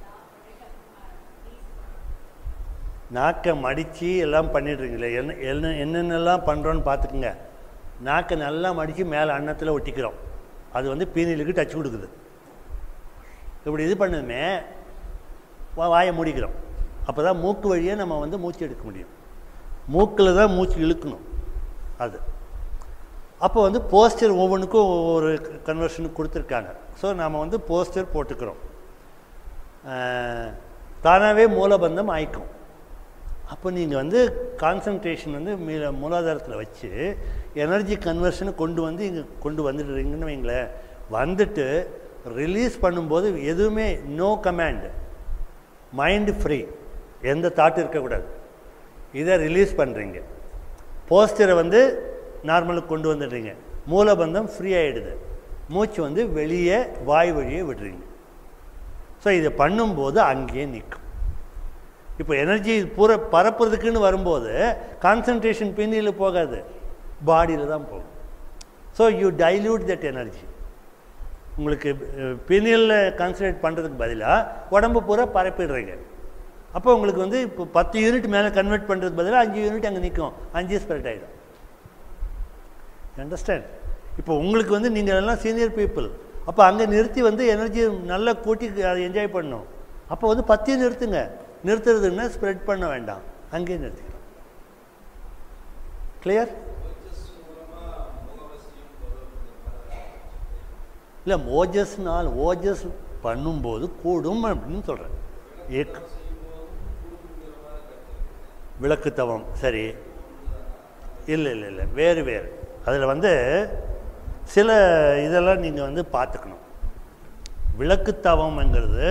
Speaker 1: நாக்கை மடித்து எல்லாம் பண்ணிடுறீங்களே என்ன என்ன என்னென்னலாம் பண்ணுறோன்னு பார்த்துக்குங்க நாக்கை நல்லா மடித்து மேலே அன்னத்தில் ஒட்டிக்கிறோம் அது வந்து பீனிலுக்கு டச் கொடுக்குது இப்படி இது பண்ணதுமே வா- வாயை மூடிக்கிறோம் அப்போ தான் மூக்கு வழியாக நம்ம வந்து மூச்சு எடுக்க முடியும் மூக்கில் தான் மூச்சு இழுக்கணும் அது அப்போ வந்து போஸ்டர் ஒவ்வொன்றுக்கும் ஒவ்வொரு கன்வர்ஷனுக்கு கொடுத்துருக்காங்க ஸோ நாம் வந்து போஸ்டர் போட்டுக்கிறோம் ஆஹ், தானாகவே மூலபந்தம் ஆயிக்கும் அப்போ நீங்கள் வந்து கான்சன்ட்ரேஷன் வந்து மீ மூலாதாரத்தில் வச்சு எனர்ஜி கன்வர்ஷனை கொண்டு வந்து இங்கே கொண்டு வந்துடுறீங்கன்னு வைங்களேன் வந்துட்டு ரிலீஸ் பண்ணும்போது எதுவுமே நோ கமாண்ட் மைண்டு ஃப்ரீ எந்த தாட் இருக்கக்கூடாது இதை ரிலீஸ் பண்ணுறீங்க போஸ்டரை வந்து நார்மலுக்கு கொண்டு வந்துடுறீங்க மூலபந்தம் ஃப்ரீ ஆகிடுது மூச்சு வந்து வெளியே வாய் வழியே விடுறீங்க ஸோ இதை பண்ணும்போது அங்கேயே நிற்கும் இப்போ எனர்ஜி பூரா பரப்புறதுக்குன்னு வரும்போது கான்சன்ட்ரேஷன் பின்னியில் போகாது பாடியில் தான் போகும் so you dilute that energy உங்களுக்கு பினியலில் கான்சன்ட்ரேட் பண்ணுறதுக்கு பதிலாக உடம்பு பூரா பரப்பிடுறீங்க அப்போ உங்களுக்கு வந்து இப்போ பத்து யூனிட் மேலே கன்வெர்ட் பண்ணுறதுக்கு பதிலாக அஞ்சு யூனிட் அங்கே நிற்கும் அஞ்சு ஸ்ப்ரெட் ஆகிடும் அண்டர்ஸ்டாண்ட் இப்போ உங்களுக்கு வந்து நீங்கள் எல்லாம் சீனியர் பீப்புள் அப்போ அங்கே நிறுத்தி வந்து எனர்ஜி நல்லா கூட்டி அதை என்ஜாய் பண்ணணும் அப்போ வந்து பத்தையும் நிறுத்துங்க நிறுத்துறதுன்னா ஸ்ப்ரெட் பண்ண வேண்டாம் அங்கேயே நிறுத்திக்கலாம் கிளியர் இல்லை ஓஜஸ்னால் ஓஜஸ் பண்ணும்போது கூடும் அப்படின்னு சொல்கிறேன் ஏக் விளக்கு தவம் சரி இல்லை இல்லை இல்லை வேறு வேறு அதில் வந்து சில இதெல்லாம் நீங்கள் வந்து பார்த்துக்கணும் விளக்கு தவம்ங்கிறது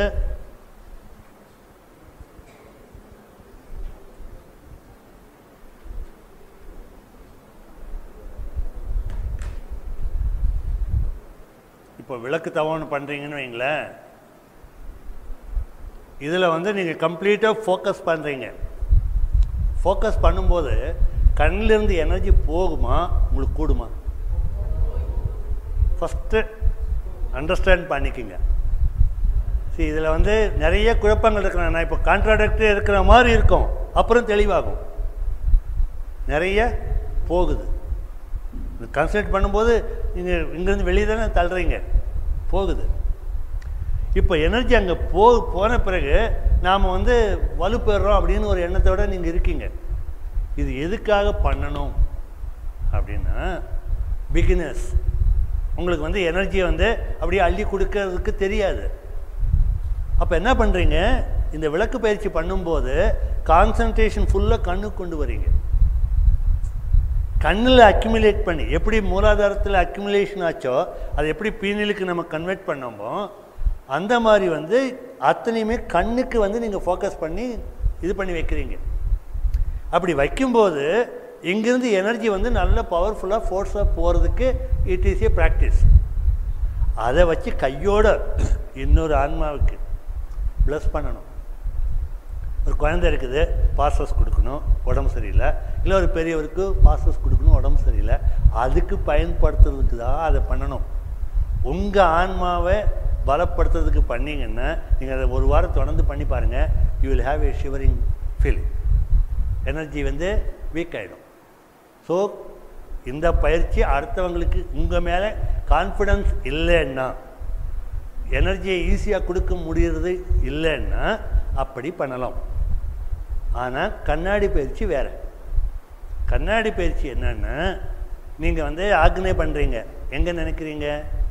Speaker 1: இப்போ விளக்கு தவம்னு பண்ணுறீங்கன்னு வைங்களேன் இதில் வந்து நீங்கள் கம்ப்ளீட்டாக ஃபோக்கஸ் பண்ணுறீங்க ஃபோக்கஸ் பண்ணும்போது கண்ணிலிருந்து எனர்ஜி போகுமா உங்களுக்கு கூடுமா ஃபஸ்ட்டு அண்டர்ஸ்டாண்ட் பண்ணிக்கோங்க சரி இதில் வந்து நிறைய குழப்பங்கள் இருக்கிற நான் இப்போ கான்ட்ராடக்ட் இருக்கிற மாதிரி இருக்கும் அப்புறம் தெளிவாகும் நிறைய போகுது கான்சன்ட்ரேட் பண்ணும்போது நீங்கள் இங்கேருந்து வெளியே தானே தள்ளுறீங்க போகுது இப்போ எனர்ஜி அங்கே போ போன பிறகு நாம் வந்து வலுப்பெறோம் அப்படின்னு ஒரு எண்ணத்தோட நீங்கள் இருக்கீங்க இது எதுக்காக பண்ணணும் அப்படின்னா பிகினர்ஸ் உங்களுக்கு வந்து எனர்ஜியை வந்து அப்படியே அள்ளி கொடுக்கறதுக்கு தெரியாது அப்போ என்ன பண்ணுறீங்க இந்த விளக்கு பயிற்சி பண்ணும்போது கான்சன்ட்ரேஷன் ஃபுல்லாக கண்ணுக்கு கொண்டு வரீங்க கண்ணில் அக்யூமுலேட் பண்ணி எப்படி மூலாதாரத்தில் அக்யூமுலேஷன் ஆச்சோ அதை எப்படி பீனிலுக்கு நம்ம கன்வெர்ட் பண்ணோமோ அந்த மாதிரி வந்து அத்தனையுமே கண்ணுக்கு வந்து நீங்கள் ஃபோக்கஸ் பண்ணி இது பண்ணி வைக்கிறீங்க அப்படி வைக்கும்போது இங்கிருந்து எனர்ஜி வந்து நல்ல பவர்ஃபுல்லாக ஃபோர்ஸாக போகிறதுக்கு இட் இஸ் ஏ ப்ராக்டிஸ் அதை வச்சு கையோட இன்னொரு ஆன்மாவுக்கு ப்ளஸ் பண்ணணும் ஒரு குழந்தை இருக்குது பாசஸ் கொடுக்கணும் உடம்பு சரியில்லை இல்லை ஒரு பெரியவருக்கு பாசஸ் கொடுக்கணும் உடம்பு சரியில்லை அதுக்கு பயன்படுத்துறதுக்கு தான் அதை பண்ணணும் உங்கள் ஆன்மாவை பலப்படுத்துறதுக்கு பண்ணீங்கன்னா நீங்கள் அதை ஒரு வாரம் தொடர்ந்து பண்ணி பாருங்கள் you will have a shivering feeling energy வந்து வீக் ஆகிடும் ஸோ இந்த பயிற்சி அடுத்தவங்களுக்கு உங்கள் மேலே கான்ஃபிடன்ஸ் இல்லைன்னா எனர்ஜியை ஈஸியாக கொடுக்க முடியறது இல்லைன்னா அப்படி பண்ணலாம் ஆனால் கண்ணாடி பயிற்சி வேறு கண்ணாடி பயிற்சி என்னன்னா நீங்கள் வந்து ஆக்னே பண்ணுறீங்க எங்கே நினைக்கிறீங்க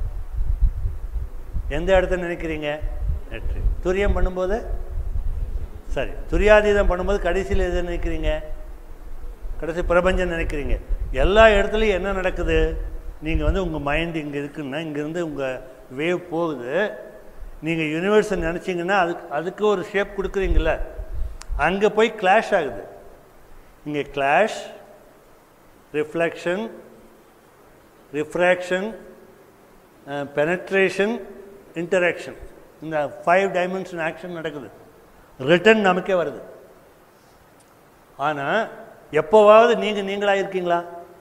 Speaker 1: எந்த இடத்த நினைக்கிறீங்க நெற்றி துரியம் பண்ணும்போது சரி துரியாதீதம் பண்ணும்போது கடைசியில் எதை நினைக்கிறீங்க கடைசி பிரபஞ்சம் நினைக்கிறீங்க எல்லா இடத்துலையும் என்ன நடக்குது நீங்கள் வந்து உங்கள் மைண்ட் இங்கே இருக்குன்னா இங்கேருந்து உங்கள் வேவ் போகுது நீங்கள் யூனிவர்ஸை நினச்சிங்கன்னா அதுக்கு அதுக்கு ஒரு ஷேப் கொடுக்குறீங்கள அங்கே போய் கிளாஷ் ஆகுது இங்கே clash reflection refraction penetration interaction இந்த ஃபைவ் டைமென்ஷன் ஆக்ஷன் நடக்குது ரிட்டர்ன் நமக்கே வருது ஆனால் எப்போவாவது நீங்கள் நீங்களாக இருக்கீங்களா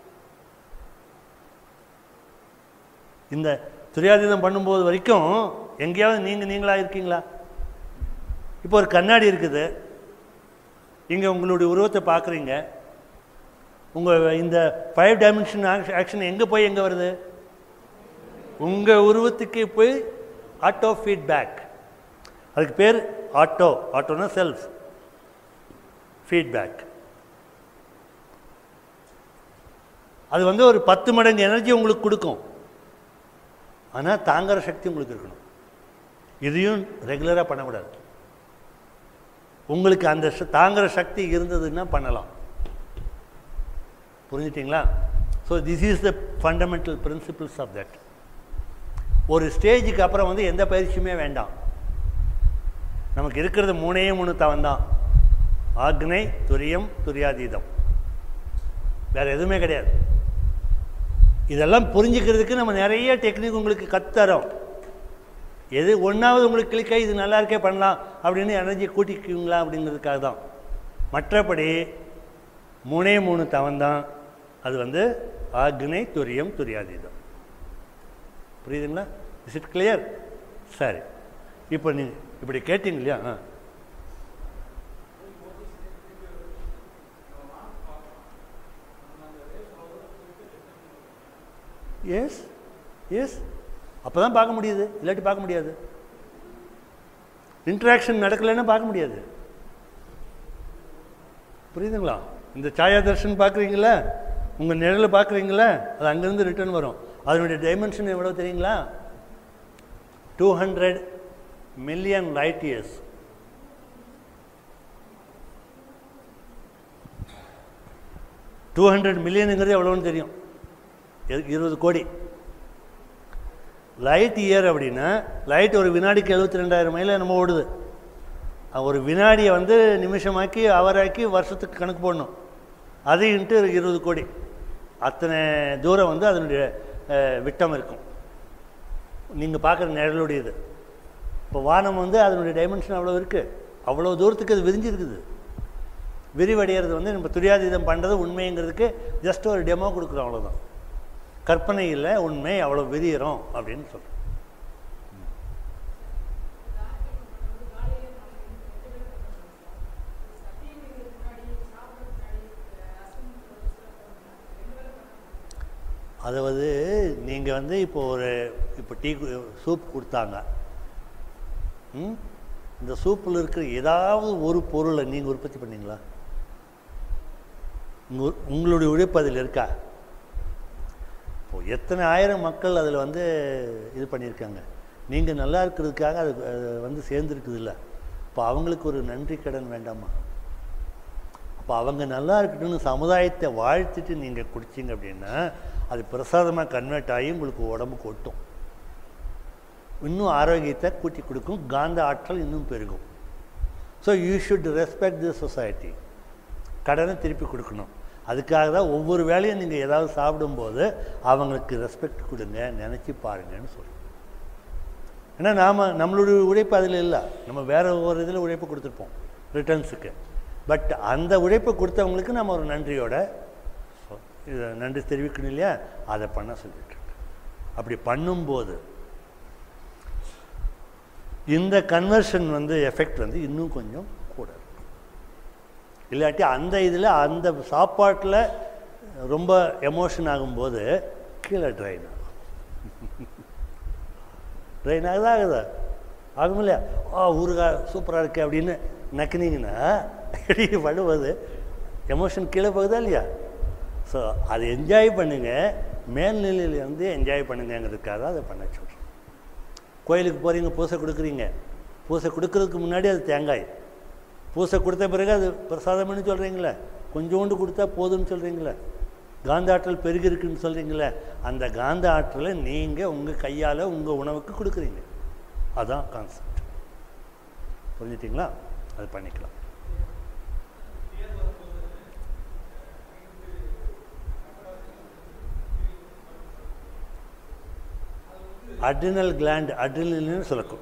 Speaker 1: இந்த துரியாதீதம் பண்ணும்போது வரைக்கும் எங்கேயாவது நீங்கள் நீங்களாக இருக்கீங்களா இப்போ ஒரு கண்ணாடி இருக்குது இங்கே உங்களுடைய உருவத்தை பார்க்குறீங்க உங்கள் இந்த ஃபைவ் டைமென்ஷன் ஆக்ஷன் எங்கே போய் எங்கே வருது உங்கள் உருவத்துக்கு போய் ஆட்டோ ஃபீட்பேக் அதுக்கு பேர் ஆட்டோ ஆட்டோனா செல்ஃப் ஃபீட்பேக் அது வந்து ஒரு பத்து மடங்கு எனர்ஜி உங்களுக்கு கொடுக்கும் ஆனால் தாங்குற சக்தி உங்களுக்கு இருக்கணும் இதையும் ரெகுலராக பண்ணக்கூடாது உங்களுக்கு அந்த ச- தாங்குற சக்தி இருந்ததுன்னா பண்ணலாம் புரிஞ்சிட்டிங்களா so this is the fundamental principles of that ஒரு ஸ்டேஜுக்கு அப்புறம் வந்து எந்த பயிற்சியுமே வேண்டாம் நமக்கு இருக்கிறது மூணே மூணு தவன் தான் ஆக்னை துரியம் துரியாதீதம் வேற எதுவுமே கிடையாது இதெல்லாம் புரிஞ்சுக்கிறதுக்கு நம்ம நிறைய டெக்னிக் உங்களுக்கு கத்துறோம் எது ஒன்றாவது உங்களுக்கு கிளிக்காய் இது நல்லா இருக்கே பண்ணலாம் அப்படின்னு எனர்ஜி கூட்டிக்குவீங்களா அப்படிங்கிறதுக்காக தான் மற்றபடி மூணே மூணு தவன் தான் அது வந்து ஆக்னை துரியம் துரியாதீதம் புரியுதுங்களா இஸ் இட் கிளியர் சரி இப்போ நீ இப்படி கேட்டீங்க இல்லையா ஆ எஸ் எஸ் அப்போ தான் பார்க்க முடியுது இல்லாட்டி பார்க்க முடியாது இன்ட்ராக்ஷன் நடக்கலைன்னா பார்க்க முடியாது புரியுதுங்களா இந்த சாயா தர்ஷன் பார்க்குறீங்களா உங்கள் நிழலை பார்க்குறீங்களா அது அங்கேருந்து ரிட்டர்ன் வரும் அதனுடைய டைமென்ஷன் எவ்வளோ தெரியுங்களா two hundred million light years two hundred மில்லியனுங்கிறது எவ்வளோன்னு தெரியும் இரு- இருபது கோடி லைட் இயர் அப்படின்னா லைட் ஒரு வினாடிக்கு எழுபத்தி ரெண்டாயிரம் மைல் நம்ம ஓடுது அஹ் ஒரு வினாடியை வந்து நிமிஷமாக்கி அவராக்கி வருஷத்துக்கு கணக்கு போடணும் அது இன்ட்டு இருபது கோடி அத்தனை தூரம் வந்து அதனுடைய அஹ், விட்டம் இருக்கும் நீங்கள் பார்க்குற நிழலுடையது இப்போ வானம் வந்து அதனுடைய டைமென்ஷன் அவ்வளோ இருக்குது அவ்வளோ தூரத்துக்கு அது விரிஞ்சிருக்குது விரிவடைகிறது வந்து நம்ம துரியாதீதம் பண்ணுறது உண்மைங்கிறதுக்கு ஜஸ்ட் ஒரு டெமோ கொடுக்குறோம் அவ்வளோதான் கற்பனை இல்லை உண்மை அவ்வளோ விரியிறோம் அப்படின்னு சொல்கிறோம் அதாவது நீங்கள் வந்து இப்போ ஒரு இப்போ டீ கு- சூப் கொடுத்தாங்க ம் இந்த சூப்பில் இருக்கிற ஏதாவது ஒரு பொருளை நீங்கள் உற்பத்தி பண்ணீங்களா உங்க- உங்களுடைய உழைப்பு அதில் இருக்கா இப்போ எத்தனை ஆயிரம் மக்கள் அதில் வந்து இது பண்ணியிருக்காங்க நீங்கள் நல்லா இருக்கிறதுக்காக அது அது வந்து சேர்ந்துருக்குது இல்லை இப்போ அவங்களுக்கு ஒரு நன்றி கடன் வேண்டாமா அப்போ அவங்க நல்லா இருக்கட்டும்னு சமுதாயத்தை வாழ்த்திட்டு நீங்கள் குடிச்சிங்க அப்படின்னா அது பிரசாதமாக கன்வெர்ட் ஆகி உங்களுக்கு உடம்புக்கு ஒட்டும் இன்னும் ஆரோக்கியத்தை கூட்டி கொடுக்கும் காந்த ஆற்றல் இன்னும் பெருகும் so you should respect the society கடனை திருப்பி கொடுக்கணும் அதுக்காக தான் ஒவ்வொரு வேலையும் நீங்கள் ஏதாவது சாப்பிடும்போது அவங்களுக்கு ரெஸ்பெக்ட் கொடுங்க நினச்சி பாருங்கன்னு சொல்கிறோம் ஏன்னா நாம் நம்மளுடைய உழைப்பு அதில் இல்லை நம்ம வேற ஒரு இதில் உழைப்பு கொடுத்துருப்போம் ரிட்டர்ன்ஸுக்கு பட் அந்த உழைப்பை கொடுத்தவங்களுக்கு நம்ம ஒரு நன்றியோட சொ- இதை நன்றி தெரிவிக்கணும் இல்லையா அதை பண்ண சொல்லிட்டு இருக்கேன். அப்படி பண்ணும்போது இந்த கன்வர்ஷன் வந்து எஃபெக்ட் வந்து இன்னும் கொஞ்சம் கூட இருக்கும் இல்லாட்டி அந்த இதில் அந்த சாப்பாட்டில் ரொம்ப எமோஷன் ஆகும்போது கீழே ட்ரைன் ஆகும் ட்ரைன் ஆகுதா ஆகுதா ஆகும் இல்லையா ஆ ஊறுகாய் சூப்பராக இருக்கு அப்படின்னு நக்கினீங்கன்னா இடிக்கு படுவது எமோஷன் கீழே போகுதா இல்லையா ஸோ அதை என்ஜாய் பண்ணுங்க மேல்நிலையில இருந்து என்ஜாய் பண்ணுங்கங்கிறதுக்காக தான் அதை பண்ண சொல்கிறேன் கோயிலுக்கு போகிறீங்க பூசை கொடுக்குறீங்க பூசை கொடுக்கறதுக்கு முன்னாடி அது தேங்காய் பூசை கொடுத்த பிறகு அது பிரசாதம்னு சொல்கிறீங்களே கொஞ்சோண்டு கொடுத்தா போதும்னு சொல்கிறீங்களே காந்த ஆற்றல் பெருகி இருக்குன்னு சொல்கிறீங்களே அந்த காந்த ஆற்றலை நீங்கள் உங்கள் கையால் உங்கள் உணவுக்கு கொடுக்குறீங்க அதான் கான்செப்ட் புரிஞ்சுட்டிங்களா அது பண்ணிக்கலாம் அட்ரினல் கிளாண்ட் அட்ரினல்னு சொல்லக்கும்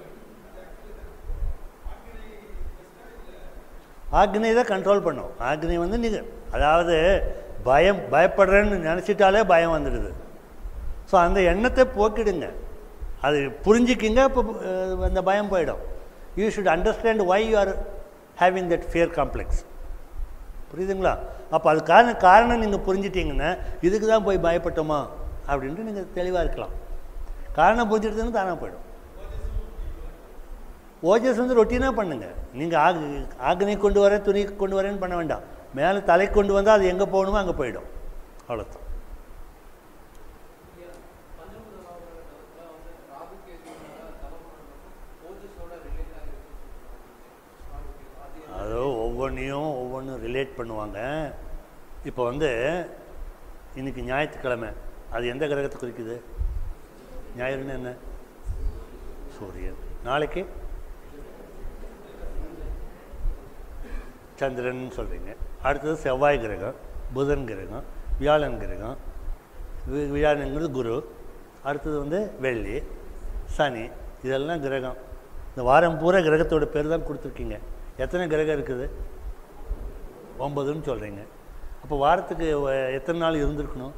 Speaker 1: ஆக்னை தான் கண்ட்ரோல் பண்ணும் ஆக்னை வந்து நீங்கள் அதாவது பயம் பயப்படுறேன்னு நினச்சிட்டாலே பயம் வந்துடுது ஸோ அந்த எண்ணத்தை போக்கிடுங்க அது புரிஞ்சுக்கிங்க இப்போ அஹ், அந்த பயம் போயிடும் you should understand why you are having that fear complex புரியுதுங்களா அப்போ அது காரணம் காரணம் நீங்கள் புரிஞ்சிட்டீங்கன்னா இதுக்கு தான் போய் பயப்பட்டோமா அப்படின்ட்டு நீங்கள் தெளிவாக இருக்கலாம் காரணம் புரிஞ்சிடுதுன்னு தானாக போயிடும் ஓஜஸ் வந்து ரொட்டீனாக பண்ணுங்க நீங்கள் ஆக் ஆக்னி கொண்டு வரேன் துணி கொண்டு வரேன்னு பண்ண வேண்டாம் மேலே தலை கொண்டு வந்தால் அது எங்கே போகணுமோ அங்கே போயிடும் அவ்வளோதான் அதோ ஒவ்வொன்றையும் ஒவ்வொன்றும் ரிலேட் பண்ணுவாங்க இப்போ வந்து இன்னைக்கு ஞாயிற்றுக்கிழமை அது எந்த கிரகத்தை குறிக்குது ஞாயிறுன்னு என்ன சூரியன் நாளைக்கு சந்திரன் சொல்கிறீங்க அடுத்தது செவ்வாய் கிரகம் புதன் கிரகம் வியாழன் கிரகம் வி- வியாழனுங்கிறது குரு அடுத்தது வந்து வெள்ளி சனி இதெல்லாம் கிரகம் இந்த வாரம் பூரா கிரகத்தோட பேர் தான் கொடுத்துருக்கீங்க எத்தனை கிரகம் இருக்குது ஒன்பதுன்னு சொல்கிறீங்க அப்போ வாரத்துக்கு வ- எத்தனை நாள் இருந்திருக்கணும்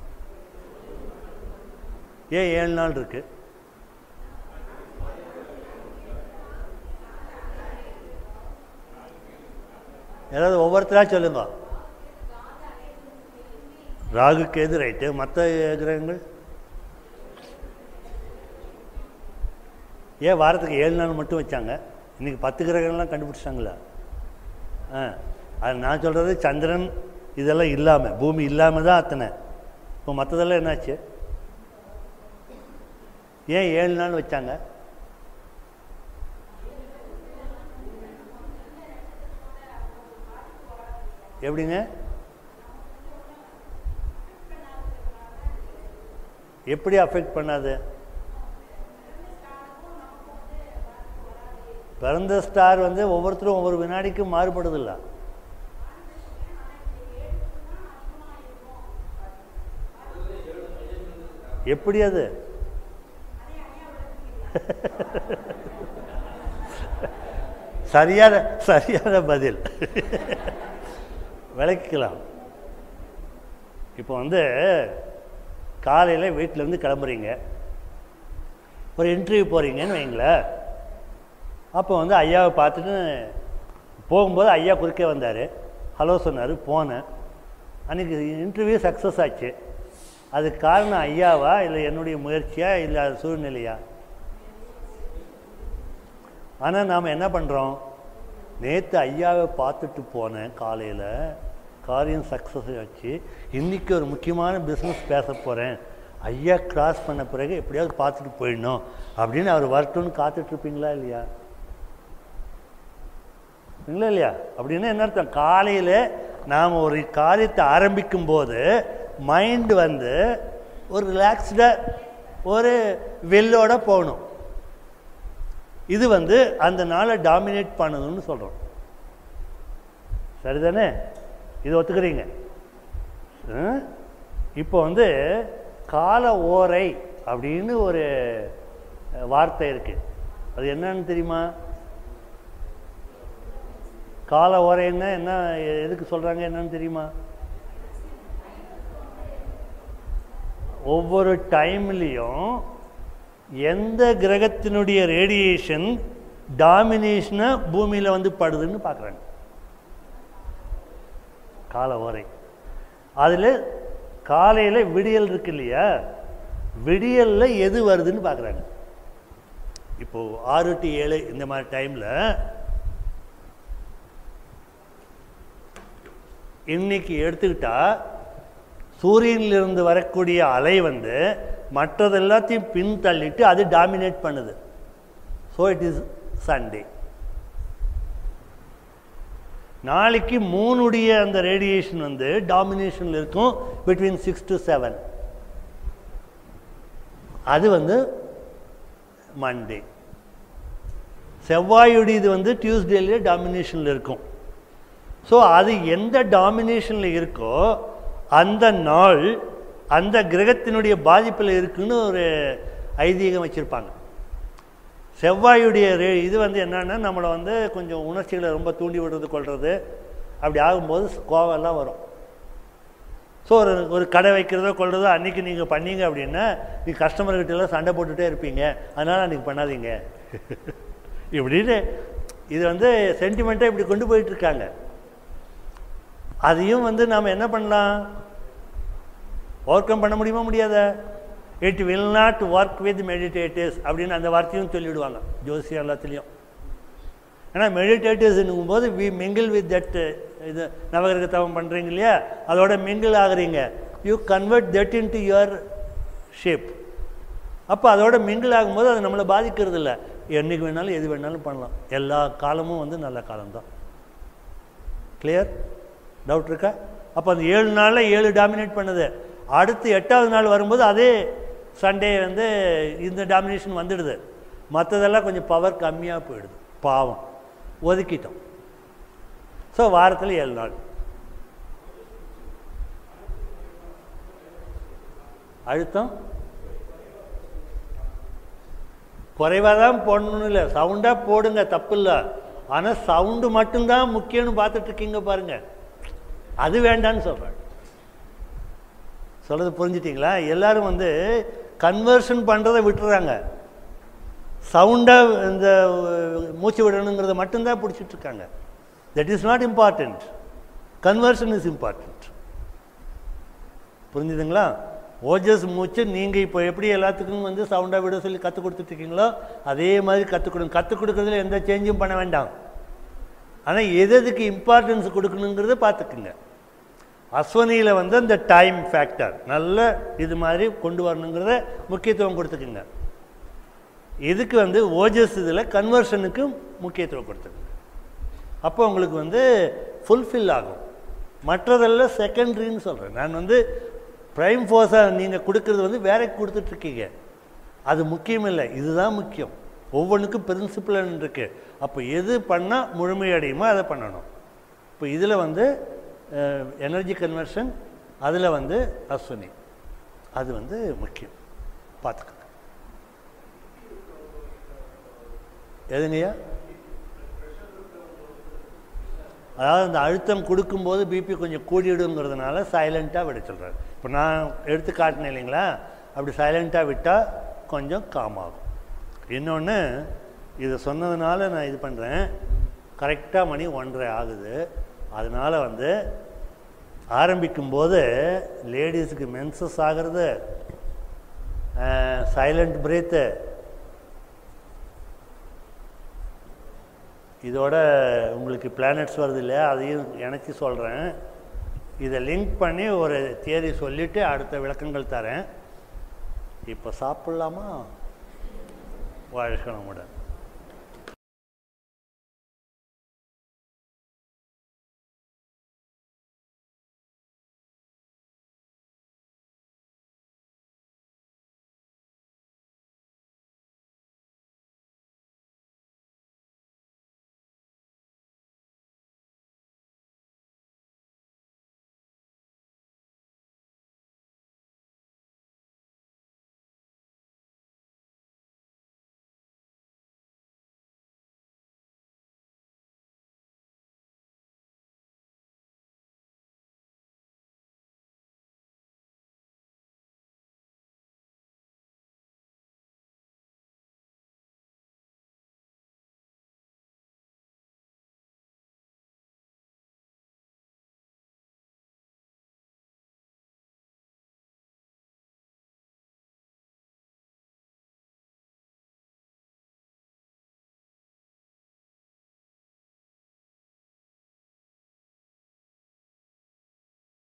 Speaker 1: ஏன் ஏழு நாள் இருக்குது ஏதாவது ஒவ்வொருத்தராக சொல்லுங்க ராகுக்கு எது ரைட்டு மற்ற கிரகங்கள் ஏன் வாரத்துக்கு ஏழு நாள் மட்டும் வச்சாங்க இன்னைக்கு பத்து கிரகங்கள்லாம் கண்டுபிடிச்சிட்டாங்களா ஆ அது நான் சொல்கிறது சந்திரன் இதெல்லாம் இல்லாமல் பூமி இல்லாமல் தான் அத்தனை இப்போ மற்றதெல்லாம் என்னாச்சு ஏன் ஏழு நாள் வச்சாங்க எப்படிங்க எப்படி அஃபெக்ட் பண்ணாது பிறந்த ஸ்டார் வந்து ஒவ்வொருத்தரும் ஒவ்வொரு வினாடிக்கும் மாறுபடுதில்ல எப்படி அது சரியான சரியான பதில் விளக்கிக்கலாம் இப்போ வந்து காலையில் வீட்டிலேருந்து கிளம்புறீங்க ஒரு இன்டர்வியூ போகிறீங்கன்னு வைங்களேன் அப்போ வந்து ஐயாவை பார்த்துட்டு போகும்போது ஐயா குறுக்கே வந்தார் ஹலோ சொன்னார் போனேன் அன்றைக்கி இன்டர்வியூ சக்ஸஸ் ஆச்சு அதுக்கு காரணம் ஐயாவா இல்லை என்னுடைய முயற்சியா இல்லை அது சூழ்நிலையா ஆனால் நாம் என்ன பண்ணுறோம் நேற்று ஐயாவை பார்த்துட்டு போனேன் காலையில் காரியம் சக்ஸஸ் ஆச்சு இன்றைக்கி ஒரு முக்கியமான பிஸ்னஸ் பேச போகிறேன் ஐயா கிராஸ் பண்ண பிறகு எப்படியாவது பார்த்துட்டு போயிடணும் அப்படின்னு அவர் வரட்டும்னு காத்துட்ருப்பீங்களா இல்லையா இல்லை இல்லையா அப்படின்னா என்ன அர்த்தம் காலையில் நாம் ஒரு காரியத்தை ஆரம்பிக்கும் போது மைண்டு வந்து ஒரு ரிலாக்ஸ்டாக ஒரு வெல்லோட போகணும் இது வந்து அந்த நாளை டாமினேட் பண்ணுதுன்னு சொல்கிறோம் சரிதானே இது ஒத்துக்கிறீங்க ஆ? இப்போ வந்து கால ஓரை அப்படின்னு ஒரு அஹ், வார்த்தை இருக்கு அது என்னன்னு தெரியுமா கால ஓரைன்னா என்ன எதுக்கு சொல்கிறாங்க என்னன்னு தெரியுமா ஒவ்வொரு டைம்லேயும் எந்த கிரகத்தினுடைய ரேடியேஷன் டாமினேஷனாக பூமியில் வந்து படுதுன்னு பார்க்குறாங்க கால ஓரை அதில் காலையில் விடியல் இருக்கு இல்லையா விடியலில் எது வருதுன்னு பார்க்குறாங்க இப்போது ஆறு டு ஏழு இந்த மாதிரி டைமில் இன்னைக்கு எடுத்துக்கிட்டா சூரியனிலிருந்து வரக்கூடிய அலை வந்து மற்றது எல்லாத்தையும் பின்தள்ளிட்டு அது டாமினேட் பண்ணுது ஸோ இட் இஸ் சண்டே நாளைக்கு மூணுடைய அந்த ரேடியேஷன் வந்து டாமினேஷனில் இருக்கும் பிட்வீன் சிக்ஸ் டு செவன் அது வந்து மண்டே செவ்வாயுடையது வந்து டியூஸ்டேலேயே டாமினேஷனில் இருக்கும் ஸோ அது எந்த டாமினேஷனில் இருக்கோ அந்த நாள் அந்த கிரகத்தினுடைய பாதிப்பில் இருக்குன்னு ஒரு ஐதீகம் வச்சுருப்பாங்க செவ்வாயுடைய ரே இது வந்து என்னன்னா நம்மளை வந்து கொஞ்சம் உணர்ச்சிகளை ரொம்ப தூண்டி விடுறது கொள்வது அப்படி ஆகும்போது கோவம்லாம் வரும் ஸோ ஒரு ஒரு கடை வைக்கிறதோ கொள்றதோ அன்றைக்கி நீங்கள் பண்ணீங்க அப்படின்னா நீ கஸ்டமர்கிட்ட எல்லாம் சண்டை போட்டுகிட்டே இருப்பீங்க அதனால் அன்றைக்கி பண்ணாதீங்க இப்படின்னு இது வந்து சென்டிமெண்ட்டாக இப்படி கொண்டு போயிட்டுருக்காங்க அதையும் வந்து நாம் என்ன பண்ணலாம் ஓவர் கம் பண்ண முடியுமா முடியாத it will not work with meditators அப்படின்னு அந்த வார்த்தையும் சொல்லிவிடுவாங்க ஜோசியம் எல்லாத்துலேயும் ஏன்னா மெடிடேட்டர்ஸ்னுங்கும் போது வி மிங்கிள் வித் தட் இது நவகிரக தவம் பண்ணுறீங்க இல்லையா அதோட மிங்கிள் ஆகுறீங்க you convert that into your shape அப்போ அதோட மிங்கிள் ஆகும்போது அது நம்மளை பாதிக்கிறது இல்லை என்றைக்கு வேணாலும் எது வேணாலும் பண்ணலாம் எல்லா காலமும் வந்து நல்ல காலம்தான் கிளியர் டவுட் இருக்கா அப்போ அந்த ஏழு நாளில் ஏழு டாமினேட் பண்ணுது அடுத்து எட்டாவது நாள் வரும்போது அதே சண்டே வந்து இந்த டாமினேஷன் வந்துடுது மற்றதெல்லாம் கொஞ்சம் பவர் கம்மியாக போயிடுது பாவம் ஒதுக்கிட்டோம் ஸோ வாரத்தில் ஏழு நாள் அழுத்தம் குறைவாக தான் போடணும்னு இல்லை சவுண்டாக போடுங்க தப்பு இல்லை ஆனால் சவுண்டு மட்டும்தான் முக்கியம்னு பார்த்துட்டு இருக்கீங்க பாருங்க அது வேண்டான்னு சொல்கிறேன் சொல்கிறது புரிஞ்சிட்டிங்களா எல்லாரும் வந்து கன்வர்ஷன் பண்ணுறதை விட்டுறாங்க சவுண்டாக இந்த மூச்சு விடணுங்கிறத மட்டும்தான் பிடிச்சிட்டு இருக்காங்க that is not important conversion is important புரிஞ்சுதுங்களா ஓஜஸ் மூச்சு நீங்கள் இப்போ எப்படி எல்லாத்துக்கும் வந்து சவுண்டாக விட சொல்லி கற்றுக் கொடுத்துட்ருக்கீங்களோ அதே மாதிரி கற்றுக் கொடுங்க கற்றுக் கொடுக்குறதுல எந்த சேஞ்சும் பண்ண வேண்டாம் ஆனால் எது எதுக்கு இம்பார்ட்டன்ஸ் கொடுக்கணுங்கிறத பார்த்துக்குங்க அஸ்வனியில் வந்து அந்த டைம் ஃபேக்டர் நல்ல இது மாதிரி கொண்டு வரணுங்கிறத முக்கியத்துவம் கொடுத்துக்குங்க இதுக்கு வந்து ஓஜஸ் இதில் கன்வர்ஷனுக்கு முக்கியத்துவம் கொடுத்துக்குங்க அப்போ உங்களுக்கு வந்து ஃபுல்ஃபில் ஆகும் மற்றதெல்லாம் செகண்ட்ரின்னு சொல்கிறேன் நான் வந்து ப்ரைம் ஃபோர்ஸாக நீங்கள் கொடுக்குறது வந்து வேலைக்கு கொடுத்துட்ருக்கீங்க அது முக்கியம் இல்லை இதுதான் முக்கியம் ஒவ்வொன்றுக்கும் பிரின்சிபல் இருக்குது அப்போ எது பண்ணால் முழுமையடையுமோ அதை பண்ணணும் இப்போ இதில் வந்து எனர்ஜி கன்வர்ஷன் அதில் வந்து அஸ்வினி அது வந்து முக்கியம் பார்த்துக்கோங்க எதுங்கய்யா அதாவது அந்த அழுத்தம் கொடுக்கும்போது பிபி கொஞ்சம் கூடிடுங்கிறதுனால சைலண்ட்டாக விட சொல்கிறார் இப்போ நான் எடுத்து காட்டினேன் இல்லைங்களா அப்படி சைலண்ட்டாக விட்டால் கொஞ்சம் காம் ஆகும் இன்னொன்று இதை சொன்னதுனால நான் இது பண்ணுறேன் கரெக்டாக மணி ஒன்றரை ஆகுது அதனால் வந்து ஆரம்பிக்கும்போது லேடிஸுக்கு மென்சஸ் ஆகிறது சைலண்ட் பிரீத்து இதோட உங்களுக்கு பிளானட்ஸ் வருது இல்லையா அதையும் இணைச்சி சொல்கிறேன் இதை லிங்க் பண்ணி ஒரு தேதி சொல்லிவிட்டு அடுத்த விளக்கங்கள் தரேன் இப்போ சாப்பிட்லாமா வாழ்க்கை நம்முடன்